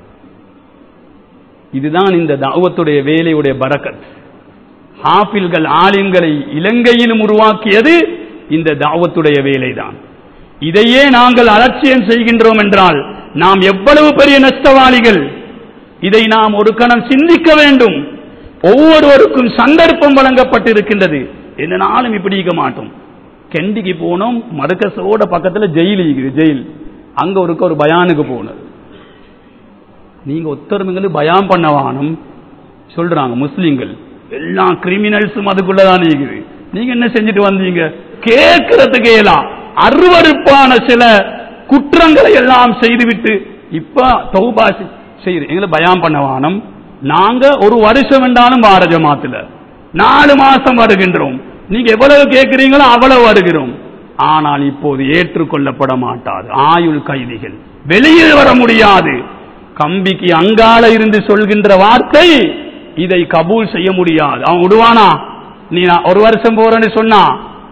Speaker 1: இதுதான் இந்த தாவத்துடைய வேலையுடைய பரக்கத் ஹாபில்கள் ஆலிம்களை இலங்கையிலும் உருவாக்கியது இந்த தாவத்துடைய வேலைதான் இதையே நாங்கள் அலட்சியம் செய்கின்றோம் என்றால் நாம் எவ்வளவு பெரிய நஷ்டவாளிகள் இதை நாம் ஒரு கணம் சிந்திக்க வேண்டும் ஒவ்வொருவருக்கும் சந்தர்ப்பம் வழங்கப்பட்டிருக்கின்றது என்ன நாளும் இப்படி இருக்க மாட்டோம் கெண்டிக்கு போனோம் மருக்கசோட பக்கத்துல ஜெயில் இருக்குது ஜெயில் அங்க ஒருக்க ஒரு பயானுக்கு போனது நீங்க ஒத்தருமங்களுக்கு பயான் பண்ண வானம் சொல்றாங்க முஸ்லிம்கள் எல்லா கிரிமினல்ஸும் அதுக்குள்ளதான் இருக்குது நீங்க என்ன செஞ்சுட்டு வந்தீங்க கேட்கறதுக்கு எல்லாம் அருவருப்பான சில குற்றங்களை எல்லாம் செய்துவிட்டு இப்ப தௌபா செய்யுது எங்களை பயான் பண்ண வானம் நாங்க ஒரு வருஷம் என்றாலும் வார ஜமாத்துல நாலு மாசம் வருகின்றோம் நீங்க எவ்வளவு கேட்கிறீங்களோ அவ்வளவு வருகிறோம் ஆனால் இப்போது ஏற்றுக்கொள்ளப்பட மாட்டாது ஆயுள் கைதிகள் வெளியில் வர முடியாது கம்பிக்கு அங்கால இருந்து சொல்கின்ற வார்த்தை இதை கபூல் செய்ய முடியாது அவன் விடுவானா நீ நான் ஒரு வருஷம் போறேன்னு சொன்னா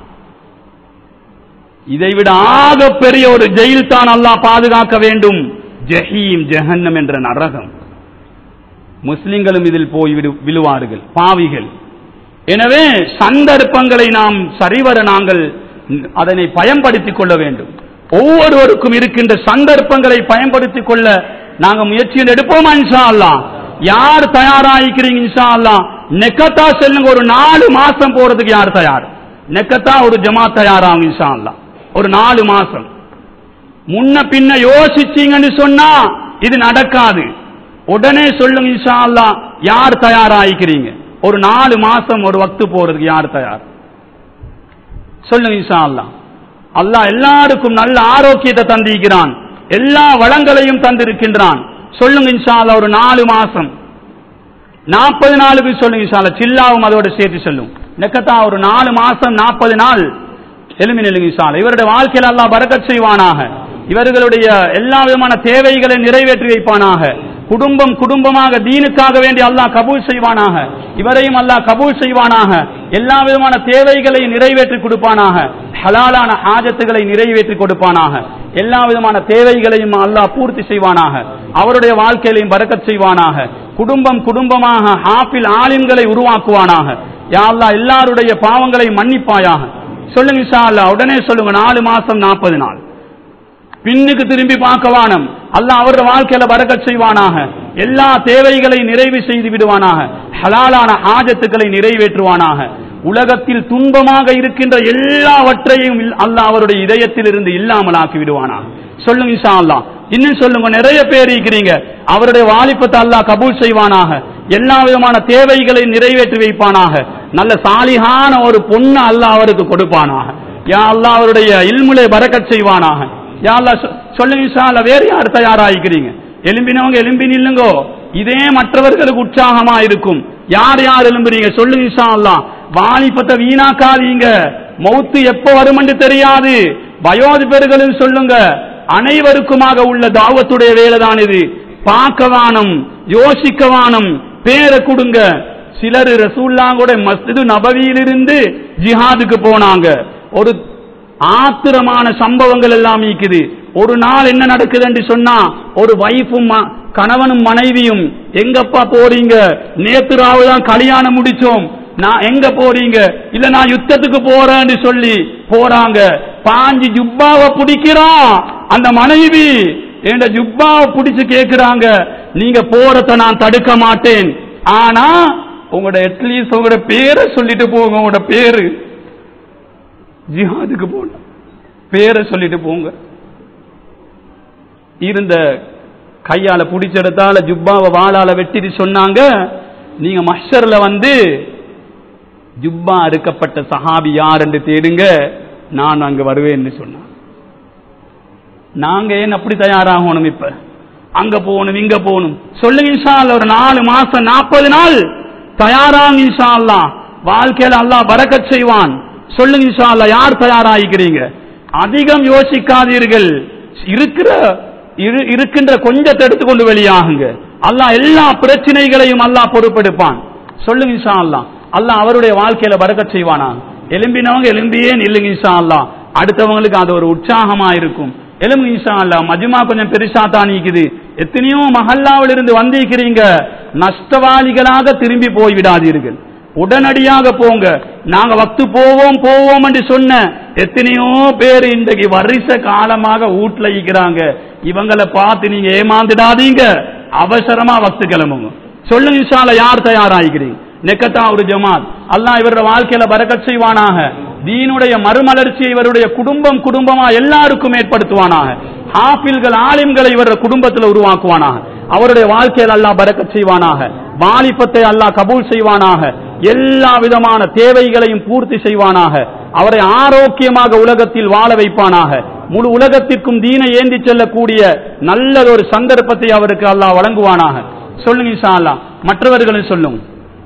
Speaker 1: இதை விட ஆக பெரிய ஒரு ஜெயில் தான் அல்லாஹ் பாதுகாக்க வேண்டும் ஜஹீம் ஜஹன்னம் என்ற நரகம் முஸ்லிம்களும் இதில் போய் விடு- விழுவார்கள் பாவிகள் எனவே சந்தர்ப்பங்களை நாம் சரிவர நாங்கள் அதனை பயன்படுத்திக் கொள்ள வேண்டும் ஒவ்வொருவருக்கும் இருக்கின்ற சந்தர்ப்பங்களை பயன்படுத்திக் கொள்ள நாங்க முயற்சியில் எடுப்போமா இன்ஷா அல்லாஹ் யார் தயாராகிக்கிறீங்க இன்ஷா அல்லாஹ் நெக்கத்தா செல்லுங்க ஒரு நாலு மாசம் போறதுக்கு யார் தயார் நெக்கத்தா ஒரு ஜமாத் தயாராகும் இன்ஷா அல்லாஹ் ஒரு நாலு மாசம் முன்ன பின்ன யோசிச்சீங்கன்னு சொன்னா இது நடக்காது உடனே சொல்லுங்க இன்ஷா அல்லாஹ் யார் தயாராகிக்கிறீங்க ஒரு நாலு மாசம் ஒரு வக்து போறதுக்கு யார் தயார் சொல்லுங்க இன்ஷா அல்லாஹ் அல்லாஹ் எல்லாருக்கும் நல்ல ஆரோக்கியத்தை தந்திருக்கிறான் எல்லா வளங்களையும் தந்திருக்கின்றான் சொல்லுங்க இன்ஷா அல்லாஹ் ஒரு நாலு மாசம் நாற்பது நாளுக்கு சொல்லுங்க இன்ஷா அல்லாஹ் சில்லாவும் அதோட சேர்த்து சொல்லும் நெக்கத்தா ஒரு நாலு மாசம் நாற்பது நாள் எலும்பி நிலுங்க இன்ஷா அல்லாஹ். இவருடைய வாழ்க்கையில் அல்லாஹ் பரக்கத் செய்வானாக இவர்களுடைய எல்லா விதமான தேவைகளை நிறைவேற்றி வைப்பானாக குடும்பம் குடும்பமாக தீனுக்காக வேண்டி அல்லாஹ் கபூல் செய்வானாக இவரையும் அல்லாஹ் கபூல் செய்வானாக எல்லா விதமான தேவைகளை நிறைவேற்றி கொடுப்பானாக ஹலாலான ஆஜத்துகளை நிறைவேற்றி கொடுப்பானாக எல்லா விதமான தேவைகளையும் அல்லாஹ் பூர்த்தி செய்வானாக அவருடைய வாழ்க்கையிலையும் பறக்கச் செய்வானாக குடும்பம் குடும்பமாக ஹாஃபில் ஆலிம்களை உருவாக்குவானாக யா அல்லாஹ் எல்லாருடைய பாவங்களை மன்னிப்பாயாக சொல்லுங்க இன்ஷா அல்லாஹ் உடனே சொல்லுங்க நாலு மாசம் நாற்பது நாள் பின்னுக்கு திரும்பி பார்க்க வானம் அல்லாஹ் அவருடைய வாழ்க்கையில வரக்கச் செய்வானாக எல்லா தேவைகளை நிறைவு செய்து விடுவானாக ஹலாலான ஆஜத்துக்களை நிறைவேற்றுவானாக உலகத்தில் துன்பமாக இருக்கின்ற எல்லாவற்றையும் இல்- அல்லாஹ் அவருடைய இதயத்தில் இருந்து இல்லாமல் ஆக்கி விடுவானாக சொல்லுங்க இன்ஷா அல்லாஹ் இன்னும் சொல்லுங்க நிறைய பேர் இருக்கிறீங்க அவருடைய வாலிபத்தை அல்லாஹ் கபூல் செய்வானாக எல்லா விதமான தேவைகளை நிறைவேற்றி வைப்பானாக நல்ல சாலிகான ஒரு பொண்ணு அல்லாஹ் அவருக்கு கொடுப்பானாக யா அல்லாஹ் அவருடைய இல்முலை பறக்கச் செய்வானாக யா அல்லாஹ் சொ- சொல்லுங்க இன்ஷா அல்லாஹ் வேற யார் தயாராகிக்கிறீங்க எலும்பினவங்க எலும்பி நில்லுங்கோ இதே மற்றவர்களுக்கு உற்சாகமா இருக்கும் யார் யார் எலும்புறீங்க சொல்லுங்க இன்ஷா அல்லாஹ் வாலிபத்தை வீணாக்காதீங்க மௌத்து எப்ப வருமென்று தெரியாது வயோதிபர்களும் சொல்லுங்க அனைவருக்குமாக உள்ள தாவத்துடைய வேலைதான் இது பார்க்க வானம் யோசிக்க வானம் பேரை கொடுங்க சிலர் ரசூல்லாங்கூட மஸ்ஜிது நபவியிலிருந்து ஜிஹாதுக்கு போனாங்க ஒரு ஆத்திரமான சம்பவங்கள் எல்லாம் இருக்குது ஒரு நாள் என்ன நடக்குதுன்னு சொன்னா ஒரு வைஃபும் ம- கணவனும் மனைவியும் எங்கப்பா போறீங்க நேத்து ராவு தான் கல்யாணம் முடிச்சோம் நான் எங்க போறீங்க இல்ல நான் யுத்தத்துக்கு போறேன்னு சொல்லி போறாங்க பாஞ்சு ஜுப்பாவை பிடிக்கிறான் அந்த மனைவி என் ஜுப்பாவை பிடிச்சு கேக்குறாங்க நீங்க போறத நான் தடுக்க மாட்டேன் ஆனா உங்களோட அட்லீஸ்ட் உங்களோட பேரை சொல்லிட்டு போங்க உங்களோட பேரு ஜிஹாதுக்கு போன பேரை சொல்லிட்டு போங்க இருந்த கையால பிடிச்செடுத்தால ஜுப்பாவை வாளால வெட்டிட்டு சொன்னாங்க நீங்க மஷர்ல வந்து ஜுப்பா அறுக்கப்பட்ட சஹாபி யார் என்று தேடுங்க நான் அங்க வருவேன்னு சொன்னான் நாங்க ஏன் அப்படி தயாராகணும் இப்ப அங்க போகணும் இங்க போகணும் சொல்லுங்க இன்ஷா அல்லாஹ் ஒரு நாலு மாசம் நாற்பது நாள் தயாராங்க இன்ஷா அல்லாஹ் வாழ்க்கையில அல்லாஹ் பறக்கச் செய்வான் சொல்லுங்க இன்ஷா அல்லாஹ் யார் தயாராகிக்கிறீங்க அதிகம் யோசிக்காதீர்கள் இருக்கிற இரு- இருக்கின்ற கொஞ்சத்தை எடுத்துக்கொண்டு வெளியாகுங்க அல்லாஹ் எல்லா பிரச்சனைகளையும் அல்லாஹ் பொறுப்பெடுப்பான் சொல்லுங்க இன்ஷா அல்லாஹ் அல்லாஹ் அவருடைய வாழ்க்கையில பறக்கச் செய்வானா எலும்பினவங்க எலும்பியே நில்லுங்க இன்ஷா அல்லாஹ் அடுத்தவங்களுக்கு அது ஒரு உற்சாகமா இருக்கும் எலும்பு இன்ஷா அல்லாஹ் மஜ்மா கொஞ்சம் பெருசா தான் இருக்குது எத்தனையோ மஹல்லாவில் இருந்து வந்திருக்கிறீங்க நஷ்டவாளிகளாக திரும்பி போய் விடாதீர்கள் உடனடியாக போங்க நாங்க வக்து போவோம் போவோம் என்று சொன்ன எத்தனையோ பேர் இன்றைக்கு வருஷ காலமாக வீட்டுல இருக்கிறாங்க இவங்களை பார்த்து நீங்க ஏமாந்துடாதீங்க அவசரமா வக்து கிளம்புங்க சொல்லுங்க இன்ஷால்ல யார் தயாராகிறீங்க நெக்கத்தா ஒரு ஜமாத் அல்லாஹ் இவருடைய வாழ்க்கையில பரக்கத் செய்வானாக தீனுடைய மறுமலர்ச்சி இவருடைய குடும்பம் குடும்பமா எல்லாருக்கும் ஏற்படுத்துவானாக ஹாஃபில்கள் ஆலிம்களை இவருடைய குடும்பத்தில் உருவாக்குவானாக அவருடைய வாழ்க்கையில் அல்லாஹ் பரக்கத் செய்வானாக வாலிபத்தை அல்லாஹ் கபூல் செய்வானாக எல்லா விதமான தேவைகளையும் பூர்த்தி செய்வானாக அவரை ஆரோக்கியமாக உலகத்தில் வாழ வைப்பானாக முழு உலகத்திற்கும் தீனை ஏந்தி செல்லக்கூடிய நல்லதொரு சந்தர்ப்பத்தை அவருக்கு அல்லாஹ் வழங்குவானாக சொல்லுங்க இன்ஷா அல்லாஹ் மற்றவர்களும் சொல்லுங்க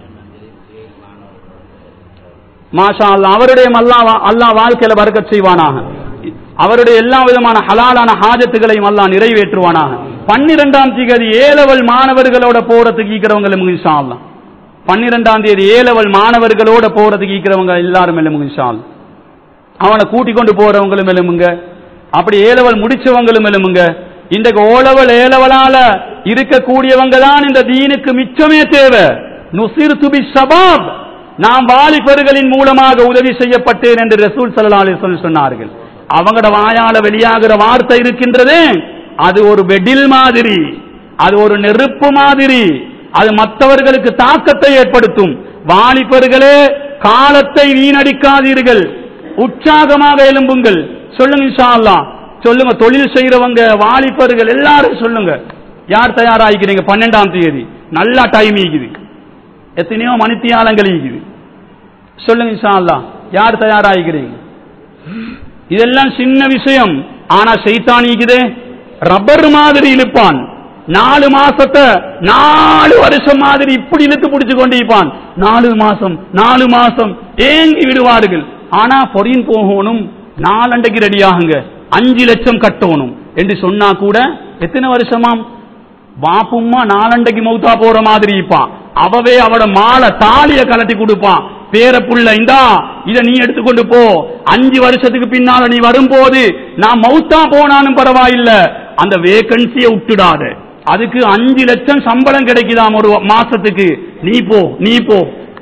Speaker 1: மாஷா அல்லாஹ் அவருடைய அல்லாஹ் அல்லாஹ் வாழ்க்கையில பறக்கச் செய்வானாக அவருடைய எல்லா விதமான ஹலாலான ஹாஜத்துகளையும் அல்லாஹ் நிறைவேற்றுவானாக பன்னிரெண்டாம் தேதி ஏலவல் மாணவர்களோட போறதுக்கு ஈக்கிறவங்களும் இன்ஷா அல்லாஹ் பன்னிரெண்டாம் தேதி ஏலவல் மாணவர்களோட போறதுக்கு ஈக்கிறவங்க எல்லாரும் எல்லாம் இன்ஷா அல்லாஹ் அவனை கூட்டிக் கொண்டு போறவங்களும் எலும்புங்க அப்படி ஏலவல் முடிச்சவங்களும் எலும்புங்க இன்றைக்கு ஓலவல் ஏலவலால இருக்கக்கூடியவங்க தான் இந்த தீனுக்கு மிச்சமே தேவை நுசிர் துபி சபாப் நாம் வாலிபர்களின் மூலமாக உதவி செய்யப்பட்டேன் என்று ரசூல் சல்லா அலிஸ்வல் சொன்னார்கள் அவங்களோட வாயால வெளியாகிற வார்த்தை இருக்கின்றதே அது ஒரு வெடில் மாதிரி அது ஒரு நெருப்பு மாதிரி அது மற்றவர்களுக்கு தாக்கத்தை ஏற்படுத்தும் வாலிபர்களே காலத்தை வீணடிக்காதீர்கள் உற்சாகமாக எழும்புங்கள் சொல்லுங்க இன்ஷா அல்லாஹ் சொல்லுங்க தொழில் செய்யறவங்க வாலிபர்கள் எல்லாரும் சொல்லுங்க யார் தயாராகிக்கிறீங்க பன்னெண்டாம் தேதி நல்லா டைம் ஈக்குது எத்தனையோ மணித்தியாலங்கள் ஈக்குது சொல்லுங்க இன்ஷா அல்லாஹ் யார் தயாராகிக்கிறீங்க இதெல்லாம் சின்ன விஷயம் ஆனா சைத்தான் ஈக்குதே ரப்பர் மாதிரி இழுப்பான் நாலு மாசத்தை நாலு வருஷம் மாதிரி இப்படி இழுத்து பிடிச்சு கொண்டு இருப்பான் நாலு மாசம் நாலு மாசம் ஏங்கி விடுவார்கள் ஆனா பொறியின் போகணும் நாலண்டைக்கு ரெடி ஆகுங்க அஞ்சு லட்சம் கட்டணும் என்று சொன்னா கூட எத்தனை வருஷமாம் பாப்பும்மா நாலண்டைக்கு மௌத்தா போற மாதிரி இருப்பான் அவவே அவட மாலை தாலிய கலட்டி கொடுப்பான் பேர புள்ள இந்தா இத நீ எடுத்துக்கொண்டு போ அஞ்சு வருஷத்துக்கு பின்னால நீ வரும்போது நான் மௌத்தா போனாலும் பரவாயில்ல அந்த வேகன்சியை விட்டுடாத அதுக்கு அஞ்சு லட்சம் சம்பளம் கிடைக்குதாம் ஒரு மாசத்துக்கு நீ போ நீ போ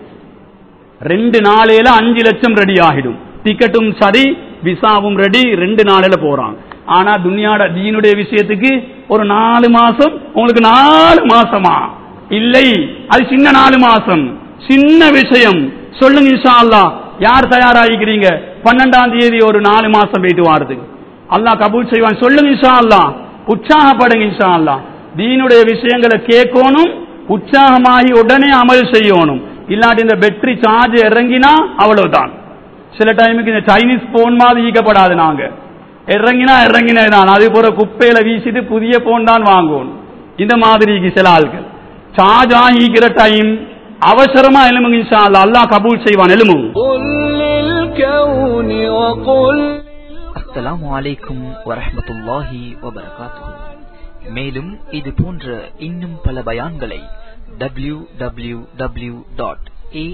Speaker 1: ரெண்டு நாளையில அஞ்சு லட்சம் ரெடி ஆகிடும் டிக்கெட்டும் சரி விசாவும் ரெடி ரெண்டு நாளையில போறான் ஆனா துனியாட தீனுடைய விஷயத்துக்கு ஒரு நாலு மாசம் உங்களுக்கு நாலு மாசமா இல்லை அது சின்ன நாலு மாசம் சின்ன விஷயம் சொல்லுங்க இன்ஷா அல்லாஹ் யார் தயாராகிக்கிறீங்க பன்னெண்டாம் தேதி ஒரு நாலு மாசம் போயிட்டு வாரதுக்கு அல்லாஹ் கபூல் செய்வான் சொல்லுங்க இன்ஷா அல்லாஹ் உற்சாகப்படுங்க இன்ஷா அல்லாஹ் தீனுடைய விஷயங்களை கேட்கணும் உற்சாகமாகி உடனே அமல் செய்யணும் இல்லாட்டி இந்த பேட்டரி சார்ஜ் இறங்கினா அவ்வளவுதான் சில டைமுக்கு இந்த சைனீஸ் போன் மாதிரி ஈக்கப்படாது நாங்க இறங்கினா இறங்கினதான் அது போற குப்பையில வீசிட்டு புதிய போன் தான் வாங்குவோம் இந்த மாதிரி சில ஆள்கள் சார்ஜ் ஆகிக்கிற டைம் அவசரமா எலும்புங்க இன்ஷா அல்லாஹ் அல்லாஹ் கபூல் செய்வான் எலும்புங்க
Speaker 2: قل للكون وقل
Speaker 3: அஸ்ஸலாமு அலைக்கும் வரஹ்மத்துல்லாஹி வபரகாத்துஹு மேலும் இது போன்ற இன்னும் பல பயான்களை W W W dot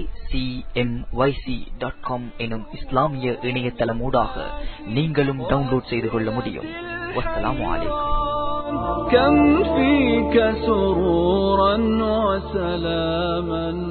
Speaker 3: dot com எனும் இஸ்லாமிய இணையதளமூடாக நீங்களும் டவுன்லோட் செய்து கொள்ள முடியும் வஸ்ஸலாமு அலைக்கும்
Speaker 2: كم فيك سرورا وسلاما